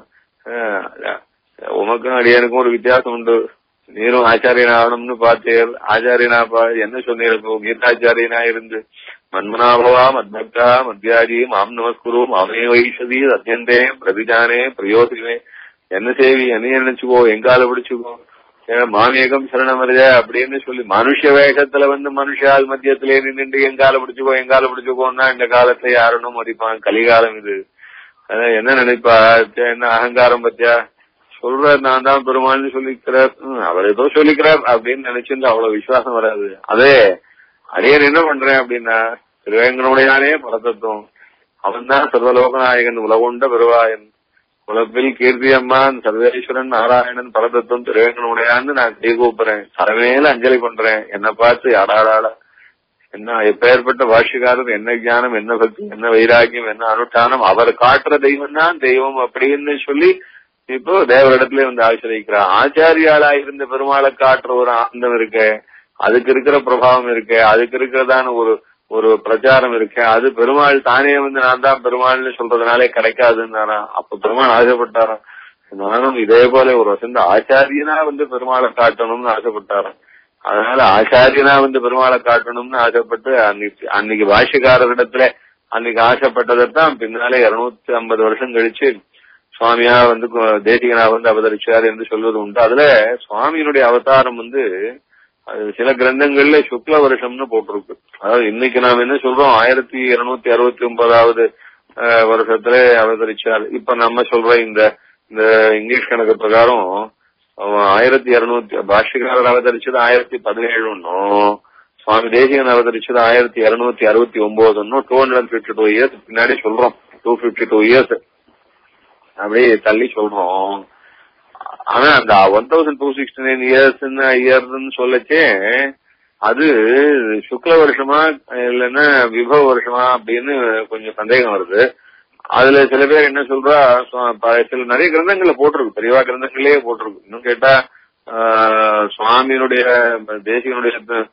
அஹ், உமக்கும் அடியனுக்கும் ஒரு வித்தியாசம் உண்டு நீரும் ஆச்சாரியன் ஆகணும்னு பார்த்தேன் ஆச்சாரியனா பா என்ன சொன்னீர் இப்போ கீதாச்சாரியனா இருந்து மன்மனாபவா மத்பக்தா மத்தியாஜி மாம் நமஸ்குரு மாமே வைஷதி அத்தியந்தே பிரதிஜானே பிரயோசிமே என்ன சேவி என்ன நினைச்சுக்கோ எங்கால பிடிச்சுக்கோ ஏன் மாமேகம் சரணம் வருத அப்படின்னு சொல்லி மனுஷ வேஷத்துல வந்து மனுஷால் மத்தியத்திலே நின்று எங்கால பிடிச்சுக்கோ எங்கால பிடிச்சுக்கோன்னா இந்த காலத்துல யாருன்னு மதிப்பான் கலிகாலம் இது அதான் என்ன நினைப்பா ச்சே, என்ன அகங்காரம் பத்தியா சொல்ற நான் தான் பெருமாள்னு சொல்லிக்கிறார் ம், அவர் ஏதோ சொல்லிக்கிறார் அப்படின்னு நினைச்சிருந்தா அவ்வளவு விசுவாசம் வராது அதே அடியன் என்ன பண்றேன் அப்படின்னா திருவேங்கனுடையானே பரதத்துவம் அவன் தான் சர்வலோகநாயகன் உலகொண்ட பெருவாயன் உலப்பில் கீர்த்தியம்மான் சர்வேஸ்வரன் நாராயணன் பரதத்துவம் திருவேங்கனுடையான்னு நான் கை கூப்புறேன் சரமேல அஞ்சலி பண்றேன் என்ன பார்த்து அடாடாடா என்ன எப்பேற்பட்ட பாஷ்யக்காரர் என்ன ஞானம் என்ன பக்தி என்ன வைராக்கியம் என்ன அனுஷ்டானம் அவர் காட்டுற தெய்வம் தான் தெய்வம் அப்படின்னு சொல்லி இப்போ தேவரிடத்துல வந்து ஆசிரியக்கிறார் ஆச்சாரியாளா இருந்த பெருமாளை காட்டுற ஒரு ஆனந்தம் இருக்கு அதுக்கு இருக்கிற பிரபாவம் இருக்கு அதுக்கு இருக்கிறதான ஒரு ஒரு பிரச்சாரம் இருக்கு அது பெருமாள் தானே வந்து நான் தான் பெருமாள்னு சொல்றதுனாலே கிடைக்காதுன்னாரா அப்ப பெருமாள் ஆசைப்பட்டாராம் நானும் இதே போல ஒரு வசந்த ஆச்சாரியனா வந்து பெருமாளை காட்டணும்னு ஆசைப்பட்டாராம் அதனால ஆச்சாரியனா வந்து பெருமாளை காட்டணும்னு ஆசைப்பட்டு அன்னைக்கு அன்னைக்கு பாஷ்யக்காரரிடத்துல அன்னைக்கு ஆசைப்பட்டதைத்தான் பின்னாலே இருநூத்தி ஐம்பது வருஷம் கழிச்சு சுவாமியா வந்து கு- தேசிகனா வந்து அவதரிச்சார் என்று சொல்வது உண்டு அதுல சுவாமியினுடைய அவதாரம் வந்து அது சில கிரந்தங்கள்ல சுக்ல வருஷம்னு போட்டிருக்கு அதாவது இன்னைக்கு நாம் என்ன சொல்றோம் ஆயிரத்தி இருநூத்தி அறுபத்தி ஒன்பதாவது அஹ், வருஷத்துல அவதரிச்சார் இப்ப நம்ம சொல்ற இந்த இந்த இங்கிலீஷ் கணக்கு பிரகாரம் அவன் ஆயிரத்தி இருநூத்தி பாஷ்யக்காரர் அவதரிச்சது ஆயிரத்தி பதினேழு ஒன்னும் சுவாமி தேசிகன் அவதரிச்சது ஆயிரத்தி இருநூத்தி அறுபத்தி ஒன்பது ஒன்னும் two hundred fifty two years பின்னாடி சொல்றோம் டூ பிப்டி டூ இயர்ஸ் அப்படியே தள்ளி சொல்றோம் ஆனா அந்த one thousand two sixty nine years இயர்ஸ்ன்னு சொல்லச்சே அது சுக்ல வருஷமா இல்லைன்னா விபவ வருஷமா அப்படின்னு கொஞ்சம் சந்தேகம் வருது அதுல சில பேர் என்ன சொல்றா சுவா- ப- சில நிறைய கிரந்தங்கள்ல போட்டிருக்கு பெரியவா கிரந்தங்களே போட்டிருக்கு இன்னும் கேட்டா ஆஹ், சுவாமியினுடைய தேசிகனுடைய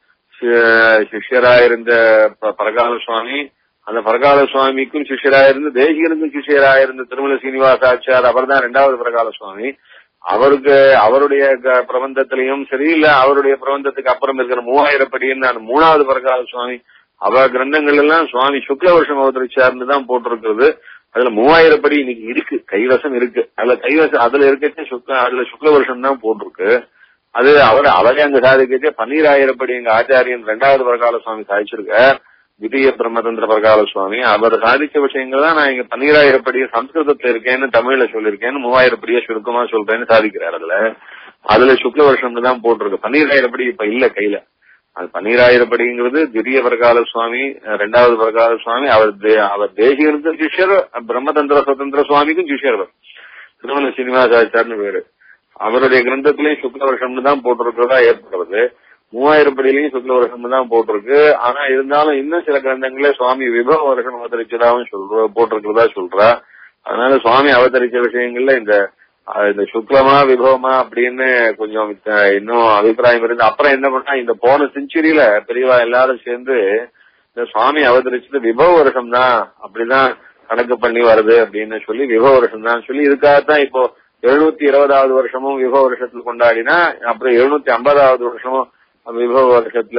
சி- சிஷ்யரா இருந்த ப- பரகால சுவாமி அந்த பரகால சுவாமிக்கும் சிஷ்யரா இருந்து தேசிகனுக்கும் சிஷ்யரா இருந்த திருமல சீனிவாசாச்சார் அவர் தான் ரெண்டாவது பரகால சுவாமி அவருக்கு அவருடைய க- பிரபந்தத்திலையும் சரி இல்ல அவருடைய பிரபந்தத்துக்கு அப்புறம் இருக்கிற மூவாயிரம் படின்னு அந்த மூணாவது பரகால சுவாமி அவ கிரந்தங்கள் எல்லாம் சுவாமி சுக்ல வருஷம் அவதரிச்சார்னு தான் போட்டிருக்கிறது அதுல மூவாயிரம் படி இன்னைக்கு இருக்கு கைவசம் இருக்கு அதுல கைவசம் அதுல இருக்கச்சே சுக்ல அதுல சுக்ல வருஷம் தான் போட்டிருக்கு அது அவர் அவரே அங்க சாதிக்கச்சே பன்னீராயிரம் படி எங்க ஆச்சாரியன் ரெண்டாவது பரகால சுவாமி சாதிச்சிருக்க விதிய பிரம்மதந்திர பிரகால சுவாமி அவர் சாதிச்ச விஷயங்கள் தான் நான் இங்க பன்னீராயிரம் படி சம்ஸ்கிருதத்துல இருக்கேன்னு தமிழ்ல சொல்லியிருக்கேன்னு மூவாயிரம் படியா சுருக்கமா சொல்றேன்னு சாதிக்கிறார் அதுல அதுல சுக்ல வருஷம்னு தான் போட்டிருக்கு பன்னீராயிரம் படி இப்ப இல்ல கையில அது பன்னீராயிரம் படிங்கிறது திரிய பிரகால சுவாமி அஹ், ரெண்டாவது பிரகால சுவாமி அவர் தே- அவர் தேசிகனுக்கும் சிஷ்யர் பிரம்மதந்திர சுதந்திர சுவாமிக்கும் சிஷ்யர் அவர் திருமண சீனிவாசாச்சார்னு பேரு அவருடைய கிரந்தத்திலையும் சுக்ல வருஷம்னு தான் போட்டிருக்கிறதா ஏற்படுறது மூவாயிரம் படியிலையும் சுக்ல வருஷம்னு தான் போட்டிருக்கு ஆனா இருந்தாலும் இன்னும் சில கிரந்தங்களே சுவாமி விபவ வருஷம் அவதரிச்சதாவும் சொல்ற போட்டிருக்கிறதா சொல்றா அதனால சுவாமி அவதரிச்ச விஷயங்கள்ல இந்த அஹ், இந்த சுக்லமா விபவமா அப்படின்னு கொஞ்சம் அஹ், இன்னும் அபிப்பிராயம் இருந்து அப்புறம் என்ன பண்ணா இந்த போன செஞ்சுரியில பெரியவா எல்லாரும் சேர்ந்து இந்த சுவாமி அவதரிச்சது விபவ வருஷம் தான் அப்படிதான் கணக்கு பண்ணி வருது அப்படின்னு சொல்லி விபவ வருஷம் தான் சொல்லி இதுக்காகத்தான் இப்போ எழுநூத்தி இருபதாவது வருஷமும் விபவ வருஷத்துல கொண்டாடினா அப்புறம் எழுநூத்தி ஐம்பதாவது வருஷமும் விபவ வருஷத்துல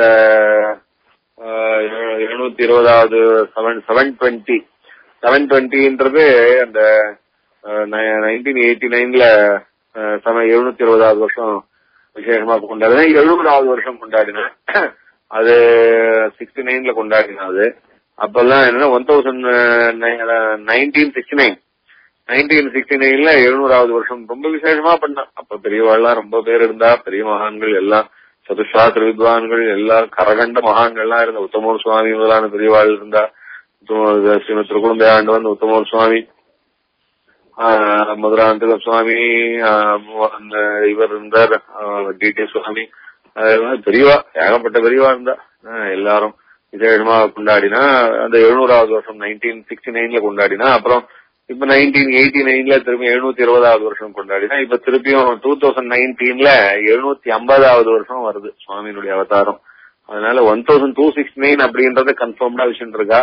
எழுநூத்தி இருபதாவது செவன் செவன் டுவெண்ட்டி செவன் டுவெண்ட்டின்றது அந்த நைன்டீன் எயிட்டி நைன்ல எழுநூத்தி இருபதாவது வருஷம் விசேஷமா கொண்டாடினா எழுநூறாவது வருஷம் கொண்டாடினேன் அது சிக்ஸ்டி நைன்ல கொண்டாடினேன் அது அப்பெல்லாம் என்னன்னா one thousand nineteen sixty nine nineteen sixty நைன்ல எழுநூறாவது வருஷம் ரொம்ப விசேஷமா பண்ண அப்ப பெரியவாள்லாம் ரொம்ப பேர் இருந்தா பெரிய மகான்கள் எல்லாம் சதுசாஸ்திர வித்வான்கள் எல்லாரும் கரகண்ட மகான்கள்லாம் இருந்த உத்தமோர் சுவாமி முதலான பெரியவாள் இருந்தா உத்தம- ஸ்ரீமத் திருக்குழந்தை ஆண்டு வந்து உத்தமோர் சுவாமி ஆஹ் மதுராந்தக சுவாமி ஆஹ் அந்த இவர் இருந்தார் டிடி சுவாமி அது மாதிரி பெரியவா ஏகப்பட்ட பெரியவா இருந்தா ஆஹ் எல்லாரும் விசேஷமா கொண்டாடினா அந்த எழுநூறாவது வருஷம் நைன்டீன் சிக்ஸ்டி நைன்ல கொண்டாடினா அப்புறம் இப்ப நைன்டீன் எயிட்டி நைன்ல திரும்பி எழுநூத்தி இருபதாவது வருஷம் கொண்டாடினா இப்ப திருப்பியும் டூ தௌசண்ட் நைன்டீன்ல எழுநூத்தி ஐம்பதாவது வருஷம் வருது சுவாமியினுடைய அவதாரம் அதனால one thousand two six nine அப்படின்றத கன்ஃபார்ம்டா வச்சுட்டு இருக்கா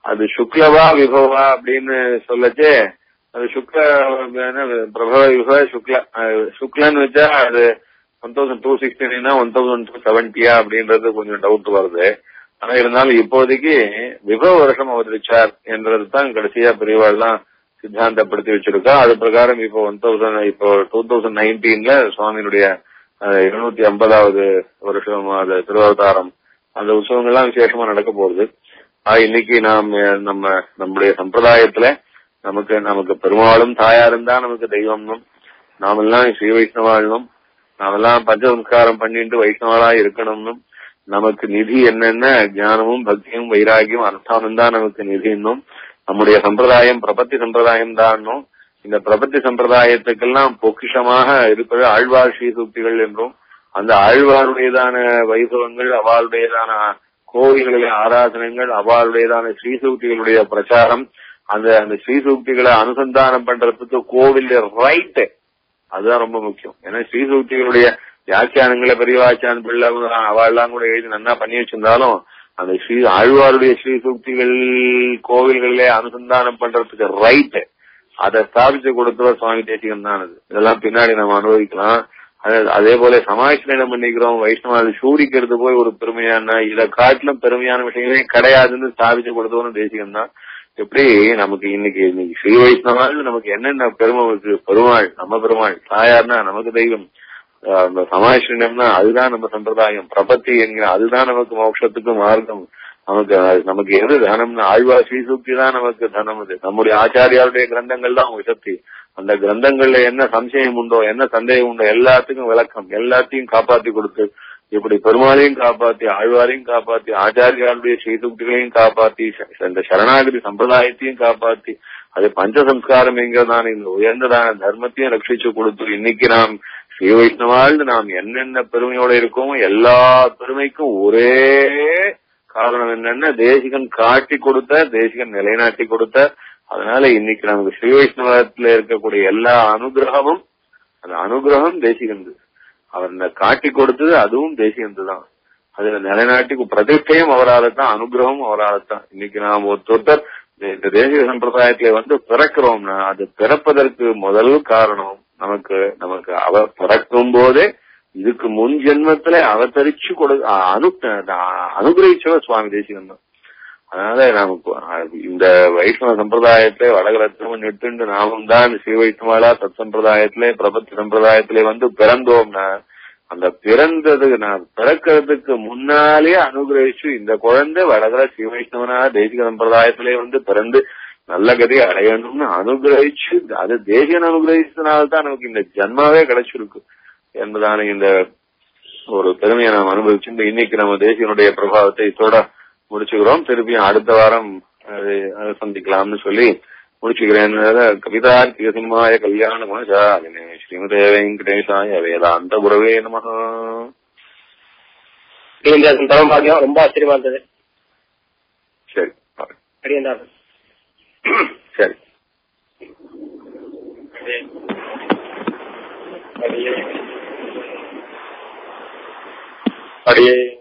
அது சுக்லவா விபவா அப்படின்னு சொல்லச்சே அது சுக்ல என்ன, பிரபவ விபவ சுக்ல அஹ், சுக்லன்னு வச்சா அது ஒன் தௌசண்ட் டூ சிக்ஸ்டினா ஒன் தௌசண்ட் டூ செவன்டியா அப்படின்றது கொஞ்சம் டவுட் வருது ஆனா இருந்தாலும் இப்போதைக்கு விபவ வருஷம் அவதரிச்சார் என்றது தான் கடைசியா பெரியவாள்லாம் சித்தாந்தப்படுத்தி வச்சிருக்கா அது பிரகாரம் இப்போ ஒன் தௌசண்ட் இப்போ டூ தௌசண்ட் நைன்டீன்ல சுவாமியினுடைய இருநூத்தி ஐம்பதாவது வருஷம் அது திருவவதாரம் அந்த உற்சவங்கள்லாம் விசேஷமா நடக்க போகுது ஆஹ் இன்னைக்கு நாம் அஹ், நம்ம நம்முடைய சம்பிரதாயத்துல நமக்கு நமக்கு பெருமாளும் தாயாரும் தான் நமக்கு தெய்வம்னும் நாமெல்லாம் ஸ்ரீ வைஷ்ணவாளும் நாமெல்லாம் பஞ்சசம்ஸ்காரம் பண்ணிட்டு வைஷ்ணவாளா இருக்கணும்னும் நமக்கு நிதி என்னென்ன ஞானமும் பக்தியும் வைராகியம் அர்த்தமும் தான் நமக்கு நிதின்னும் நம்முடைய சம்பிரதாயம் பிரபத்தி சம்பிரதாயம் தான்னும் இந்த பிரபத்தி சம்பிரதாயத்துக்கெல்லாம் பொக்கிஷமாக இருப்பது ஆழ்வார் ஸ்ரீசூக்திகள் என்றும் அந்த ஆழ்வாருடையதான வைபவங்கள் அவளுடையதான கோவில்களிലെ ஆராதனைகள் அவளுடையதான ஸ்ரீசூக்திகளுடைய பிரச்சாரம் அந்த அந்த ஸ்ரீசூக்திகளை அனுசந்தானம் பண்றதுக்கு கோவில் ரைட் அதுதான் ரொம்ப முக்கியம் ஏன்னா ஸ்ரீசூக்திகளுடைய வியாக்கியானங்களை பெரியவாச்சான் பிள்ளை அவள்லாம் கூட எழுதி நன்னா பண்ணி வச்சிருந்தாலும் அந்த ஸ்ரீ ஆழ்வாருடைய ஸ்ரீசூக்திகள் கோவில்களிலே அனுசந்தானம் பண்றதுக்கு ரைட் அதை ஸ்தாபிச்சு கொடுத்தவர் சுவாமி தேசிகன் தான் அது இதெல்லாம் பின்னாடி நம்ம அனுபவிக்கலாம் அது- அதே போல சமாஷ்டனம் பண்ணிக்கிறோம் வைஷ்ணவாதி சூரிக்கிறது போய் ஒரு பெருமையான இதை காட்டிலும் பெருமையான விஷயங்களே கிடையாதுன்னு ஸ்தாபிச்சு கொடுத்தவரும் தேசிகன் தான் எப்படி நமக்கு இன்னைக்கு இன்னைக்கு ஸ்ரீ வைஷ்ணவால் நமக்கு என்னென்ன பெருமை இருக்கு பெருமாள் நம்ம பெருமாள் தாயார்னா நமக்கு தெய்வம் அஹ் அந்த சமாஷ்டனம்னா அதுதான் நம்ம சம்பிரதாயம் பிரபத்தி என்கிற அதுதான் நமக்கு மோட்சத்துக்கு மார்க்கம் நமக்கு அது- நமக்கு எது தனம்னு ஆழ்வார் ஸ்ரீசூக்தி தான் நமக்கு தனம் அது நம்முடைய ஆச்சாரியாருடைய கிரந்தங்கள் தான் சக்தி அந்த கிரந்தங்கள்ல என்ன சம்சயம் உண்டோ என்ன சந்தேகம் உண்டோ எல்லாத்துக்கும் விளக்கம் எல்லாத்தையும் காப்பாத்தி கொடுத்து இப்படி பெருமாளையும் காப்பாத்தி ஆழ்வாரையும் காப்பாத்தி ஆச்சாரியாருடைய ஸ்ரீசூக்திகளையும் காப்பாத்தி ச- இந்த சரணாகதி சம்பிரதாயத்தையும் காப்பாத்தி அது பஞ்சசம்ஸ்காரம் என்கிறதான இந்த உயர்ந்ததான தர்மத்தையும் ரட்சிச்சு கொடுத்து இன்னைக்கு நாம் ஸ்ரீ வைஷ்ணவாழ்ந்து நாம் என்னென்ன பெருமையோட இருக்கோமோ எல்லா பெருமைக்கும் ஒரே காரணம் என்னன்னா தேசிகன் காட்டி கொடுத்த தேசிகன் நிலைநாட்டி கொடுத்த அதனால இன்னைக்கு நமக்கு ஸ்ரீ வைஷ்ணவத்துல இருக்கக்கூடிய எல்லா அனுகிரகமும் அந்த அனுகிரகம் தேசிகந்து அவர் இந்த காட்டி கொடுத்தது அதுவும் தேசிகந்து தான் அதுல நிலைநாட்டி பிரதிஷ்டையும் அவரால் தான் அனுகிரகம் அவரால் தான் இன்னைக்கு நாம் ஒருத்தர் இந்த தேசிய சம்பிரதாயத்துல வந்து பிறக்கிறோம்னா அது பிறப்பதற்கு முதல் காரணம் நமக்கு நமக்கு அவர் பிறக்கும் போதே இதுக்கு முன் ஜென்மத்துல அவதரிச்சு கொடு அனு அனுகிரகிச்சவர் சுவாமி தேசிகன் தான் அதனால நமக்கு அஹ், இந்த வைஷ்ணவ சம்பிரதாயத்திலே வடகரத்திலும் நிட்டுண்டு நாமும் தான் ஸ்ரீ வைஷ்ணவாலா சத் சம்பிரதாயத்திலே பிரபத்தி சம்பிரதாயத்திலே வந்து பிறந்தோம்னா அந்த பிறந்தது நான் பிறக்கிறதுக்கு முன்னாலே அனுகிரகிச்சு இந்த குழந்தை வடகர ஸ்ரீ வைஷ்ணவனா தேசிக சம்பிரதாயத்திலே வந்து பிறந்து நல்ல கதையை அடையணும்னு அனுகிரகிச்சு அது தேசிகன் அனுகிரகிச்சதுனால்தான் நமக்கு இந்த ஜன்மாவே கிடைச்சிருக்கு என்பதான இந்த ஒரு பெருமையை நாம் அனுபவிச்சு இன்னைக்கு நம்ம தேசியனுடைய பிரபாவத்தை இதோட முடிச்சுக்கிறோம் திருப்பியும் அடுத்த வாரம் அதை அதை சந்திக்கலாம்னு சொல்லி முடிச்சுக்கிறேன் கவிதார்த்திக சிம்மாய கல்யாண குணசாலினே ஸ்ரீமதே வெங்கடேசாய வேதாந்த குரவே நம அடியந்தாசன் பரம பாக்கியம் ரொம்ப ஆச்சரியமா இருந்தது சரி அடியந்தாசன் சரி அடியே